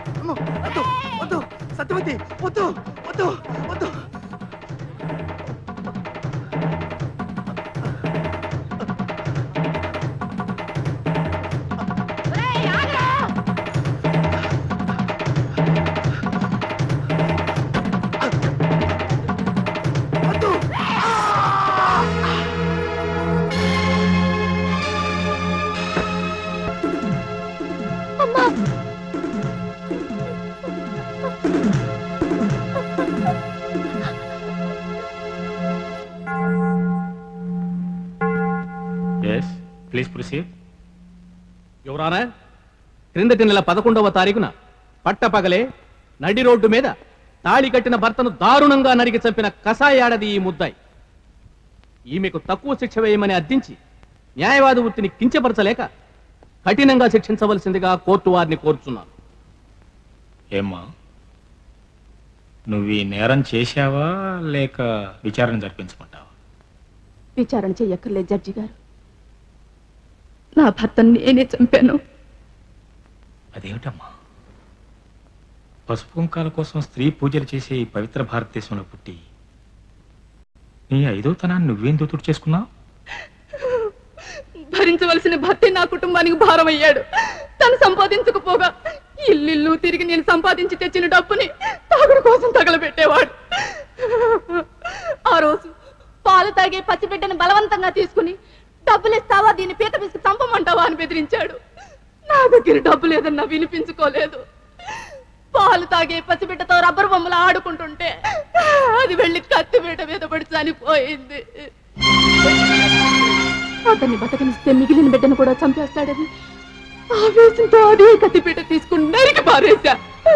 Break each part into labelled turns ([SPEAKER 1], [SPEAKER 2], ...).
[SPEAKER 1] అమ్మో, వద్దు వద్దు సత్యవతి వద్దు వద్దు వద్దు వద్దు
[SPEAKER 2] ఎస్ ప్లీజ్ ప్రొసీడ్
[SPEAKER 3] యువరానా క్రిందటి నెల పదకొండవ తారీఖున పట్టపగలే నడి రోడ్డు మీద తాళి కట్టిన భర్తను దారుణంగా నరికి చంపిన కసాయాడది ఈ ముద్దాయి ఈమెకు తక్కువ శిక్ష వేయమని అర్థించి న్యాయవాది వృత్తిని కించపరచలేక కఠినంగా శిక్షించవలసిందిగా కోర్టు వారిని కోరుచున్నాను
[SPEAKER 2] ఏమ్మా నువ్వు ఈ నేరం చేశావా లేక విచారణ జరిపించమంటావా
[SPEAKER 4] విచారణ చెయ్యక్కర్లేదు జడ్జి గారు నా భర్తను నేనే చంపాను
[SPEAKER 2] అదేమిటమ్మా పసుపు కుంకాల కోసం స్త్రీ పూజలు చేసే ఈ పవిత్ర భారతదేశంలో పుట్టి నీ ఐదో తనాన్ని నువ్వేం దూతుడు చేసుకున్నావు
[SPEAKER 4] భరించవలసిన భర్తే నా కుటుంబానికి భారం అయ్యాడు తను సంపాదించకపోగా ఇల్లు తిరిగి నేను సంపాదించి తెచ్చిన డబ్బుని తాగుడు కోసం తగలబెట్టేవాడు ఆ రోజు పాలు తాగే పసిబిడ్డను బలవంతంగా తీసుకుని డబ్బులు ఇస్తావా దీన్ని పీక పిసికి చంపమంటావా అని బెదిరించాడు నా దగ్గర డబ్బు లేదన్నా వినిపించుకోలేదు పాలు తాగే పసిబిడ్డతో రబ్బర్ బొమ్మలు ఆడుకుంటుంటే అది వెళ్ళి కత్తి బిడ్డ మీద పడి చనిపోయింది అతన్ని బతకనిస్తే మిగిలిన బిడ్డను కూడా చంపేస్తాడని ఆవేశంతో అదే కత్తిపీట తీసుకుని నరికి పారేశా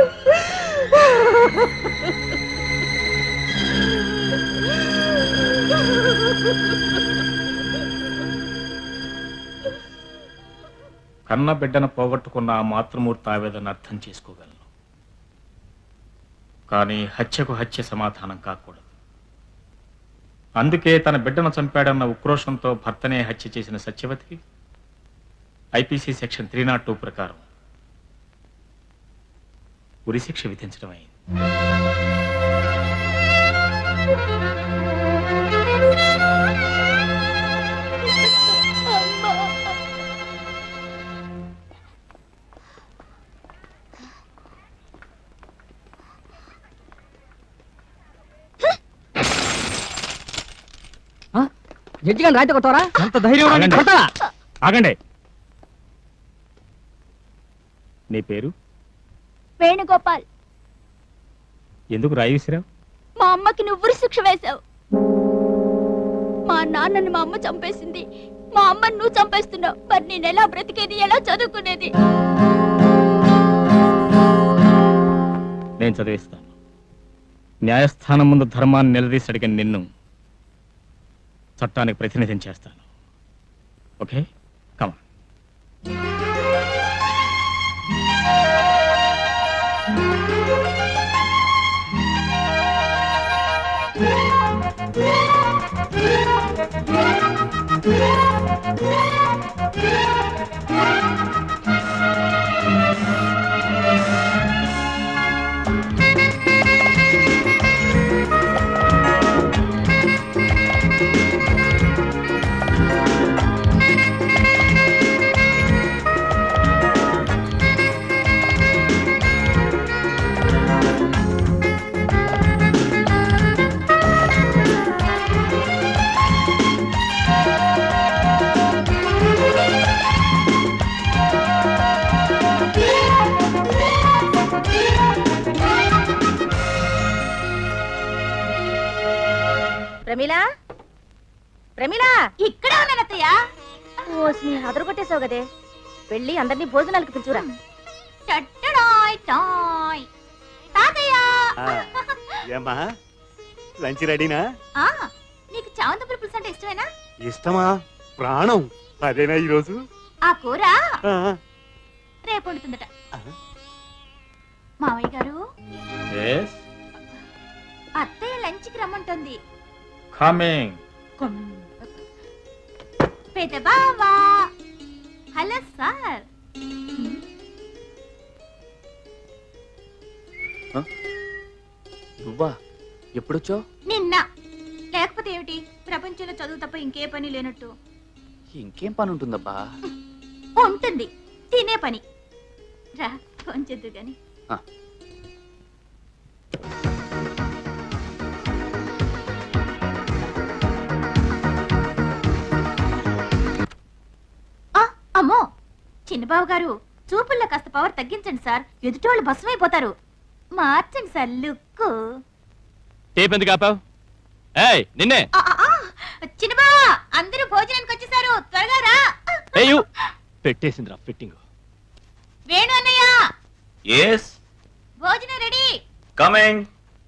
[SPEAKER 2] కన్న బిడ్డను పోగొట్టుకున్న ఆ మాతృమూర్తి ఆవేదన అర్థం చేసుకోగలను కానీ హత్యకు హత్య సమాధానం కాకూడదు అందుకే తన బిడ్డను చంపాడన్న ఉక్రోషంతో భర్తనే హత్య చేసిన సత్యవతికి IPC section three nought two ప్రకారం ఉరిశిక్ష విధించడం అయింది
[SPEAKER 5] జడ్జి గారిని రాయితే కొట్టవరా
[SPEAKER 2] ఎంత ధైర్యం
[SPEAKER 5] ఆగండి.
[SPEAKER 2] కొట్టరా ఆగండి నీ పేరు
[SPEAKER 6] వేణుగోపాల్
[SPEAKER 2] ఎందుకు రాయి విసిరావు
[SPEAKER 6] మా అమ్మకి నువ్వు ఉరి శిక్ష వేశావు మా నాన్నని మా అమ్మ చంపేసింది మా అమ్మని నువ్వు చంపేస్తున్నావు మరి నేను ఎలా బ్రతికేది ఎలా చదువుకునేది
[SPEAKER 2] నేను చదివిస్తాను న్యాయస్థానం ముందు ధర్మాన్ని నిలదీసి అడిగిన నిన్ను చట్టానికి ప్రతినిధం చేస్తాను ఓకే కమా
[SPEAKER 6] ప్రమిళ ప్రమిళ ఇక్కడ ఉన్నానత్తయ్య ఓ నీ అదరగొట్టేసావు కదే వెళ్ళి అందరినీ భోజనాలకు పిలుచురా టట్టడాయ్ టాయ్ తాతయ్య
[SPEAKER 1] ఏమ్మా లంచ్ రెడీనా
[SPEAKER 6] ఆ నీకు చామంతి పులుసు అంటే ఇష్టమేనా
[SPEAKER 1] ఇష్టమా ప్రాణం అదేనా ఈరోజు
[SPEAKER 6] ఆ కూర
[SPEAKER 1] ఆ,
[SPEAKER 6] రేపు వండుతుందట మావయ్య గారు అత్తయ్య లంచ్కి రమ్మంటుంది
[SPEAKER 2] కమింగ్
[SPEAKER 6] పెద్ద బావా హలో సార్
[SPEAKER 5] నువ్వా ఎప్పుడొచ్చావు
[SPEAKER 6] నిన్న లేకపోతే ఏమిటి ప్రపంచంలో చదువు తప్ప ఇంకే పని లేనట్టు
[SPEAKER 5] ఇంకేం పని ఉంటుందబ్బా
[SPEAKER 6] ఉంటుంది తినే పని రా కొంచెద్దు గాని
[SPEAKER 5] ఆ.
[SPEAKER 6] ఆ, అమ్మో చిన్నబాబు గారు చూపుల్లో కాస్త పవర్ తగ్గించండి సార్ ఎదుటోళ్ళు భస్మైపోతారు మార్చండి సార్ లుక్
[SPEAKER 3] టేప్ ఎందుకు ఆపావు ఏయ్ నిన్నే
[SPEAKER 6] చిన్నబాబా అందరూ భోజనానికి వచ్చేసారు త్వరగా రా
[SPEAKER 3] ఏయు పెట్టేసిందిరా ఫిట్టింగ్
[SPEAKER 6] వేణు అన్నయ్య
[SPEAKER 5] ఎస్
[SPEAKER 6] భోజనం రెడీ
[SPEAKER 5] కమింగ్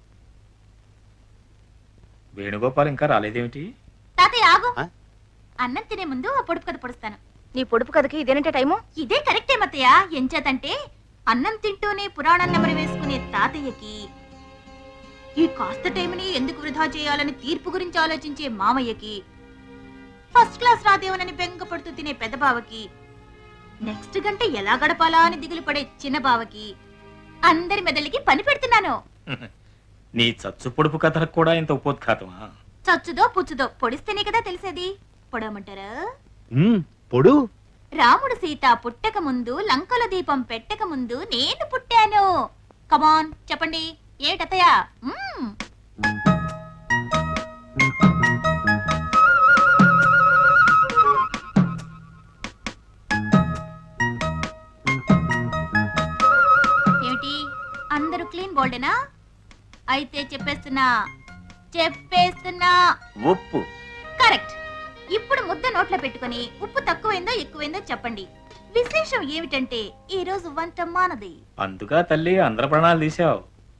[SPEAKER 2] వేణుగోపాల్ ఇంకా రాలేదేమిటి
[SPEAKER 6] తాతయ్య ఆగు
[SPEAKER 5] ఆ?
[SPEAKER 6] అన్నం తినే ముందు ఆ పొడుపు కథ పొడుస్తాను
[SPEAKER 4] నీ పొడుపు కథకి ఇదేనంటే టైము
[SPEAKER 6] ఇదే కరెక్టే మత్తయ్య ఎంచేతంటే అన్నం తింటూనే పురాణం నెమరు వేసుకునే తాతయ్యకి ఈ కాస్త టైంని ఎందుకు వృధా చేయాలని తీర్పు గురించి ఆలోచించే మామయ్యకి ఫస్ట్ క్లాస్ రాదేవనని బెంగపడుతూ తినే పెద్ద బావకి నెక్స్ట్ గంట ఎలా గడపాలా అని దిగులు పడే చిన్న బావకి అందరి మెదళ్ళకి పని పెడుతున్నాను
[SPEAKER 2] నీ చచ్చు పొడుపు కథలకు కూడా ఇంత ఉపోద్ఘాతమా
[SPEAKER 6] చచ్చుదో పుచ్చుదో పొడిస్తేనే కదా తెలిసేది పొడవమంటారా
[SPEAKER 1] పొడు
[SPEAKER 6] రాముడు సీత పుట్టక ముందు లంకల దీపం పెట్టక ముందు నేను పుట్టాను కమాన్ చెప్పండి ఏటతయ్య మ్మ్. ఏమిటి అందరూ క్లీన్ బోల్డేనా అయితే చెప్పేస్తున్నా చెప్పేస్తున్నా
[SPEAKER 5] ఉప్పు
[SPEAKER 6] కరెక్ట్ ఇప్పుడు ముద్ద నోట్లో పెట్టుకొని ఉప్పు తక్కువైందో ఎక్కువైందో చెప్పండి విశేషం ఏమిటంటే ఈ రోజు వంట మానది
[SPEAKER 2] అందుగా తల్లి అందర ప్రాణాలు తీసావు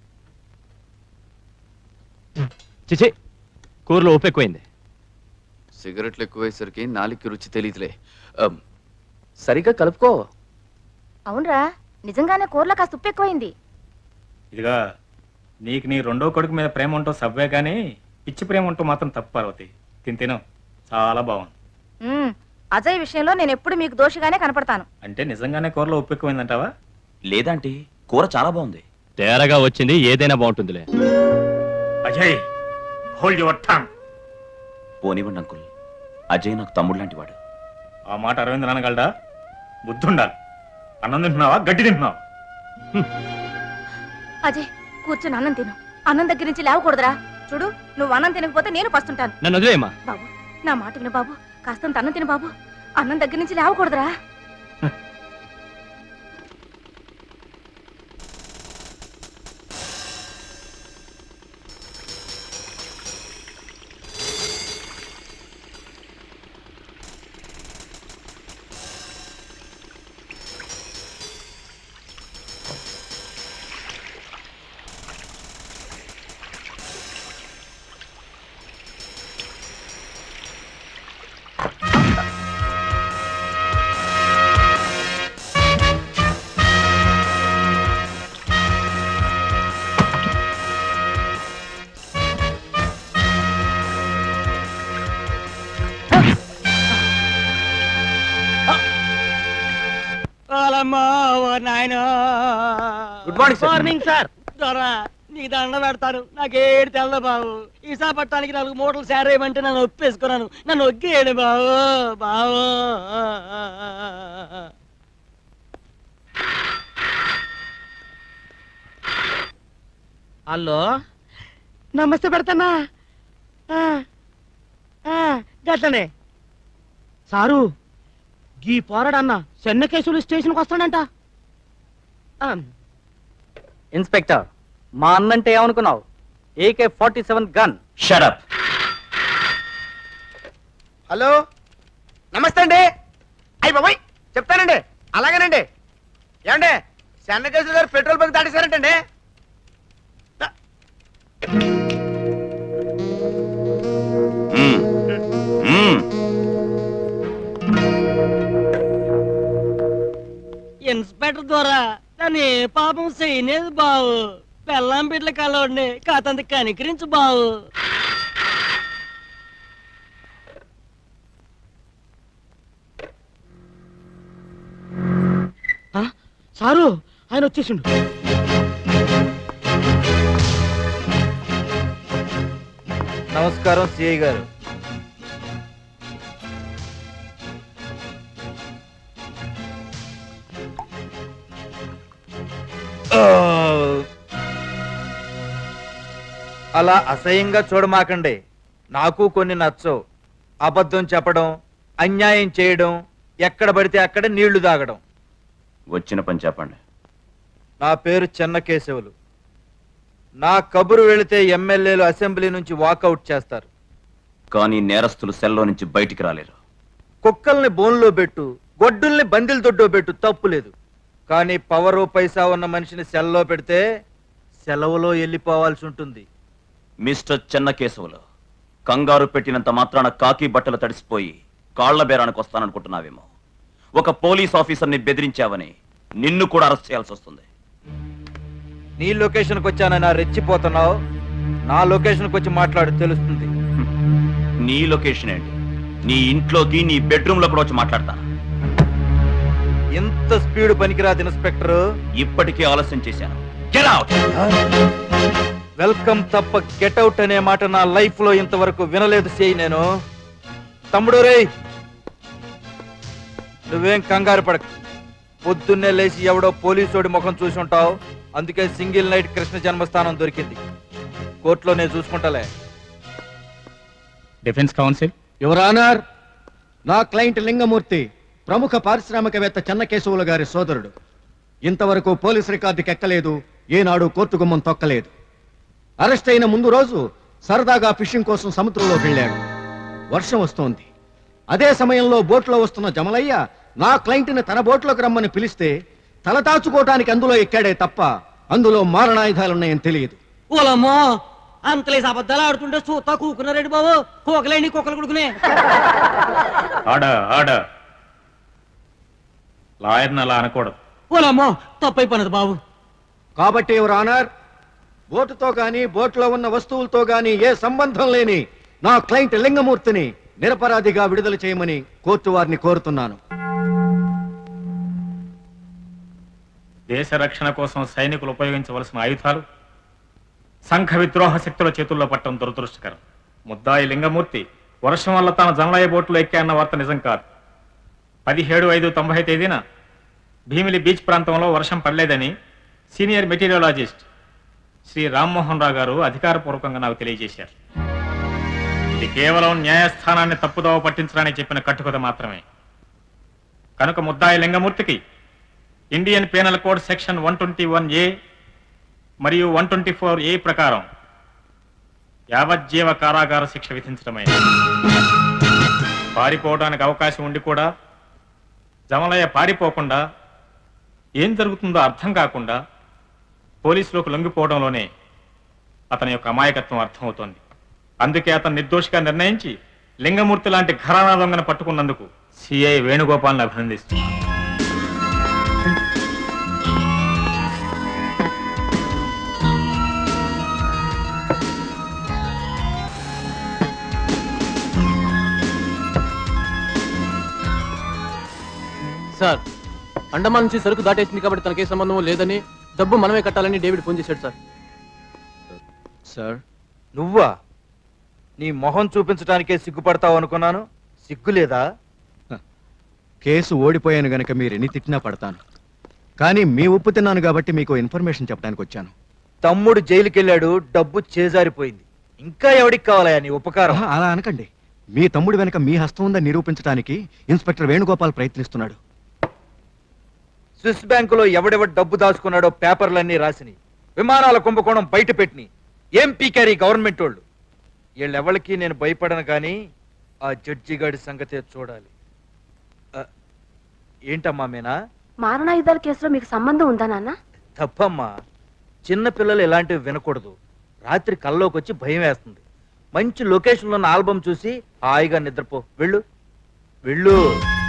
[SPEAKER 3] చిచి కూరలో ఉప్పు ఎక్కువైంది
[SPEAKER 5] సిగరెట్లు ఎక్కువేసరికి నాలుగు రుచి తెలియదులే అమ్, సరిగ్గా కలుపుకో
[SPEAKER 4] అవునరా నిజంగానే కూరలో కాస్త ఉప్పు ఎక్కువైంది
[SPEAKER 2] ఇదిగా నీకు నీ రెండో కొడుకు మీద ప్రేమ ఉంటో సవ్వే కానీ పిచ్చి ప్రేమ ఉంటూ మాత్రం తప్పు పార్వతి తిని తిను చాలా బాగుంది
[SPEAKER 4] మ్మ్. అజయ్ విషయంలో నేను ఎప్పుడు మీకు దోషిగానే కనపడతాను
[SPEAKER 2] అంటే నిజంగానే కూరలో ఉప్పు ఎక్కువైందంటావా
[SPEAKER 7] లేదంటే కూర చాలా బాగుంది
[SPEAKER 3] తేరగా వచ్చింది ఏదైనా బాగుంటుందిలే
[SPEAKER 2] అజయ్ హోల్డ్ యువర్ టాంగ్
[SPEAKER 7] పోనివ్వండి అంకుల్ అజయ్ నాకు తమ్ముడు లాంటి వాడు
[SPEAKER 2] ఆ మాట అరవింద్ అనగలడా బుద్ధి ఉండాలి అన్నం తింటున్నావా గడ్డి తింటున్నావా
[SPEAKER 4] అజయ్ కూర్చొని అన్నం తిను అన్నం దగ్గర నుంచి లేవకూడదురా చూడు నువ్వు అన్నం తినకపోతే నేను పస్తుంటాను
[SPEAKER 3] నన్ను వదిలేయమ్మా
[SPEAKER 4] బాబు నా మాట విను బాబు కాస్తంత అన్నం తిను బాబు అన్నం దగ్గర నుంచి లేవకూడదురా
[SPEAKER 1] good morning sir
[SPEAKER 8] morning sir దొరా నీకు దండ పెడతాను నాకేడు తెల్ల బావు విశాఖపట్నానికి నాలుగు మూటలు శారీ ఇవ్వమంటే నన్ను ఒప్పేసుకున్నాను నన్ను ఒగ్గేడు బావు బావు హలో నమస్తే పెడతానా ఆ, ఆ, గట్లనే సారు గీ పోరాడన్న చెన్నకేశ్వర స్టేషన్కి వస్తాడంట ఆ,
[SPEAKER 9] ఇన్స్పెక్టర్ మా అన్నంటే ఏమనుకున్నావు AK forty seven gun
[SPEAKER 7] shut up
[SPEAKER 1] hello నమస్తే అండి అయ్యి బాబాయ్ చెప్తానండి అలాగేనండి ఏమండి చెన్నకేశ్వర గారు పెట్రోల్ బంక్ దాటేశారంటండి
[SPEAKER 8] ఇన్స్పెక్టర్ ద్వారా నన్ను ఏ పాపం చేయలేదు బావు పెళ్ళాం బిడ్డల కలవడిని కాతంత కనికరించు బావు ఆ, సారు ఆయన వచ్చేసిండు
[SPEAKER 10] నమస్కారం సిఐ గారు ఆ! అలా అసహ్యంగా చూడమాకండి నాకు కొన్ని నచ్చవు అబద్ధం చెప్పడం అన్యాయం చేయడం ఎక్కడ పడితే అక్కడ నీళ్లు తాగడం
[SPEAKER 7] వచ్చిన పని చెప్పండి
[SPEAKER 10] నా పేరు చెన్నకేశవులు నా కబురు వెళితే ఎమ్మెల్యేలు అసెంబ్లీ నుంచి వాకౌట్ చేస్తారు
[SPEAKER 7] కానీ నేరస్తులు సెల్లో నుంచి బయటికి రాలేరు
[SPEAKER 10] కుక్కల్ని బోన్లో పెట్టు గొడ్డుల్ని బందిల దొడ్డో పెట్టు తప్పు లేదు కానీ పవరు పైసా ఉన్న మనిషిని సెల్లో పెడితే సెలవులో వెళ్ళిపోవాల్సి ఉంటుంది
[SPEAKER 7] మిస్టర్ చెన్నకేశవులు కంగారు పెట్టినంత మాత్రాన కాకి బట్టలు తడిసిపోయి కాళ్ల బేరానికి వస్తాననుకుంటున్నావేమో ఒక పోలీస్ ఆఫీసర్ని బెదిరించావని నిన్ను కూడా అరెస్ట్ చేయాల్సి వస్తుంది
[SPEAKER 10] నీ లొకేషన్కి వచ్చానని రెచ్చిపోతున్నావు నా లొకేషన్కి వచ్చి మాట్లాడు తెలుస్తుంది
[SPEAKER 7] నీ లొకేషన్ ఏంటి నీ ఇంట్లోకి నీ బెడ్రూమ్ లో కూడా వచ్చి మాట్లాడతా
[SPEAKER 10] ఇంత స్పీడ్ పనికిరాదు ఇన్స్పెక్టర్
[SPEAKER 7] ఇప్పటికే ఆలస్యం చేశాను Get out!
[SPEAKER 10] వెల్కమ్ తప్ప గెట్అవుట్ అనే మాట నా లైఫ్ లో ఇంతవరకు వినలేదు చేయి నేను తమ్ముడు రే నువ్వేం కంగారు పడక పొద్దున్నే లేచి ఎవడో పోలీసోడి ముఖం చూసి ఉంటావు అందుకే సింగిల్ నైట్ కృష్ణ జన్మస్థానం దొరికింది కోర్టులో నేను చూసుకుంటాలే
[SPEAKER 2] డిఫెన్స్ కౌన్సిల్
[SPEAKER 3] యువర్ ఆనర్ నా క్లయింట్ లింగమూర్తి ప్రముఖ పారిశ్రామికవేత్త చెన్నకేశవులు గారి సోదరుడు ఇంతవరకు పోలీస్ రికార్డుకి ఎక్కలేదు ఏనాడు కోర్టు గుమ్మం తొక్కలేదు అరెస్ట్ అయిన ముందు రోజు సరదాగా ఫిషింగ్ కోసం సముద్రంలోకి వెళ్ళాడు వర్షం వస్తోంది అదే సమయంలో బోట్లో వస్తున్న జమలయ్య నా క్లయింట్ని తన బోట్లోకి రమ్మని పిలిస్తే తల దాచుకోవటానికి అందులో ఎక్కాడే తప్ప అందులో మారణాయుధాలున్నాయని తెలియదు
[SPEAKER 8] ఓలమ్మో అంతలేసి అబద్ధాలు ఆడుతుంటే చూస్తా కూకున్నారేంటి బాబు కూకలేండి కుక్కలు కుడుకునే
[SPEAKER 2] ఆర్డర్ ఆర్డర్ లాయర్ని అలా అనకూడదు
[SPEAKER 8] ఓలమ్మో తప్పైపోయినది బాబు
[SPEAKER 3] కాబట్టి యువర్ ఆనర్ బోటుతో గాని బోట్లో ఉన్న వస్తువులతో గాని ఏ సంబంధం లేని నా క్లయింట్ లింగమూర్తిని నిరపరాధిగా విడుదల చేయమని కోర్టు వారిని కోరుతున్నాను
[SPEAKER 2] దేశ రక్షణ కోసం సైనికులు ఉపయోగించవలసిన ఆయుధాలు సంఘ విద్రోహ శక్తుల చేతుల్లో పట్టడం దురదృష్టకరం ముద్దాయి లింగమూర్తి వర్షం వల్ల తాను జమలయ్య బోట్లో ఎక్కాయన్న వార్త నిజం కాదు పదిహేడు ఐదు తొంభై తేదీన భీమిలి బీచ్ ప్రాంతంలో వర్షం పడలేదని సీనియర్ మెటీరియాలజిస్ట్ శ్రీ రామ్మోహన్ రావు గారు అధికారపూర్వకంగా నాకు తెలియజేశారు ఇది కేవలం న్యాయస్థానాన్ని తప్పుదోవ పట్టించడానికి చెప్పిన కట్టుకథ మాత్రమే కనుక ముద్దాయి లింగమూర్తికి Indian penal code section one twenty one A మరియు వన్ ట్వంటీ ఫోర్ ఏ ప్రకారం యావజ్జీవ కారాగార శిక్ష విధించడమైంది పారిపోవడానికి అవకాశం ఉండి కూడా జమలయ్య పారిపోకుండా ఏం జరుగుతుందో అర్థం కాకుండా పోలీసులకు లొంగిపోవడంలోనే అతని యొక్క అమాయకత్వం అర్థమవుతోంది అందుకే అతను నిర్దోషిగా నిర్ణయించి లింగమూర్తి లాంటి ఘరానా దొంగను పట్టుకున్నందుకు సిఐ వేణుగోపాల్ని అభినందిస్తున్నాను
[SPEAKER 3] సార్ అండమాన్ నుంచి సరుకు దాటేసింది కాబట్టి తనకే సంబంధం లేదని డబ్బు మనమే కట్టాలని డేవిడ్ ఫోన్ చేశాడు సార్
[SPEAKER 10] సార్ నువ్వా నీ మొహం చూపించడానికే సిగ్గుపడతావు అనుకున్నాను సిగ్గు లేదా
[SPEAKER 3] కేసు ఓడిపోయాను గనక మీరు ఎన్ని తిట్టినా పడతాను కానీ మీ ఉప్పు తిన్నాను కాబట్టి మీకు ఇన్ఫర్మేషన్ చెప్పడానికి వచ్చాను
[SPEAKER 10] తమ్ముడు జైలుకెళ్ళాడు డబ్బు చేజారిపోయింది ఇంకా ఎవడికి కావాలయా నీ ఉపకారం
[SPEAKER 3] ఆహా, అలా అనకండి మీ తమ్ముడి వెనక మీ హస్తం ఉందని నిరూపించడానికి ఇన్స్పెక్టర్ వేణుగోపాల్ ప్రయత్నిస్తున్నాడు
[SPEAKER 10] స్విస్ బ్యాంకులో ఎవడెవడు డబ్బు దాచుకున్నాడో పేపర్లన్నీ రాసినాయి విమానాల కుంభకోణం బయట పెట్టినాయి ఏం పీకారు ఈ గవర్నమెంట్ వాళ్ళు వీళ్ళెవరికి నేను భయపడను కానీ ఆ జడ్జి గాడి సంగతే చూడాలి ఆ, ఏంటమ్మా మీనా
[SPEAKER 11] మారణాయుధాల కేసులో మీకు సంబంధం ఉందా నాన్న
[SPEAKER 10] తప్పమ్మా చిన్న పిల్లలు ఇలాంటివి వినకూడదు రాత్రి కల్లోకి వచ్చి భయం వేస్తుంది మంచి లొకేషన్లో ఉన్న ఆల్బమ్ చూసి హాయిగా నిద్రపో వెళ్ళు వెళ్ళు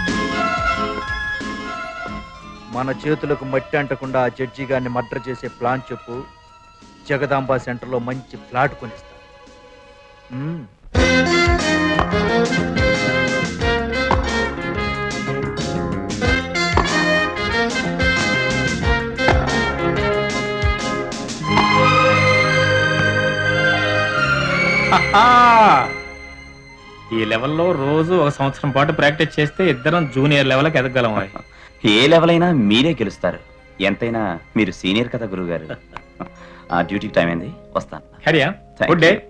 [SPEAKER 10] మన చేతులకు మట్టి అంటకుండా ఆ జడ్జి గారిని మర్డర్ చేసే ప్లాన్ చెప్పు జగదాంబ సెంటర్లో మంచి ఫ్లాట్ కొనిస్తా మ్మ్.
[SPEAKER 2] ఈ లెవెల్లో రోజు ఒక సంవత్సరం పాటు ప్రాక్టీస్ చేస్తే ఇద్దరం జూనియర్ లెవెల్కి ఎదగలం
[SPEAKER 7] ఏ లెవెల్ అయినా మీరే గెలుస్తారు ఎంతైనా మీరు సీనియర్ కదా గురువు గారు ఆ డ్యూటీకి టైం అయింది వస్తాను
[SPEAKER 2] Hariya
[SPEAKER 7] Thank
[SPEAKER 2] good day
[SPEAKER 7] you.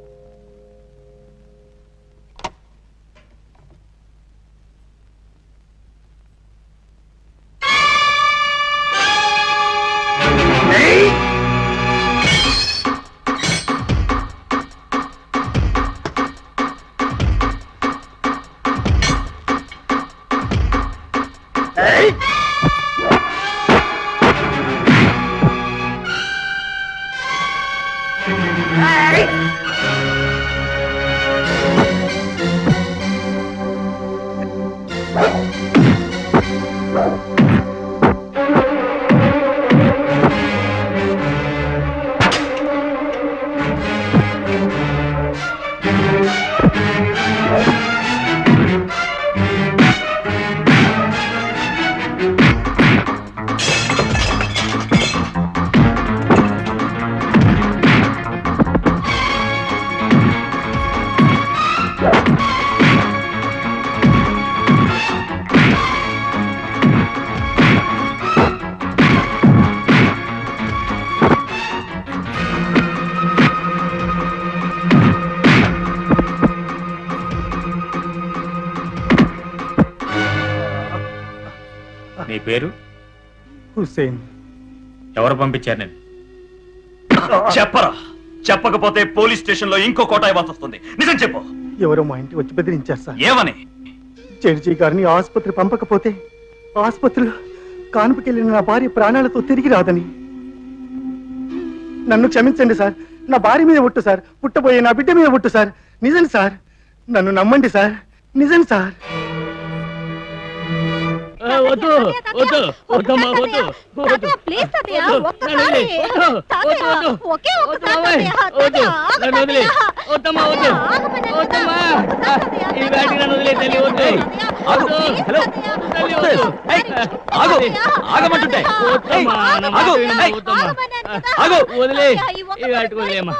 [SPEAKER 2] నీ పేరు
[SPEAKER 12] హుస్సేన్
[SPEAKER 2] ఎవరు పంపించారు నేను
[SPEAKER 7] చెప్పరా చెప్పకపోతే పోలీస్ స్టేషన్ లో ఇంకో కోట ఇవ్వాల్సి వస్తుంది నిజం చెప్పు
[SPEAKER 12] ఎవరో మా ఇంటికి వచ్చి బెదిరించారు సార్
[SPEAKER 7] ఏమని
[SPEAKER 12] జడ్జి గారిని ఆసుపత్రి పంపకపోతే ఆసుపత్రిలో కానుపుకెళ్ళిన నా భార్య ప్రాణాలతో తిరిగి రాదని నన్ను క్షమించండి సార్ నా భార్య మీద ఒట్టు సార్ పుట్టబోయే నా బిడ్డ మీద ఒట్టు సార్ నిజం సార్ నన్ను నమ్మండి సార్ నిజం సార్
[SPEAKER 8] ఆ, వద్దు వద్దు వద్దమ్మా వద్దు వద్దు
[SPEAKER 13] ప్లీజ్ తాతయ్య
[SPEAKER 8] వద్దు,
[SPEAKER 13] ఒక్కసారి
[SPEAKER 8] నన్ను వదిలేయ్.
[SPEAKER 13] తాతయ్య
[SPEAKER 8] వద్దు, వద్దు.
[SPEAKER 13] ఒకే
[SPEAKER 8] వద్దు,
[SPEAKER 13] ఒక్కసారి
[SPEAKER 8] మావయ్య.
[SPEAKER 13] తాతయ్య
[SPEAKER 8] వద్దు,
[SPEAKER 13] తాతయ్య
[SPEAKER 8] నన్ను వదిలేయ్. వద్దమ్మా వద్దు వద్దమ్మా ఆ, ఈ వేటికి నన్ను వదిలే తల్లి వద్దు వద్దు.
[SPEAKER 7] హలో
[SPEAKER 8] తల్లి వద్దు
[SPEAKER 7] ఆగు ఆగమంటుంటే
[SPEAKER 8] వద్దమ్మా నా మాట
[SPEAKER 7] ఆగు.
[SPEAKER 8] వినమ్మా,
[SPEAKER 7] ఏయ్.
[SPEAKER 8] వద్దమ్మా
[SPEAKER 7] ఆగు.
[SPEAKER 8] వదిలే ఈ వేటికి వదిలేమ్మా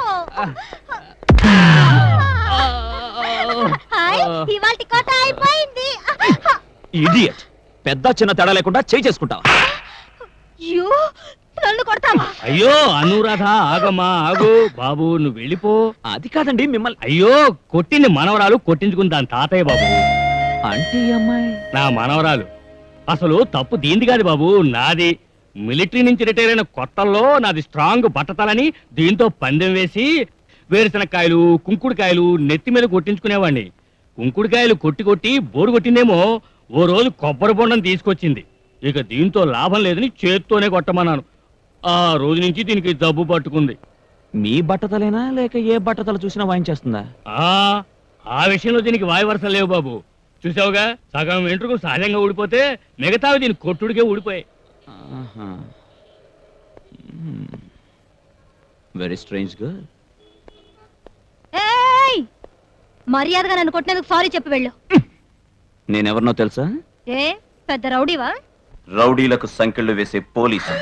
[SPEAKER 13] హాయ్ ఇవాళ కోట అయిపోయింది
[SPEAKER 7] ఇడియట్ పెద్ద చిన్న తేడా లేకుండా చేయి చేసుకుంటావా
[SPEAKER 13] అయ్యో నన్ను కొడతావా
[SPEAKER 8] అయ్యో అనురాధ ఆగమ్మా ఆగు బాబు నువ్వు వెళ్ళిపో
[SPEAKER 7] అది కాదండి మిమ్మల్ని
[SPEAKER 8] అయ్యో కొట్టింది మనవరాలు కొట్టించుకుంది దాని తాతయ్య బాబు
[SPEAKER 7] అంటే ఈ అమ్మాయి
[SPEAKER 8] నా మనవరాలు అసలు తప్పు దీంది కాదు బాబు నాది మిలిటరీ నుంచి రిటైర్ అయిన కొత్తల్లో నాది స్ట్రాంగ్ బట్టతలని దీంతో పందెం వేసి వేరుశనక్కాయలు కుంకుడుకాయలు నెత్తి మీద కొట్టించుకునేవాడిని కుంకుడుకాయలు కొట్టి కొట్టి బోరు కొట్టిందేమో ఓ రోజు కొబ్బరి బొండం తీసుకొచ్చింది ఇక దీంతో లాభం లేదని చేత్తోనే కొట్టమన్నాను ఆ రోజు నుంచి దీనికి జబ్బు పట్టుకుంది
[SPEAKER 7] మీ బట్టతలేనా లేక ఏ బట్టతల చూసినా వాయించేస్తుందా
[SPEAKER 8] ఆ ఆ విషయంలో దీనికి వాయి వరుసలు లేవు బాబు చూసావుగా సగం వెంట్రుకు సహజంగా ఊడిపోతే మిగతావి దీని కొట్టుడికే ఊడిపోయాయి
[SPEAKER 7] వెరీ స్ట్రేంజ్ గా
[SPEAKER 13] ఏయ్ మర్యాదగా నన్ను కొట్టినందుకు సారీ చెప్పి వెళ్ళు
[SPEAKER 7] నేనెవరినో తెలుసా
[SPEAKER 13] ఏ పెద్ద రౌడీవా
[SPEAKER 7] రౌడీలకు సంకెళ్ళు వేసే పోలీసు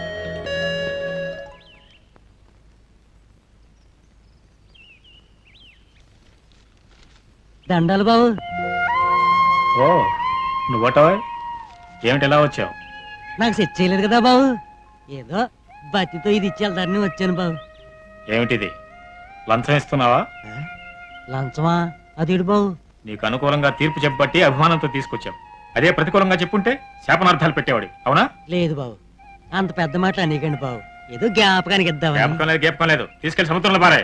[SPEAKER 8] దండాలు బాబు
[SPEAKER 2] ఓ నువ్వటవా ఏమిటి ఎలా వచ్చావు
[SPEAKER 8] నాకు సెట్ చేయలేదు కదా బాబు ఏదో బతితో ఇది ఇచ్చి వెళ్తారని వచ్చాను బాబు
[SPEAKER 2] ఏమిటిది లంచం ఇస్తున్నావా
[SPEAKER 8] లంచమా అదేడు బాబు
[SPEAKER 2] నీకు అనుకూలంగా తీర్పు చెప్పబట్టి అభిమానంతో తీసుకొచ్చావు అదే ప్రతికూలంగా చెప్పుంటే శాపనార్థాలు పెట్టేవాడి అవునా
[SPEAKER 8] లేదు బాబు అంత పెద్ద మాటలు అనేకండి బాబు ఏదో జ్ఞాపకానికి ఇద్దామని
[SPEAKER 2] జ్ఞాపకం లేదు జ్ఞాపకం లేదు తీసుకెళ్లి సముద్రంలో పారే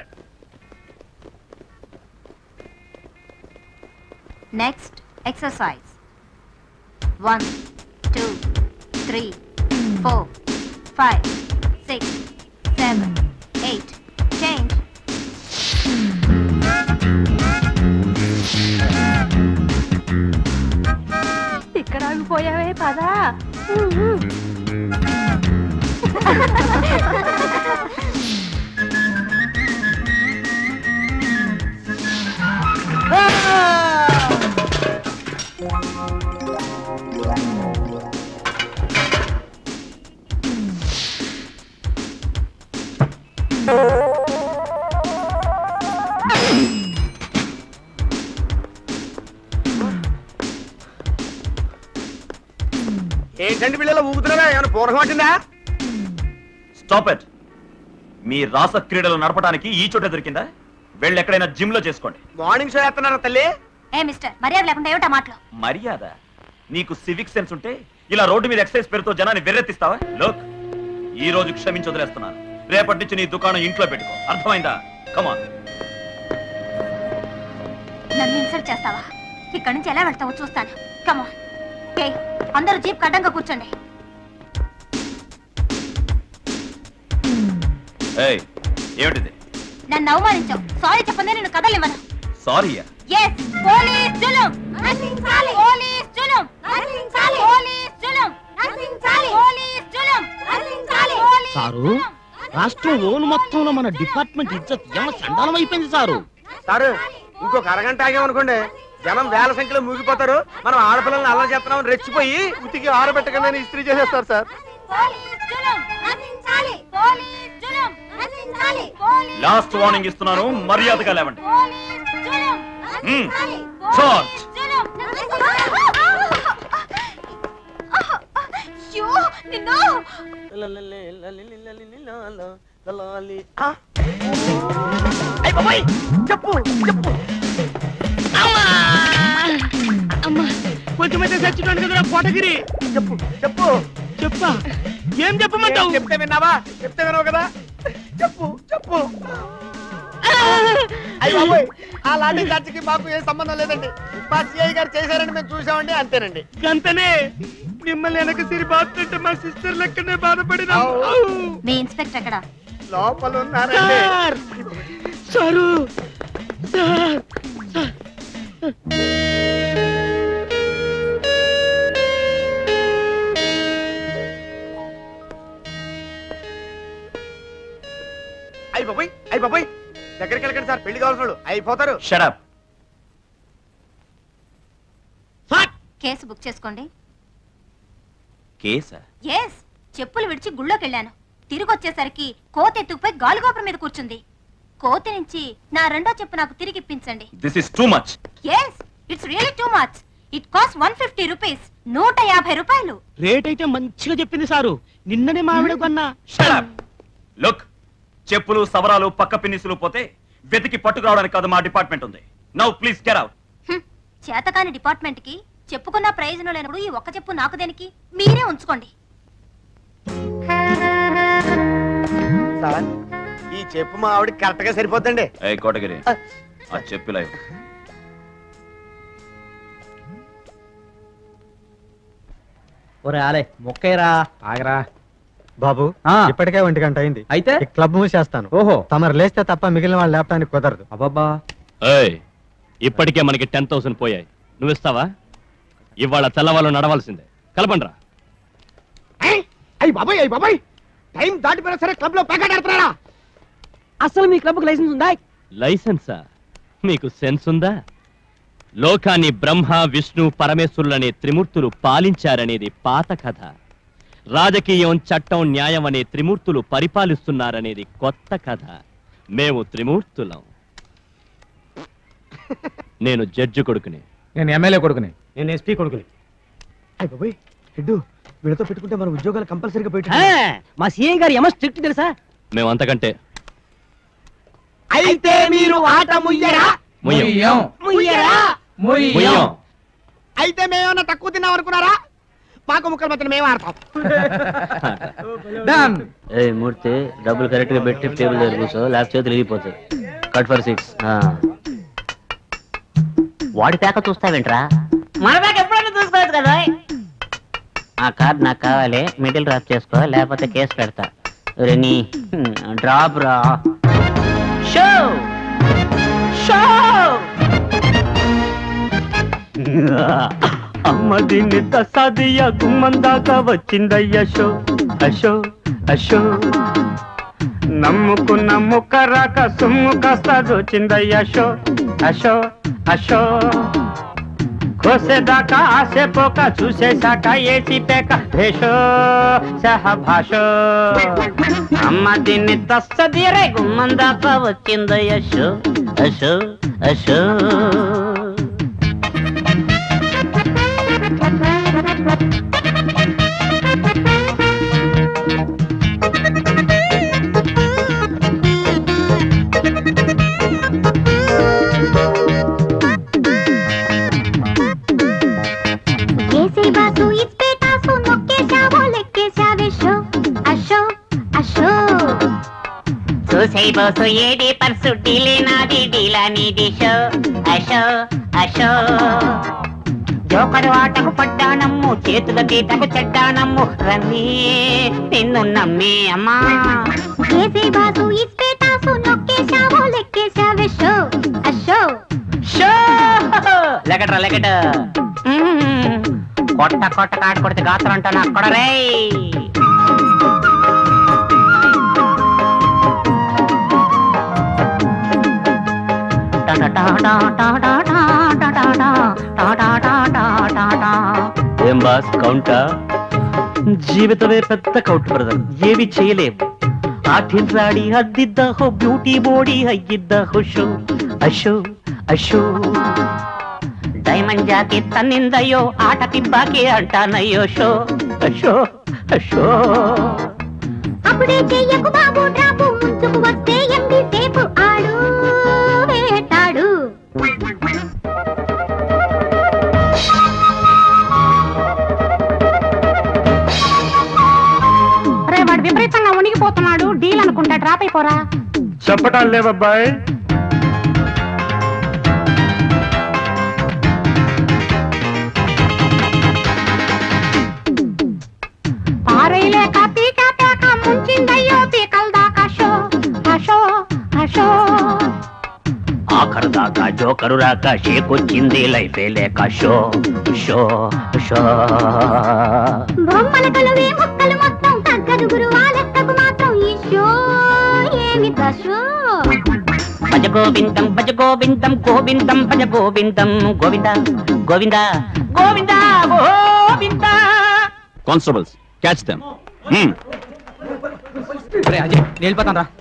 [SPEAKER 14] next exercise one two three four five six seven eight change
[SPEAKER 11] ఇక్కడ ఆగిపోయావే పదా
[SPEAKER 1] అర్జెంట్ బిల్లులో ఊగుతున్నావా ఏమైనా పూర్వం పట్టిందా
[SPEAKER 7] స్టాప్ ఇట్ మీ రాస క్రీడలు నడపడానికి ఈ చోట దొరికిందా వెళ్ళి ఎక్కడైనా జిమ్ లో చేసుకోండి
[SPEAKER 1] మార్నింగ్ షో వేస్తున్నారా తల్లి
[SPEAKER 14] ఏ మిస్టర్ మర్యాద లేకుండా ఏమిటా మాటలు
[SPEAKER 7] మర్యాద నీకు సివిక్ సెన్స్ ఉంటే ఇలా రోడ్డు మీద ఎక్సైజ్ పేరుతో జనాన్ని వెర్రెత్తిస్తావా లోక్ ఈ రోజు క్షమించి వదిలేస్తున్నాను రేపటి నుంచి నీ దుకాణం ఇంట్లో పెట్టుకో అర్థమైందా కమాన్
[SPEAKER 14] నన్ను ఇన్సల్ట్ చేస్తావా ఇక్కడి నుంచి ఎలా వెళ్తావో చూస్తాను కమా ఏ అందరూ జీప్ కడ్డంగా కూర్చోండి
[SPEAKER 7] ఏయ్ ఏమిటిది
[SPEAKER 14] నన్ను అవమానించావు సారీ చెప్పండి నేను కదలివ్వను
[SPEAKER 7] సారీయా
[SPEAKER 14] ఎస్ పోలీస్ జులుం నశించాలి పోలీస్ జులుం నశించాలి పోలీస్ జులుం నశించాలి పోలీస్ జులుం నశించాలి
[SPEAKER 8] సారు రాష్ట్రం ఓను మొత్తంలో మన డిపార్ట్మెంట్ ఇజ్జత్ ఏమో చండాలం అయిపోయింది సారు
[SPEAKER 1] సారు ఇంకొక అరగంట ఆగామనుకోండి జనం వేల సంఖ్యలో మూగిపోతారు మనం ఆడపిల్లల్ని అల్లరి చేస్తున్నామని రెచ్చిపోయి ఉతికి ఆరబెట్టగానే ఇస్త్రీ చేసేస్తారు సార్
[SPEAKER 14] పోలీస్ జులుం నశించాలి పోలీస్ జులుం నశించాలి పోలీస్
[SPEAKER 7] లాస్ట్ వార్నింగ్ ఇస్తున్నాను మర్యాదగా లేవండి
[SPEAKER 14] జులుం
[SPEAKER 7] మ్మ్. చార్జ్
[SPEAKER 14] జులుం అయ్యో నిన్ను
[SPEAKER 1] చెప్పు చెప్పు
[SPEAKER 8] అమ్మా కొంచెం అయితే చచ్చినాడు కదరా కోటగిరి
[SPEAKER 1] చెప్పు చెప్పు
[SPEAKER 8] చెప్పా ఏం చెప్పమంటావు
[SPEAKER 1] చెప్తే విన్నావా చెప్తే విన్నావు కదా చెప్పు చెప్పు అయ్యి బాబోయ్ ఆ లాఠీ చార్జికి మాకు ఏ సంబంధం లేదండి మా సిఐ గారు చేశారని మేము చూసామండి అంతేనండి
[SPEAKER 8] గంతనే మిమ్మల్ని వెనక సిరి బాగుతుంటే మా సిస్టర్ లెక్కనే బాధపడినా
[SPEAKER 14] మీ ఇన్స్పెక్టర్ ఎక్కడ
[SPEAKER 1] లోపల ఉన్నారండి
[SPEAKER 8] సార్ సారు సార్
[SPEAKER 1] అయ్యి బాబోయ్ అయ్యి బాబోయ్ దగ్గరికి వెళ్ళకండి సార్ పెళ్లి కావాల్సిన వాళ్ళు అయిపోతారు
[SPEAKER 7] షడప్
[SPEAKER 14] కేసు బుక్ చేసుకోండి
[SPEAKER 7] కేసా
[SPEAKER 14] ఎస్ చెప్పులు విడిచి గుళ్ళోకి వెళ్ళాను తిరిగి వచ్చేసరికి కోతి ఎత్తుకుపోయి గాలిగోపురం మీద కూర్చుంది కోతి నుంచి నా రెండో చెప్పు నాకు తిరిగి ఇప్పించండి
[SPEAKER 7] this is too much
[SPEAKER 14] yes it's really too much it cost one fifty rupees నూట యాభై రూపాయలు
[SPEAKER 8] రేట్ అయితే మంచిగా చెప్పింది సారు నిన్ననే మావిడ కొన్నా
[SPEAKER 7] లుక్ చెప్పులు సవరాలు పక్క పిన్నిసులు పోతే వెతికి పట్టుకురావడానికి కాదు మా డిపార్ట్మెంట్ ఉంది నౌ ప్లీజ్ గెట్ అవుట్
[SPEAKER 14] చేతకాని డిపార్ట్మెంట్ కి చెప్పుకున్న ప్రయోజనం లేనప్పుడు ఈ ఒక్క చెప్పు నాకు దేనికి మీరే ఉంచుకోండి
[SPEAKER 1] సార్ ఈ చెప్పు మా ఆవిడకి కరెక్ట్ గా సరిపోద్దండి
[SPEAKER 7] ఏ కోటగిరి ఆ చెప్పులా ఇవ్వు.
[SPEAKER 9] ఒరే ఆలే మొక్కైరా
[SPEAKER 12] ఆగరా బాబు ఇప్పటికే ఒంటి గంట అయింది
[SPEAKER 9] అయితే
[SPEAKER 12] ఈ క్లబ్ మూసేస్తాను ఓహో తమరు లేస్తే తప్ప మిగిలిన వాళ్ళు లేపడానికి కుదరదు
[SPEAKER 9] అబ్బబ్బా
[SPEAKER 8] ఏయ్ ఇప్పటికే మనకి టెన్ థౌసండ్ పోయాయి నువ్వు ఇస్తావా ఇవాళ తెల్లవాళ్ళు నడవాల్సిందే కలపండ్రా
[SPEAKER 12] అయ్యి బాబాయ్ అయ్యి బాబాయ్ టైం దాటిపోయినా సరే క్లబ్ లో ప్యాకెట్ ఆడుతున్నారా
[SPEAKER 9] అసలు మీ క్లబ్ లైసెన్స్ ఉందా
[SPEAKER 8] లైసెన్సా మీకు సెన్స్ ఉందా లోకాన్ని బ్రహ్మ విష్ణు పరమేశ్వరులనే త్రిమూర్తులు పాలించారనేది పాత కథ రాజకీయం చట్టం న్యాయం అనే త్రిమూర్తులు పరిపాలిస్తున్నారనేది కొత్త కథ మేము త్రిమూర్తులం నేను జడ్జి కొడుకుని
[SPEAKER 12] నేను ఎమ్మెల్యే కొడుకుని నేను ఎస్పీ కొడుకుని అయ్యి బాబాయ్ హెడ్డు వీళ్ళతో పెట్టుకుంటే మన ఉద్యోగాలు కంపల్సరీగా పెట్టి
[SPEAKER 9] మా సీఎం గారు ఏమో స్ట్రిక్ట్ తెలుసా
[SPEAKER 8] మేము అంతకంటే
[SPEAKER 12] అయితే మీరు ఆట ముయ్యరా
[SPEAKER 8] ముయ్యం.
[SPEAKER 12] ముయ్యరా
[SPEAKER 8] ముయ్యం.
[SPEAKER 12] అయితే మేమన్నా తక్కువ తిన్నాం అనుకున్నారా మాకు ముక్కలు మధ్యన మేము ఆడతాం
[SPEAKER 15] ఏ మూర్తి డబ్బులు కరెక్ట్ గా పెట్టి టేబుల్ దగ్గర కూర్చో లేకపోతే చేతులు ఇరిగిపోతాయి కట్ ఫర్ సిక్స్ వాడి పేక చూస్తావేంట్రా మన పేక ఎప్పుడైనా చూసుకోవచ్చు కదా ఆ కార్డ్ నాకు కావాలి మిడిల్ డ్రాప్ చేసుకో లేకపోతే కేసు పెడతా రెనీ డ్రాప్ రా షో షో
[SPEAKER 8] అమ్మ దీన్ని దసాదియ గుమ్మం దాకా వచ్చిందయ్య షో అషో అషో నమ్ముకున్న ముక్క రాక సుమ్ము కాస్త దోచిందయ్య షో అషో అషో కోసేదాకా ఆసేపోక చూసేశాక ఏసి పేక భేషో సహభాషో
[SPEAKER 15] అమ్మ దీన్ని తస్సదీరే గుమ్మం దాకా వచ్చిందయ్య షో అషో అషో చూసై బోసు ఏది పర్సు డీలే నాది డీలా నీది షో అషో అషో జోకరు ఆటకు పడ్డానమ్ము చేతుల తీటకు చెడ్డానమ్ము రమ్మి నిన్ను నమ్మి అమ్మా
[SPEAKER 14] కేసే బాసు ఇస్పేటాసు నొక్కేశావో లెక్కేశావే షో అషో
[SPEAKER 15] షో లెగట్రా లెగట కొట్ట కొట్ట కాటు కొడితే గాత్రం అంటాను అక్కడ రే ఏం బాస్ కౌంటా జీవితమే పెద్ద కౌంట్ బ్రదర్ ఏవి చేయలేం ఆటిల్రాడి అద్దిద్ద హో బ్యూటీ బాడీ అయ్యిద్ద హో షో అషో అషో డైమండ్ జాతి తన్నిందయ్యో ఆట తిబ్బాకి అంటానయ్యో షో అషో అషో
[SPEAKER 14] అప్పుడే చెయ్యకు బాబు డ్రాపు ముంచుకు వస్తే ఎండి సేపు ఆడు వేటాడు
[SPEAKER 15] రే వాడు విపరీతంగా ఉనిగిపోతున్నాడు డీల్ అనుకుంటా డ్రాప్ అయిపోరా
[SPEAKER 2] చెప్పటాలు లేవబ్బాయ్
[SPEAKER 15] పారైలేక పీక పేక ముంచిందయ్యో పీకల దాకా షో అషో అషో ఆఖరు దాకా జోకరు రాక షేకొచ్చింది లైఫే లేక షో షో షో
[SPEAKER 14] బొమ్మల కలువే మొక్కలు మొత్తం తగ్గదు గురువా లెక్కకు మాత్రం ఈ షో ఏమి షో
[SPEAKER 15] భజ గోవిందం భజ గోవిందం గోవిందం భజ Govindam Govinda Govinda Govinda Govinda
[SPEAKER 7] constables catch them
[SPEAKER 9] Ajay నేను వెళ్ళిపోతాను రా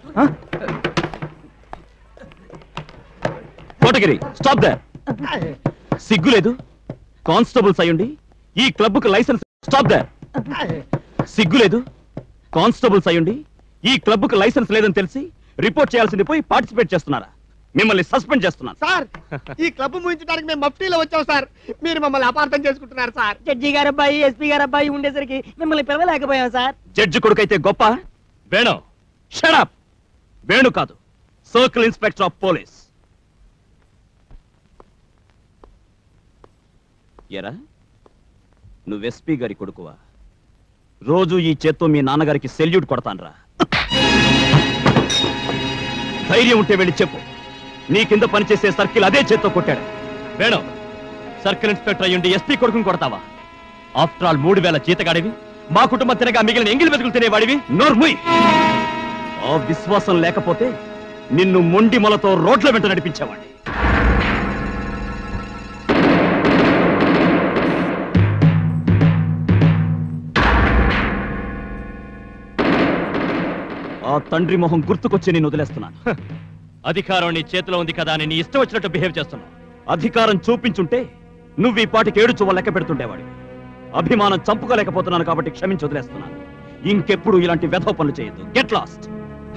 [SPEAKER 7] కోటగిరి స్టాప్ దే సిగ్గు లేదు కానిస్టేబుల్స్ అయ్యుండి ఈ క్లబ్ కు లైసెన్స్ స్టాప్ దే సిగ్గు లేదు కానిస్టేబుల్స్ అయ్యుండి ఈ క్లబ్ కు లైసెన్స్ లేదని తెలిసి రిపోర్ట్ చేయాల్సింది పోయి పార్టిసిపేట్ చేస్తున్నారా మిమ్మల్ని సస్పెండ్ చేస్తున్నాను
[SPEAKER 1] సార్ ఈ క్లబ్ ముగించడానికి మేము మఫ్టీలో వచ్చాం సార్ మీరు మమ్మల్ని అపార్థం చేసుకుంటున్నారు సార్
[SPEAKER 9] జడ్జి గారు అబ్బాయి ఎస్పీ గారు అబ్బాయి ఉండేసరికి మిమ్మల్ని పిలవలేకపోయాం సార్
[SPEAKER 7] జడ్జి కొడుకైతే గొప్ప వేణు షడప్ వేణు కాదు సర్కిల్ ఇన్స్పెక్టర్ ఆఫ్ పోలీస్ ఎరా నువ్వు ఎస్పీ గారి కొడుకువా రోజు ఈ చేత్తో మీ నాన్నగారికి సెల్యూట్ కొడతాన్రా ధైర్యం ఉంటే వెళ్ళి చెప్పు నీ కింద పనిచేసే సర్కిల్ అదే చేత్తో కొట్టాడు వేణు సర్కిల్ ఇన్స్పెక్టర్ అయ్యుండి ఎస్పీ కొడుకుని కొడతావా ఆఫ్టర్ ఆల్ మూడు వేల జీతగాడివి మా కుటుంబం తినగా మిగిలిన ఎంగిలి వెతుకులు తినేవాడివి నోర్ముయ్ ఆ విశ్వాసం లేకపోతే నిన్ను మొండి మొలతో రోడ్ల వెంట నడిపించేవాడిని ఆ తండ్రి మొహం గుర్తుకొచ్చి నేను వదిలేస్తున్నాను అధికారం నీ చేతిలో ఉంది కదా అని నీ ఇష్టం వచ్చినట్టు బిహేవ్ చేస్తున్నావు అధికారం చూపించుంటే నువ్వు ఈ పాటికి ఏడు చువ్వ లెక్క పెడుతుండేవాడి అభిమానం చంపుకోలేకపోతున్నాను కాబట్టి క్షమించి వదిలేస్తున్నాను ఇంకెప్పుడు ఇలాంటి వెధవ పనులు చేయొద్దు గెట్ లాస్ట్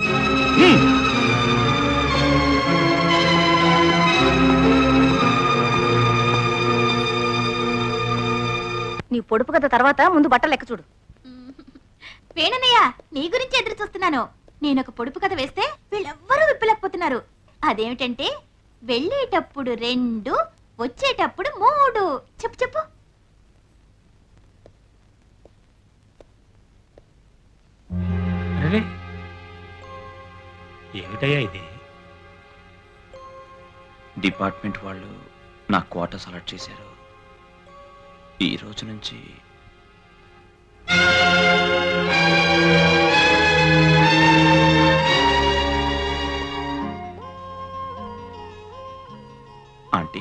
[SPEAKER 6] నీ పొడుపు కథ తర్వాత ముందు బట్టలు లెక్క చూడు వేణనయ్య నీ గురించి ఎదురు చూస్తున్నాను నేను ఒక పొడుపు కథ వేస్తే వీళ్ళెవ్వరూ విప్పలేకపోతున్నారు అదేమిటంటే వెళ్ళేటప్పుడు రెండు వచ్చేటప్పుడు మూడు చెప్పు చెప్పు
[SPEAKER 2] అరే ఏమిటయ్యా ఇది
[SPEAKER 5] డిపార్ట్మెంట్ వాళ్ళు నా క్వార్టర్స్ అలర్ట్ చేశారు ఈ రోజు నుంచి ఆంటీ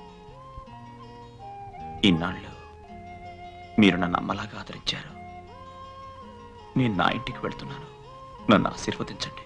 [SPEAKER 5] ఇన్నాళ్ళు మీరు నన్ను అమ్మలాగా ఆదరించారు నేను నా ఇంటికి వెళ్తున్నాను నన్ను ఆశీర్వదించండి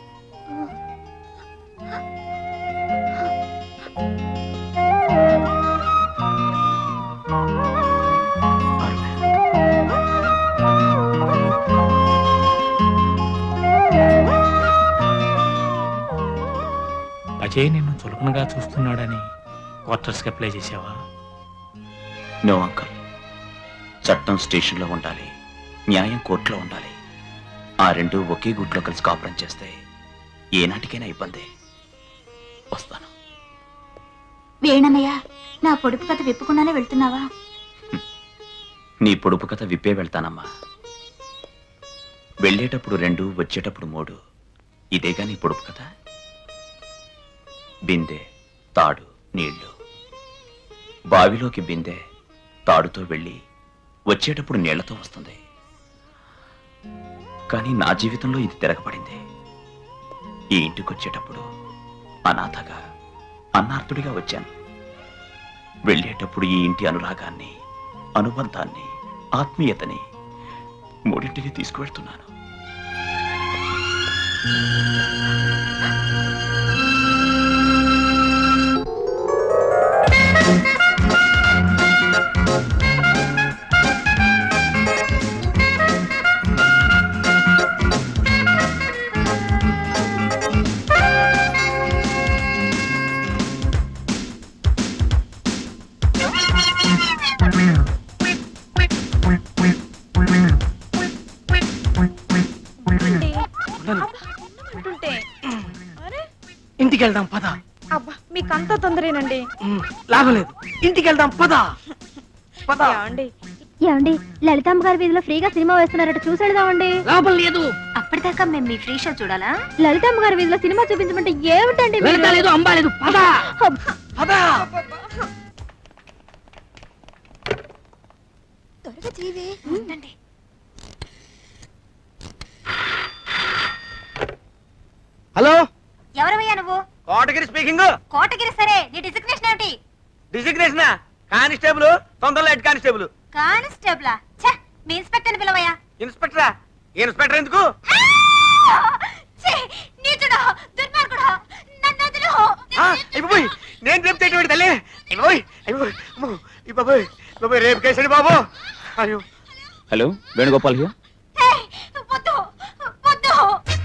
[SPEAKER 2] అజయ్ నిన్ను చులకనగా చూస్తున్నాడని క్వార్టర్స్కి అప్లై చేసావా
[SPEAKER 5] నో అంకల్ చట్టం స్టేషన్లో ఉండాలి న్యాయం కోర్టులో ఉండాలి ఆ రెండు ఒకే గుట్లో కలిసి కాపురం చేస్తే
[SPEAKER 7] ఏనాటికైనా ఇబ్బందే వస్తాను
[SPEAKER 6] వేణన్నయ్య నా పొడుపు కథ విప్పకుండానే వెళ్తున్నావా
[SPEAKER 7] నీ పొడుపు కథ విప్పే వెళ్తానమ్మా వెళ్ళేటప్పుడు రెండు వచ్చేటప్పుడు మూడు ఇదేగా నీ పొడుపు కథ బిందె తాడు నీళ్లు బావిలోకి బిందె తాడుతో వెళ్ళి వచ్చేటప్పుడు నీళ్లతో వస్తుంది కానీ నా జీవితంలో ఇది తిరగబడింది ఈ ఇంటికి వచ్చేటప్పుడు అనాథగా అన్నార్థుడిగా వచ్చాను వెళ్ళేటప్పుడు ఈ ఇంటి అనురాగాన్ని అనుబంధాన్ని ఆత్మీయతని మూడింటిని తీసుకువెళ్తున్నాను
[SPEAKER 16] ఇంటికి వెళ్దాం పద
[SPEAKER 11] అబ్బా మీకంతా తొందరేనండి
[SPEAKER 16] లాభం లేదు ఇంటికి వెళ్దాం పద పద
[SPEAKER 11] ఏమండి
[SPEAKER 13] ఏమండి లలితాంబ గారి వీధిలో ఫ్రీగా సినిమా వేస్తున్నారట చూసి వెళదామండి
[SPEAKER 16] లాభం లేదు
[SPEAKER 6] అప్పటిదాకా మేము మీ ఫ్రీ షో చూడాలా
[SPEAKER 13] లలితాంబ గారి వీధిలో సినిమా చూపించమంటే ఏమిటండి మీరు?
[SPEAKER 16] లలిత లేదు అంబా లేదు పద పద
[SPEAKER 6] త్వరగా చేయవే ఉండండి
[SPEAKER 1] హలో
[SPEAKER 6] ఎవరవయ్యా నువ్వు
[SPEAKER 1] కోటగిరి స్పీకింగ్
[SPEAKER 6] కోటగిరి సరే నీ డిసిగ్నేషన్ ఏమిటి
[SPEAKER 1] డిసిగ్నేషన్ కానిస్టేబుల్ తొందరలో హెడ్ కానిస్టేబుల్
[SPEAKER 6] కానిస్టేబులా ఛ మీ ఇన్స్పెక్టర్ పిలవయ్యా
[SPEAKER 1] ఇన్స్పెక్టరా ఇన్స్పెక్టర్ ఎందుకు
[SPEAKER 6] ఛీ, నీచుడా దుర్మార్గుడా నన్ను వదిలు
[SPEAKER 1] ఆ, అయిపోయి నేను రేపు చేయటం తల్లి అయిపోయి అయిపోయి అమ్మో, ఈ బాబోయ్ బాబోయ్ రేపు కేసండి బాబు అయ్యో
[SPEAKER 7] హలో వేణుగోపాల్ హియర్
[SPEAKER 6] ఏయ్, వద్దు వద్దు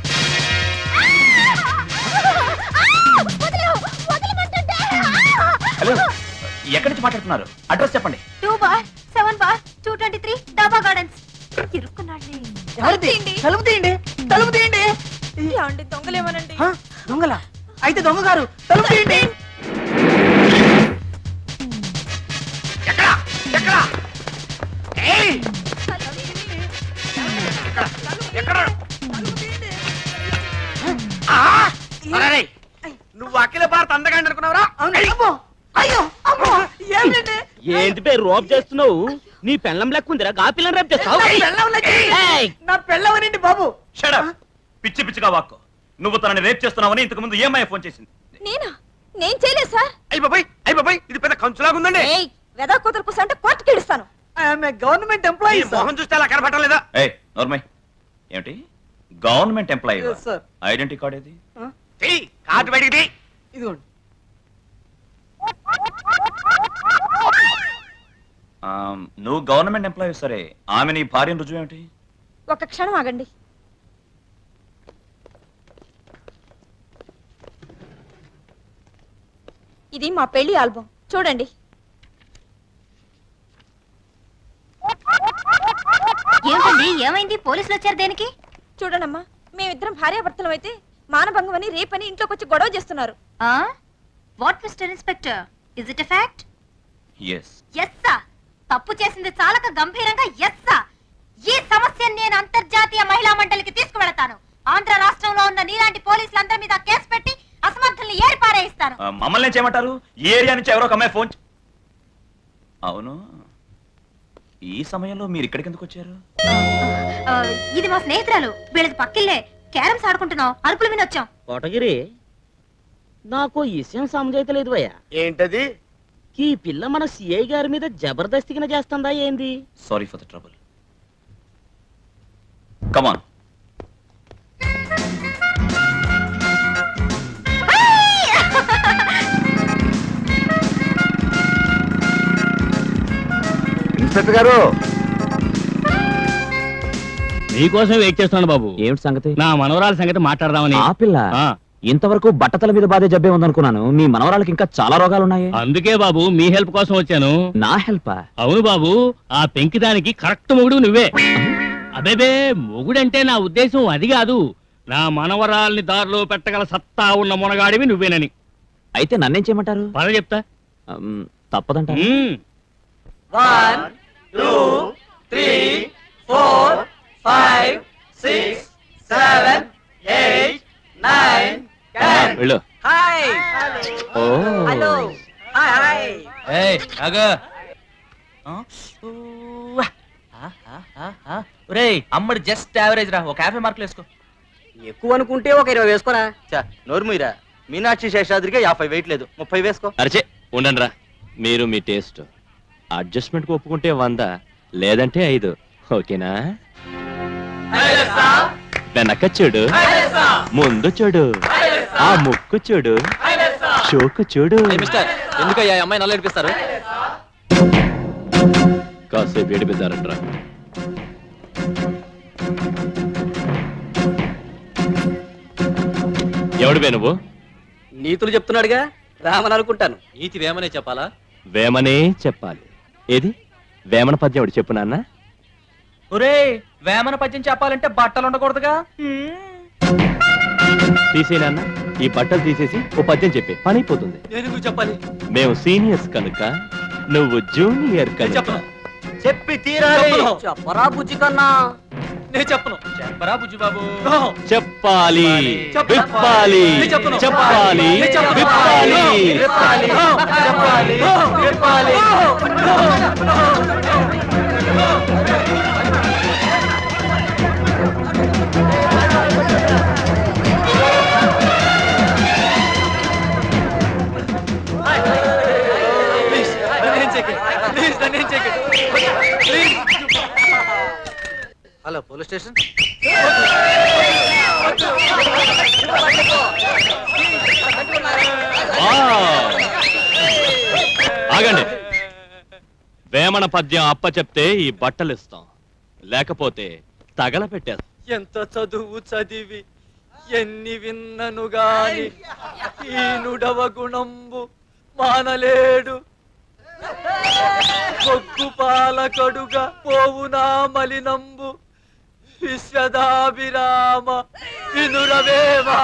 [SPEAKER 6] వదిలు వదిలిమంటుంటే
[SPEAKER 7] హలో ఎక్కడి నుంచి మాట్లాడుతున్నారు అడ్రస్ చెప్పండి
[SPEAKER 6] two bar seven bar two twenty three Daba Gardens ఇరుక్కున్నాడు
[SPEAKER 16] ఎవరిది తలుపు తీయండి తలుపు తీయండి
[SPEAKER 11] ఏమండి దొంగలేమోనండి
[SPEAKER 16] హ? దొంగల అయితే దొంగ గారు తలుపు తీయండి
[SPEAKER 1] ఎక్కడ ఎక్కడ ఏయ్ ఎక్కడ ఆ! అరే, నువ్వు అఖిల భారత అందగాండి అనుకున్నావురా
[SPEAKER 16] అమ్మో అయ్యో అమ్మో ఏమిటండి
[SPEAKER 8] ఏంటి పేరు రోప్ చేస్తున్నావు నీ పెళ్ళం లెక్క ఉందిరా గా పిల్లని రేపు చేస్తావు
[SPEAKER 16] నా పెళ్ళం లెక్క. నా పెళ్ళవనండి బాబు
[SPEAKER 7] షడప్ పిచ్చి పిచ్చిగా వాక్కు నువ్వు తనని రేప్ చేస్తున్నావని ఇంతకు ముందు ఏమై ఫోన్ చేసింది
[SPEAKER 11] నేనా నేను చేయలేదు సార్
[SPEAKER 1] అయ్యి బాబాయ్ అయ్యి బాబాయ్ ఇది పెద్ద కంచులాగా ఉందండి
[SPEAKER 11] ఏయ్ వెదా కూతురు కూర్చో అంటే కోర్టుకి ఇడుస్తాను
[SPEAKER 16] గవర్నమెంట్
[SPEAKER 1] ఈ
[SPEAKER 16] ఎంప్లాయీ
[SPEAKER 1] మొహం చూస్తే అలా కనపడటం లేదా
[SPEAKER 7] ఏ నోర్మై ఏమిటి government employee
[SPEAKER 16] Yes, sir.
[SPEAKER 7] Identity card ఏది
[SPEAKER 1] చెయ్యి కార్డు బయటికి తీ.
[SPEAKER 16] ఇదిగోండి
[SPEAKER 7] ఆ, నువ్వు గవర్నమెంట్ ఎంప్లాయీ సరే ఆమె నీ భార్యను రుజువు ఏమిటి
[SPEAKER 11] ఒక క్షణం ఆగండి ఇది మా పెళ్లి ఆల్బమ్ చూడండి
[SPEAKER 6] ఏమిటండి ఏమైంది పోలీసులు వచ్చారు దేనికి
[SPEAKER 11] చూడనమ్మా మేమిద్దరం భార్యాభర్తలం అయితే మానభంగం అని రేపని ఇంట్లోకి వచ్చి గొడవ చేస్తున్నారు
[SPEAKER 6] what mister inspector is it a fact
[SPEAKER 7] yes
[SPEAKER 6] ఎస్సా తప్పు చేసింది చాలక గంభీరంగా ఎస్సా ఈ సమస్యను నేను అంతర్జాతీయ మహిళా మండలికి తీసుకువెళతాను ఆంధ్ర రాష్ట్రంలో ఉన్న నీలాంటి పోలీసులందరి మీద కేసు పెట్టి అసమర్థుల్ని ఏరి పారేయిస్తాను
[SPEAKER 7] మమ్మల్ని ఏం చేయమంటారు ఈ ఏరియా నుంచి ఎవరో ఒక అమ్మాయి ఫోన్ చే- అవును ఈ సమయంలో మీరు ఇక్కడికి ఎందుకు వచ్చారు
[SPEAKER 6] ఆ, ఇది మా స్నేహితురాలు వీళ్ళది పక్కిల్లే క్యారమ్స్ ఆడుకుంటున్నాం అరుపులు వినొచ్చాం
[SPEAKER 8] కోటగిరి నాకు ఈ విషయం సమజైతలేదు భయ్యా
[SPEAKER 1] ఏంటది
[SPEAKER 8] ఈ పిల్ల మన సిఐ గారి మీద జబర్దస్తిగా చేస్తుందా ఏంది
[SPEAKER 7] sorry for the trouble come on
[SPEAKER 17] inspector గారు
[SPEAKER 8] నీకోసం వెయిట్ చేస్తున్నాను బాబు
[SPEAKER 17] ఏమిటి సంగతి
[SPEAKER 8] నా మనవరాల సంగతి మాట్లాడదామని
[SPEAKER 17] ఆ పిల్ల ఇంతవరకు బట్టతల మీద బాధే జబ్బే ఉందనుకున్నాను మీ మనవరాలకి ఇంకా చాలా రోగాలు ఉన్నాయి
[SPEAKER 8] అందుకే బాబు మీ హెల్ప్ కోసం వచ్చాను
[SPEAKER 17] నా హెల్ప్
[SPEAKER 8] అవును బాబు ఆ పెంకిదానికి కరెక్ట్ మొగుడు నువ్వే అబేబే మొగుడంటే నా ఉద్దేశం అది కాదు నా మనవరాల్ని దారిలో పెట్టగల సత్తా ఉన్న మునగాడివి నువ్వేనని
[SPEAKER 17] అయితే నన్నేం చేయమంటారు
[SPEAKER 8] పద చెప్తా
[SPEAKER 17] తప్పదంటారు
[SPEAKER 9] one two three four five six seven eight nine ten
[SPEAKER 17] వెళ్ళు
[SPEAKER 9] హాయ్
[SPEAKER 17] ఓ
[SPEAKER 9] హలో హాయ్ హాయ్
[SPEAKER 18] ఏయ్ ఆగు ఒరేయ్ అమ్మడి జస్ట్ యావరేజ్ రా ఒక యాభై మార్కులు వేసుకో
[SPEAKER 9] ఎక్కువ అనుకుంటే ఒక ఇరవై వేసుకోరా చా నోర్ముయిరా మీనాక్షి శేషాద్రికి యాభై వెయిట్ లేదు ముప్పై వేసుకో
[SPEAKER 17] అరచే ఉండండి రా మీరు మీ టేస్ట్ అడ్జస్ట్మెంట్ ఒప్పుకుంటే వంద లేదంటే ఐదు ఓకేనా వెనక చూడు ముందు చూడు ఆ ముక్కు చూడు షోకు చూడు
[SPEAKER 18] మిస్టర్ ఎందుకయ్యా ఈ అమ్మాయి నల్ల ఏడిపిస్తారు
[SPEAKER 17] కాసేపు ఏడిపిద్దారంట్రా ఎవడివే నువ్వు
[SPEAKER 9] నీతులు చెప్తున్నాడుగా రామని అనుకుంటాను
[SPEAKER 18] నీతి వేమనే చెప్పాలా
[SPEAKER 17] వేమనే చెప్పాలి ఏది వేమన పద్యం ఒకటి చెప్పు నాన్న
[SPEAKER 18] ఒరేయ్ వేమన పద్యం చెప్పాలంటే బట్టలు ఉండకూడదుగా
[SPEAKER 17] తీసే నాన్న ఈ బట్టలు తీసేసి ఓ పద్యం చెప్పే పని అయిపోతుంది
[SPEAKER 18] ఎందుకు చెప్పాలి
[SPEAKER 17] మేము సీనియర్స్ కనుక నువ్వు జూనియర్ కనుక
[SPEAKER 9] చెప్పి తీరాలి
[SPEAKER 18] చెప్పను.
[SPEAKER 9] చెప్పరా బుజ్జి కన్నా
[SPEAKER 18] నేను చెప్పను చెప్పరా బుజ్జి బాబు
[SPEAKER 17] చెప్పాలి
[SPEAKER 18] చెప్పను.
[SPEAKER 17] విప్పాలి
[SPEAKER 18] నేను చెప్పను.
[SPEAKER 17] చెప్పాలి
[SPEAKER 18] నేను చెప్పను.
[SPEAKER 17] విప్పాలి
[SPEAKER 9] విప్పాలి చెప్పాలి విప్పాలి
[SPEAKER 18] ప్లీజ్ నన్ను ఏం చేయకండి ప్లీజ్ నన్ను ఏం చేయకండి ప్లీజ్
[SPEAKER 9] హలో పోలీస్ స్టేషన్
[SPEAKER 17] ఆ! ఆగండి వేమన పద్యం అప్ప చెప్తే ఈ బట్టలు ఇస్తాం లేకపోతే తగల పెట్టేస్తాం
[SPEAKER 9] ఎంత చదువు చదివి ఎన్ని విన్నను గాని ఈనుడవ గుణంబు మానలేడు కొగ్గు పాలకడుగా పోవునా మలినంబు విశ్వదాభిరామ వినురవేమా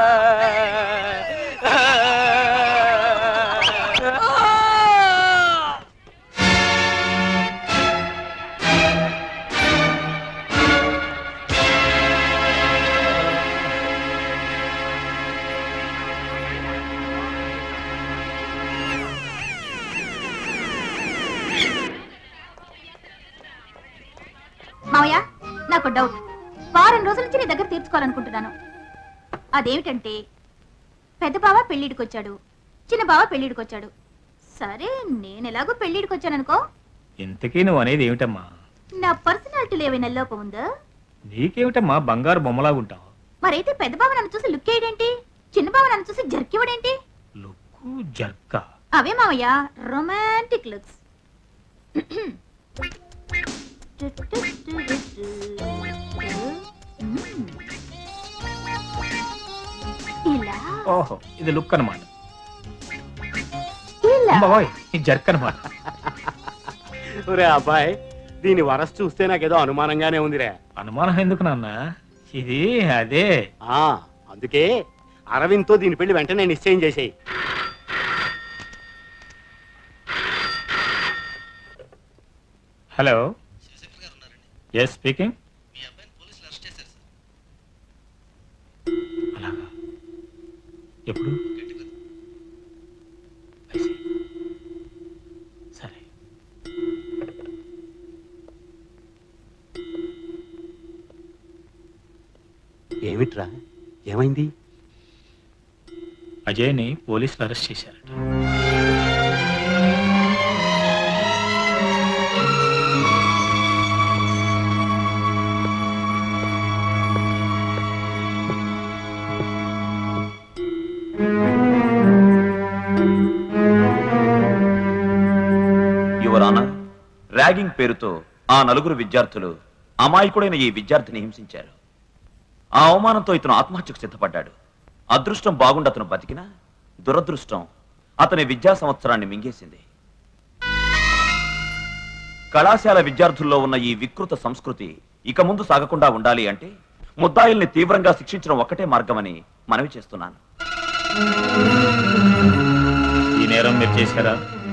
[SPEAKER 6] మావయ్య నాకు డౌట్ వారం రోజుల నుంచి నీ దగ్గర తీర్చుకోవాలనుకుంటున్నాను అదేమిటంటే పెద్ద బావ పెళ్ళిడికి వచ్చాడు చిన్న బావ పెళ్ళిడికి వచ్చాడు సరే నేను ఎలాగో పెళ్ళిడికి వచ్చాననుకో
[SPEAKER 2] ఇంతకీ నువ్వు అనేది ఏమిటమ్మా
[SPEAKER 6] నా పర్సనాలిటీలో ఏమైనా లోపం ఉందా
[SPEAKER 2] నీకేమిటమ్మా బంగారు బొమ్మలాగుంటావు
[SPEAKER 6] మరైతే పెద్ద బావ నన్ను చూసి లుక్ వేయడేంటి చిన్న బావ నన్ను చూసి జర్కివడేంటి
[SPEAKER 2] కు జర్కా
[SPEAKER 6] అవే మావయ్య రొమాంటిక్ లుక్స్ ఇలా
[SPEAKER 2] ఓహో ఇది లుక్ అనమాట
[SPEAKER 6] ఇలా
[SPEAKER 2] బాయ్ ఇది జర్క్ అనమాట
[SPEAKER 19] ఒరే అబ్బాయి దీని వరస చూస్తే నాకేదో అనుమానంగానే ఉందిరే
[SPEAKER 2] అనుమానం ఎందుకు నాన్న ఇది అదే
[SPEAKER 19] ఆ అందుకే అరవింద్తో దీని పెళ్లి వెంటనే నిశ్చయం చేసేయి
[SPEAKER 2] హలో ఎస్ స్పీకింగ్ అలాగా ఎప్పుడు I see. సరే
[SPEAKER 19] ఏమిట్రా ఏమైంది
[SPEAKER 2] అజయ్ని పోలీసులు అరెస్ట్ చేశారట
[SPEAKER 7] యువర్ ఆనర్ ర్యాగింగ్ పేరుతో ఆ నలుగురు విద్యార్థులు అమాయకుడైన ఈ విద్యార్థిని హింసించారు ఆ అవమానంతో ఇతను ఆత్మహత్యకు సిద్ధపడ్డాడు అదృష్టం బాగుండి అతను బతికినా దురదృష్టం అతని విద్యా సంవత్సరాన్ని మింగేసింది కళాశాల విద్యార్థుల్లో ఉన్న ఈ వికృత సంస్కృతి ఇక ముందు సాగకుండా ఉండాలి అంటే ముద్దాయిల్ని తీవ్రంగా శిక్షించడం ఒక్కటే మార్గమని మనవి చేస్తున్నాను
[SPEAKER 2] ఈ నేరం మీరు చేశారా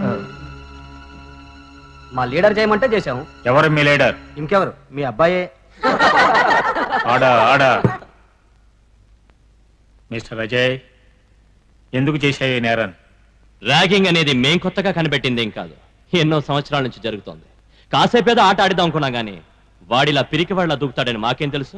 [SPEAKER 9] మా లీడర్ చేయమంటే చేశాము
[SPEAKER 2] ఎవరు మీ లీడర్
[SPEAKER 9] ఇంకెవరు మీ అబ్బాయే
[SPEAKER 2] ఆడా ఆడా మిస్టర్ అజయ్ ఎందుకు చేశావు ఈ నేరాన్ని
[SPEAKER 17] ర్యాగింగ్ అనేది మేం కొత్తగా కనిపెట్టిందేం కాదు ఎన్నో సంవత్సరాల నుంచి జరుగుతోంది కాసేపేదో ఆట ఆడిదాం అనుకున్నా గానీ వాడిలా పిరికి వాళ్ళ దూకుతాడని మాకేం తెలుసు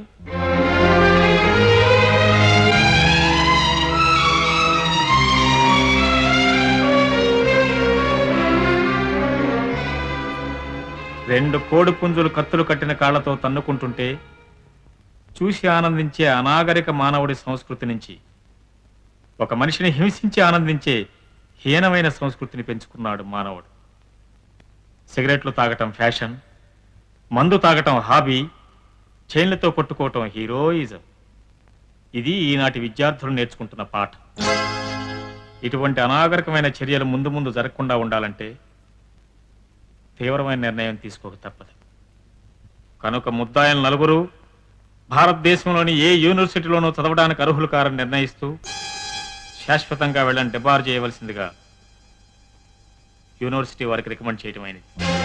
[SPEAKER 2] రెండు కోడి పుంజులు కత్తులు కట్టిన కాళ్లతో తన్నుకుంటుంటే చూసి ఆనందించే అనాగరిక మానవుడి సంస్కృతి నుంచి ఒక మనిషిని హింసించి ఆనందించే హీనమైన సంస్కృతిని పెంచుకున్నాడు మానవుడు సిగరెట్లు తాగటం ఫ్యాషన్ మందు తాగటం హాబీ చైన్లతో కొట్టుకోవటం హీరోయిజం ఇది ఈనాటి విద్యార్థులు నేర్చుకుంటున్న పాఠం ఇటువంటి అనాగరికమైన చర్యలు ముందు ముందు జరగకుండా ఉండాలంటే తీవ్రమైన నిర్ణయం తీసుకోక తప్పదు కనుక ముద్దాయిల నలుగురు భారతదేశంలోని ఏ యూనివర్సిటీలోనూ చదవడానికి అర్హులు కారని నిర్ణయిస్తూ శాశ్వతంగా వెళ్ళని డిబార్ చేయవలసిందిగా యూనివర్సిటీ వారికి రికమెండ్ చేయటం అయినది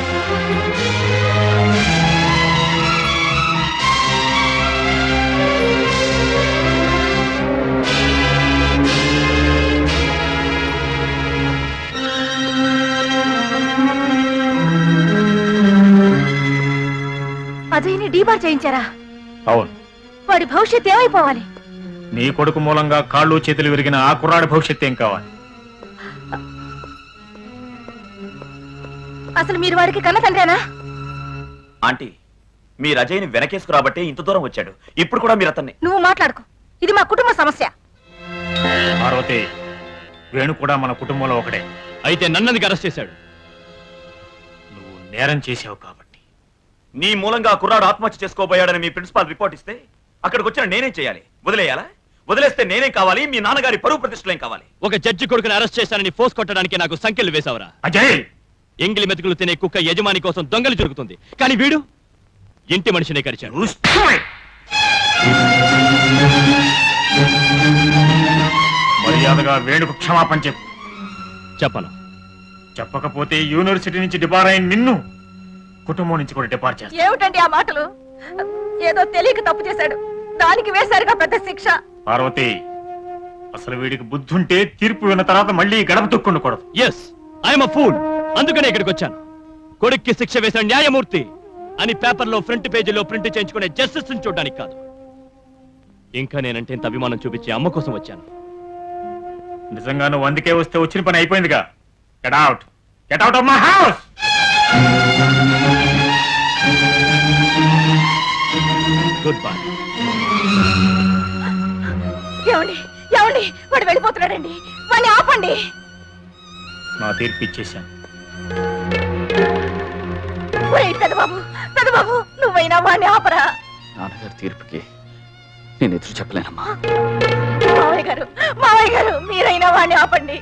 [SPEAKER 11] అజయ్ని డీబార్ చేయించారా
[SPEAKER 2] అవును
[SPEAKER 11] వాడి భవిష్యత్ ఏమైపోవాలి
[SPEAKER 2] నీ కొడుకు మూలంగా కాళ్ళు చేతులు విరిగిన ఆ కుర్రాడి భవిష్యత్తు ఏం కావాలి
[SPEAKER 11] అసలు మీరు వాడికి కన్న తండ్రేనా
[SPEAKER 7] ఆంటీ మీరు అజయ్ని వెనకేసుకురాబట్టే ఇంత దూరం వచ్చాడు ఇప్పుడు కూడా మీరు అతన్ని
[SPEAKER 11] నువ్వు మాట్లాడుకో ఇది మా కుటుంబ సమస్య
[SPEAKER 2] పార్వతి వేణు కూడా మన కుటుంబంలో ఒకడే
[SPEAKER 17] అయితే నన్నది అరెస్ట్ చేశాడు
[SPEAKER 2] నువ్వు నేరం చేసావు కాబట్టి
[SPEAKER 7] నీ మూలంగా ఆ కుర్రాడు ఆత్మహత్య చేసుకోబోయాడని మీ ప్రిన్సిపాల్ రిపోర్ట్ ఇస్తే అక్కడికి వచ్చిన నేనేం చేయాలి వదిలేయాలా వదిలేస్తే నేనేం కావాలి మీ నాన్నగారి పరువు ప్రతిష్టలేం కావాలి
[SPEAKER 17] ఒక జడ్జి కొడుకుని అరెస్ట్ చేశానని ఫోర్స్ కొట్టడానికి నాకు సంఖ్యలు వేశావురా
[SPEAKER 2] అజయ్
[SPEAKER 17] ఎంగిలి మెతుకులు తినే కుక్క యజమాని కోసం దొంగలు జరుగుతుంది కానీ వీడు ఇంటి మనిషినే కరిచాడు
[SPEAKER 2] మర్యాదగా వేణుకు క్షమాపణ చెప్పు
[SPEAKER 17] చెప్పను
[SPEAKER 2] చెప్పకపోతే యూనివర్సిటీ నుంచి డిబార్ అయిన నిన్ను కుటుంబం నుంచి కూడా డిపార్ చేస్తా
[SPEAKER 11] ఏమిటండి ఆ మాటలు ఏదో తెలియక తప్పు చేశాడు దానికి వేశారుగా పెద్ద శిక్ష
[SPEAKER 2] పార్వతి అసలు వీడికి బుద్ధుంటే తీర్పు విన్న తర్వాత మళ్ళీ ఈ గడప తొక్కుండకూడదు
[SPEAKER 17] ఎస్ ఐఎమ్ ఫూల్ అందుకనే ఇక్కడికి వచ్చాను కొడుక్కి శిక్ష వేసిన న్యాయమూర్తి అని పేపర్లో ఫ్రంట్ పేజీలో ప్రింట్ చేయించుకునే జస్టిస్ చూడడానికి కాదు ఇంకా నేనంటే ఇంత అభిమానం చూపించి అమ్మ కోసం వచ్చాను
[SPEAKER 2] నిజంగా నువ్వు అందుకే వస్తే వచ్చిన పని అయిపోయిందిగా get out get out of my house
[SPEAKER 17] goodbye
[SPEAKER 11] ఏమండి ఏమండి వాడు వెళ్ళిపోతున్నాడండి వాడిని ఆపండి
[SPEAKER 2] నా తీర్పు ఇచ్చేశాను
[SPEAKER 11] ఒరేయ్ పెదబాబు పెదబాబు నువ్వైనా వాడిని ఆపరా
[SPEAKER 5] నాన్నగారి తీర్పుకి నేను ఎదురు చెప్పలేనమ్మా
[SPEAKER 11] మావయ్య గారు మావయ్య గారు మీరైనా వాడిని ఆపండి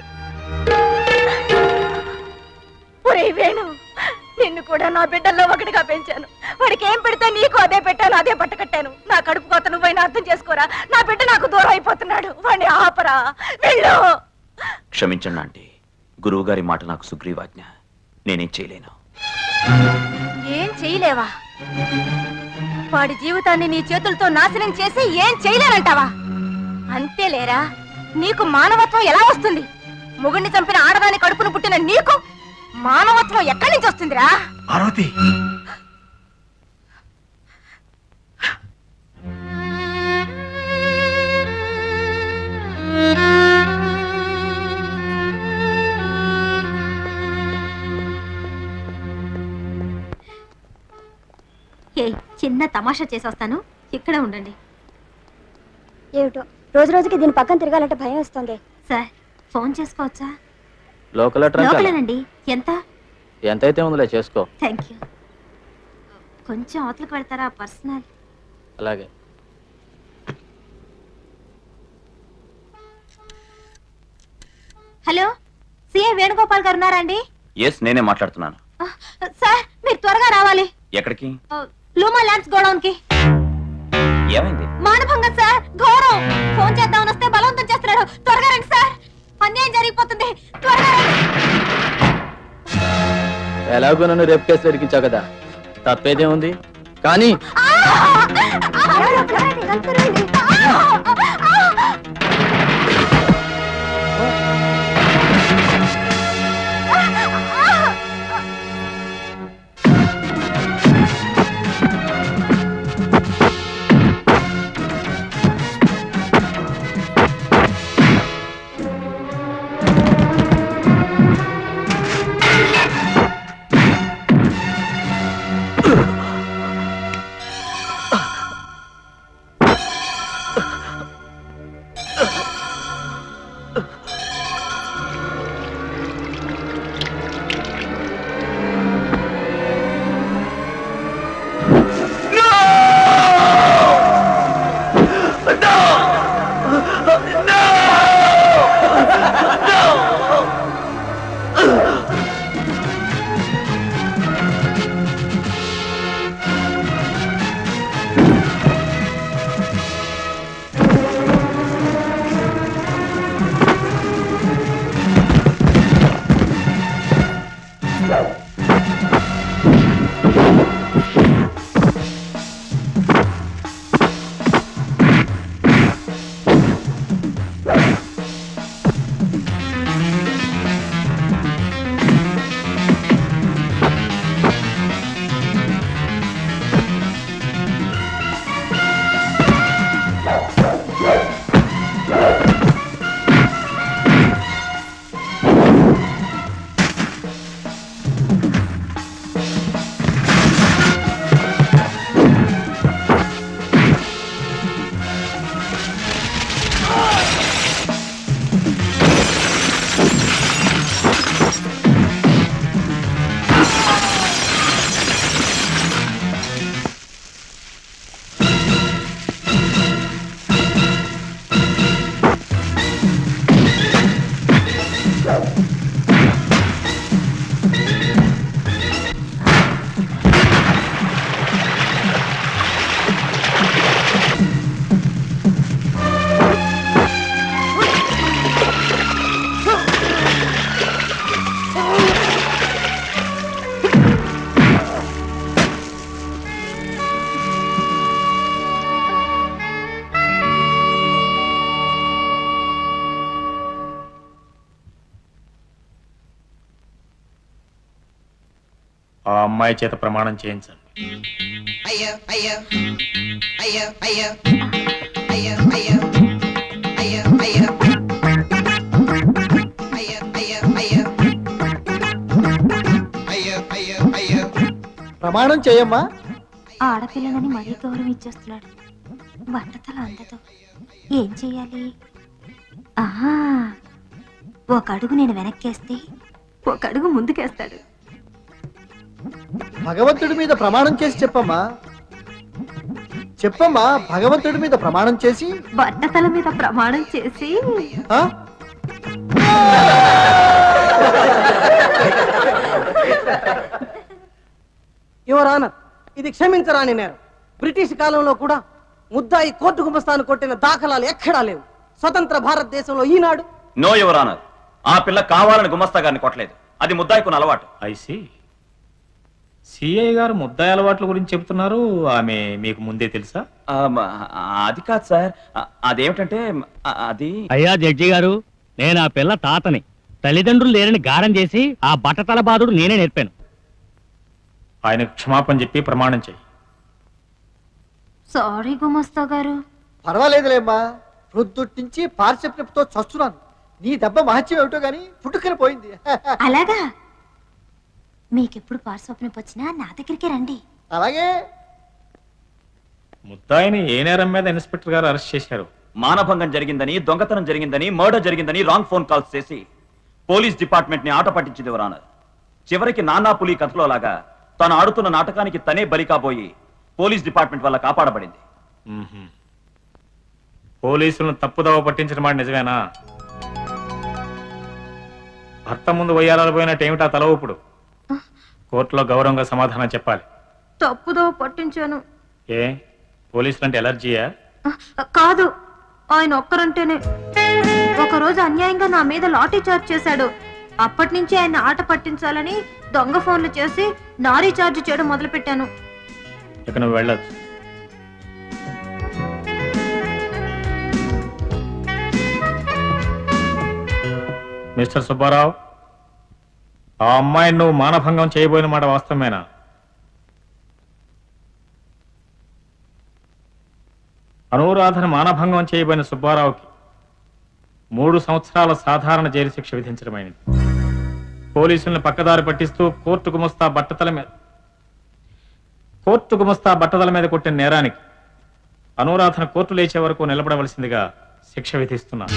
[SPEAKER 11] ఒరేయ్ వేణు నిన్ను కూడా నా బిడ్డల్లో ఒకటిగా పెంచాను వాడికి ఏం పెడితే నీకు అదే పెట్టాను అదే బట్ట కట్టాను నా కడుపు కోత నువ్వైనా అర్థం చేసుకోరా నా బిడ్డ నాకు దూరం అయిపోతున్నాడు వాడిని ఆపరా వెళ్ళు
[SPEAKER 7] క్షమించండి ఆంటీ గురువు గారి మాట నాకు సుగ్రీవాజ్ఞ నేనేం చేయలేను
[SPEAKER 11] ఏం చేయలేవా వాడి జీవితాన్ని నీ చేతులతో నాశనం చేసి ఏం చేయలేనంటావా అంతేలేరా నీకు మానవత్వం ఎలా వస్తుంది మొగుడిని చంపిన ఆడదాని కడుపును పుట్టిన నీకు మానవత్వం ఎక్కడి నుంచి వస్తుందిరా
[SPEAKER 2] పార్వతి
[SPEAKER 14] ఏ చిన్న తమాషా చేసొస్తాను ఇక్కడే ఉండండి
[SPEAKER 20] ఏమిటో రోజు రోజుకి దీని పక్కన తిరగాలంటే భయం వస్తుంది
[SPEAKER 14] సార్ ఫోన్ చేసుకోవచ్చా
[SPEAKER 9] లోకల్
[SPEAKER 14] లోకలేనండి ఎంత
[SPEAKER 9] ఎంతైతే ఉందిలే చేసుకో
[SPEAKER 14] థ్యాంక్ యూ కొంచెం అవతలకు పెడతారా పర్సనల్
[SPEAKER 9] అలాగే
[SPEAKER 14] హలో సిఏ వేణుగోపాల్ గారు ఉన్నారా అండి
[SPEAKER 7] ఎస్ నేనే మాట్లాడుతున్నాను
[SPEAKER 14] సార్ మీరు త్వరగా రావాలి
[SPEAKER 7] ఎక్కడికి
[SPEAKER 14] లూమా ల్యాండ్స్ గోడౌన్ కి
[SPEAKER 7] ఏమైంది
[SPEAKER 11] మానభంగం సార్ ఘోరం ఫోన్ చేద్దామని వస్తే బలవంతం చేస్తున్నాడు త్వరగా రండి సార్ అన్యాయం జరిగిపోతుంది త్వరగా రండి
[SPEAKER 9] ఎలాగో నన్ను రేపు కేసు ఇరికించావు కదా తప్పేదే ఉంది కానీ
[SPEAKER 2] ఆ అమ్మాయి చేత ప్రమాణం చేయించండి
[SPEAKER 21] అయ్యో అయ్యో అయ్యో అయ్యో అయ్యో అయ్యో అయ్యో అయ్యో అయ్యో అయ్యో అయ్యో అయ్యో అయ్యో అయ్యో
[SPEAKER 12] ప్రమాణం చేయమ్మా
[SPEAKER 11] ఆడపిల్లనని మరీ గౌరవం ఇచ్చేస్తున్నాడు బట్టతల అందదు ఏం చెయ్యాలి ఆహా ఒక అడుగు నేను వెనక్కేస్తే ఒక అడుగు ముందుకేస్తాడు
[SPEAKER 12] భగవంతుడి మీద ప్రమాణం చేసి చెప్పమ్మా చెప్పమ్మా భగవంతుడి మీద ప్రమాణం చేసి
[SPEAKER 11] బట్టతల మీద ప్రమాణం చేసి
[SPEAKER 12] ఆ?
[SPEAKER 16] యువర్ ఆనర్ ఇది క్షమించరాని నేరం బ్రిటిష్ కాలంలో కూడా ముద్దాయి కోర్టు గుమస్తాను కొట్టిన దాఖలాలు ఎక్కడా లేవు స్వతంత్ర భారతదేశంలో ఈనాడు
[SPEAKER 7] నో యువర్ ఆనర్ ఆ పిల్ల కావాలని గుమస్తా గారిని కొట్టలేదు అది ముద్దాయికున్న అలవాటు
[SPEAKER 2] ఐసి సిఐ గారు ముద్దాయి అలవాట్ల గురించి చెబుతున్నారు ఆమె మీకు ముందే తెలుసా
[SPEAKER 7] ఆ, మ- అది కాదు సార్ ఆ, అదేమిటంటే ఆ, అది
[SPEAKER 8] అయ్యా జడ్జి గారు నేను ఆ పిల్ల తాతని తల్లిదండ్రులు లేరని గారం చేసి ఆ బట్టతల బాధుడు నేనే నేర్పాను
[SPEAKER 2] ఆయనకు క్షమాపణ చెప్పి ప్రమాణం చేయి
[SPEAKER 11] సారీ గుమస్తా గారు
[SPEAKER 12] పర్వాలేదులేమ్మా ప్రొద్దుట్టించి పార్సెప్తో చస్తున్నాను నీ దెబ్బ మహత్యం ఏమిటో గాని పుట్టుకని పోయింది
[SPEAKER 11] అలాగా మీకెప్పుడు పార్శ్వప్నొప్పి వచ్చినా నా దగ్గరికి రండి
[SPEAKER 12] అలాగే
[SPEAKER 2] ముద్దాయిని ఏ నేరం మీద ఇన్స్పెక్టర్ గారు అరెస్ట్ చేశారు
[SPEAKER 7] మానభంగం జరిగిందని దొంగతనం జరిగిందని మర్డర్ జరిగిందని రాంగ్ ఫోన్ కాల్స్ చేసి పోలీస్ డిపార్ట్మెంట్ ని ఆట పట్టించింది యువర్ ఆనర్ చివరికి నానా పులి కథలో లాగా తాను ఆడుతున్న నాటకానికి తనే బలి కాబోయి పోలీస్ డిపార్ట్మెంట్ వల్ల కాపాడబడింది
[SPEAKER 2] మ్మ్హ్మ్. పోలీసులను తప్పుదవ పట్టించిన మాట నిజమేనా భర్త ముందు వయ్యారాలు పోయినట్టు ఏమిటా తల ఊపుడు కోర్టులో గౌరవంగా సమాధానం చెప్పాలి
[SPEAKER 11] తప్పుదో పట్టించాను
[SPEAKER 2] ఏ పోలీసులు అంటే ఎలర్జీయా
[SPEAKER 6] కాదు ఆయన ఒక్కరంటేనే ఒకరోజు అన్యాయంగా నా మీద లాఠీ చార్జ్ చేశాడు అప్పటి నుంచి ఆయన ఆట పట్టించాలని దొంగ ఫోన్లు చేసి నారీ చార్జ్ చేయడం మొదలుపెట్టాను
[SPEAKER 2] ఇక నువ్వు వెళ్ళొచ్చు మిస్టర్ సుబ్బారావు ఆ అమ్మాయిని నువ్వు మానభంగం చేయబోయిన మాట వాస్తవమేనా అనురాధన మానభంగం చేయబోయిన సుబ్బారావుకి మూడు సంవత్సరాల సాధారణ జైలు శిక్ష విధించడమైనది పోలీసుల్ని పక్కదారి పట్టిస్తూ కోర్టు గుమస్తా బట్టతల మీద కోర్టు గుమస్తా బట్టతల మీద కొట్టిన నేరానికి అనురాధన కోర్టు లేచే వరకు నిలబడవలసిందిగా శిక్ష విధిస్తున్నాను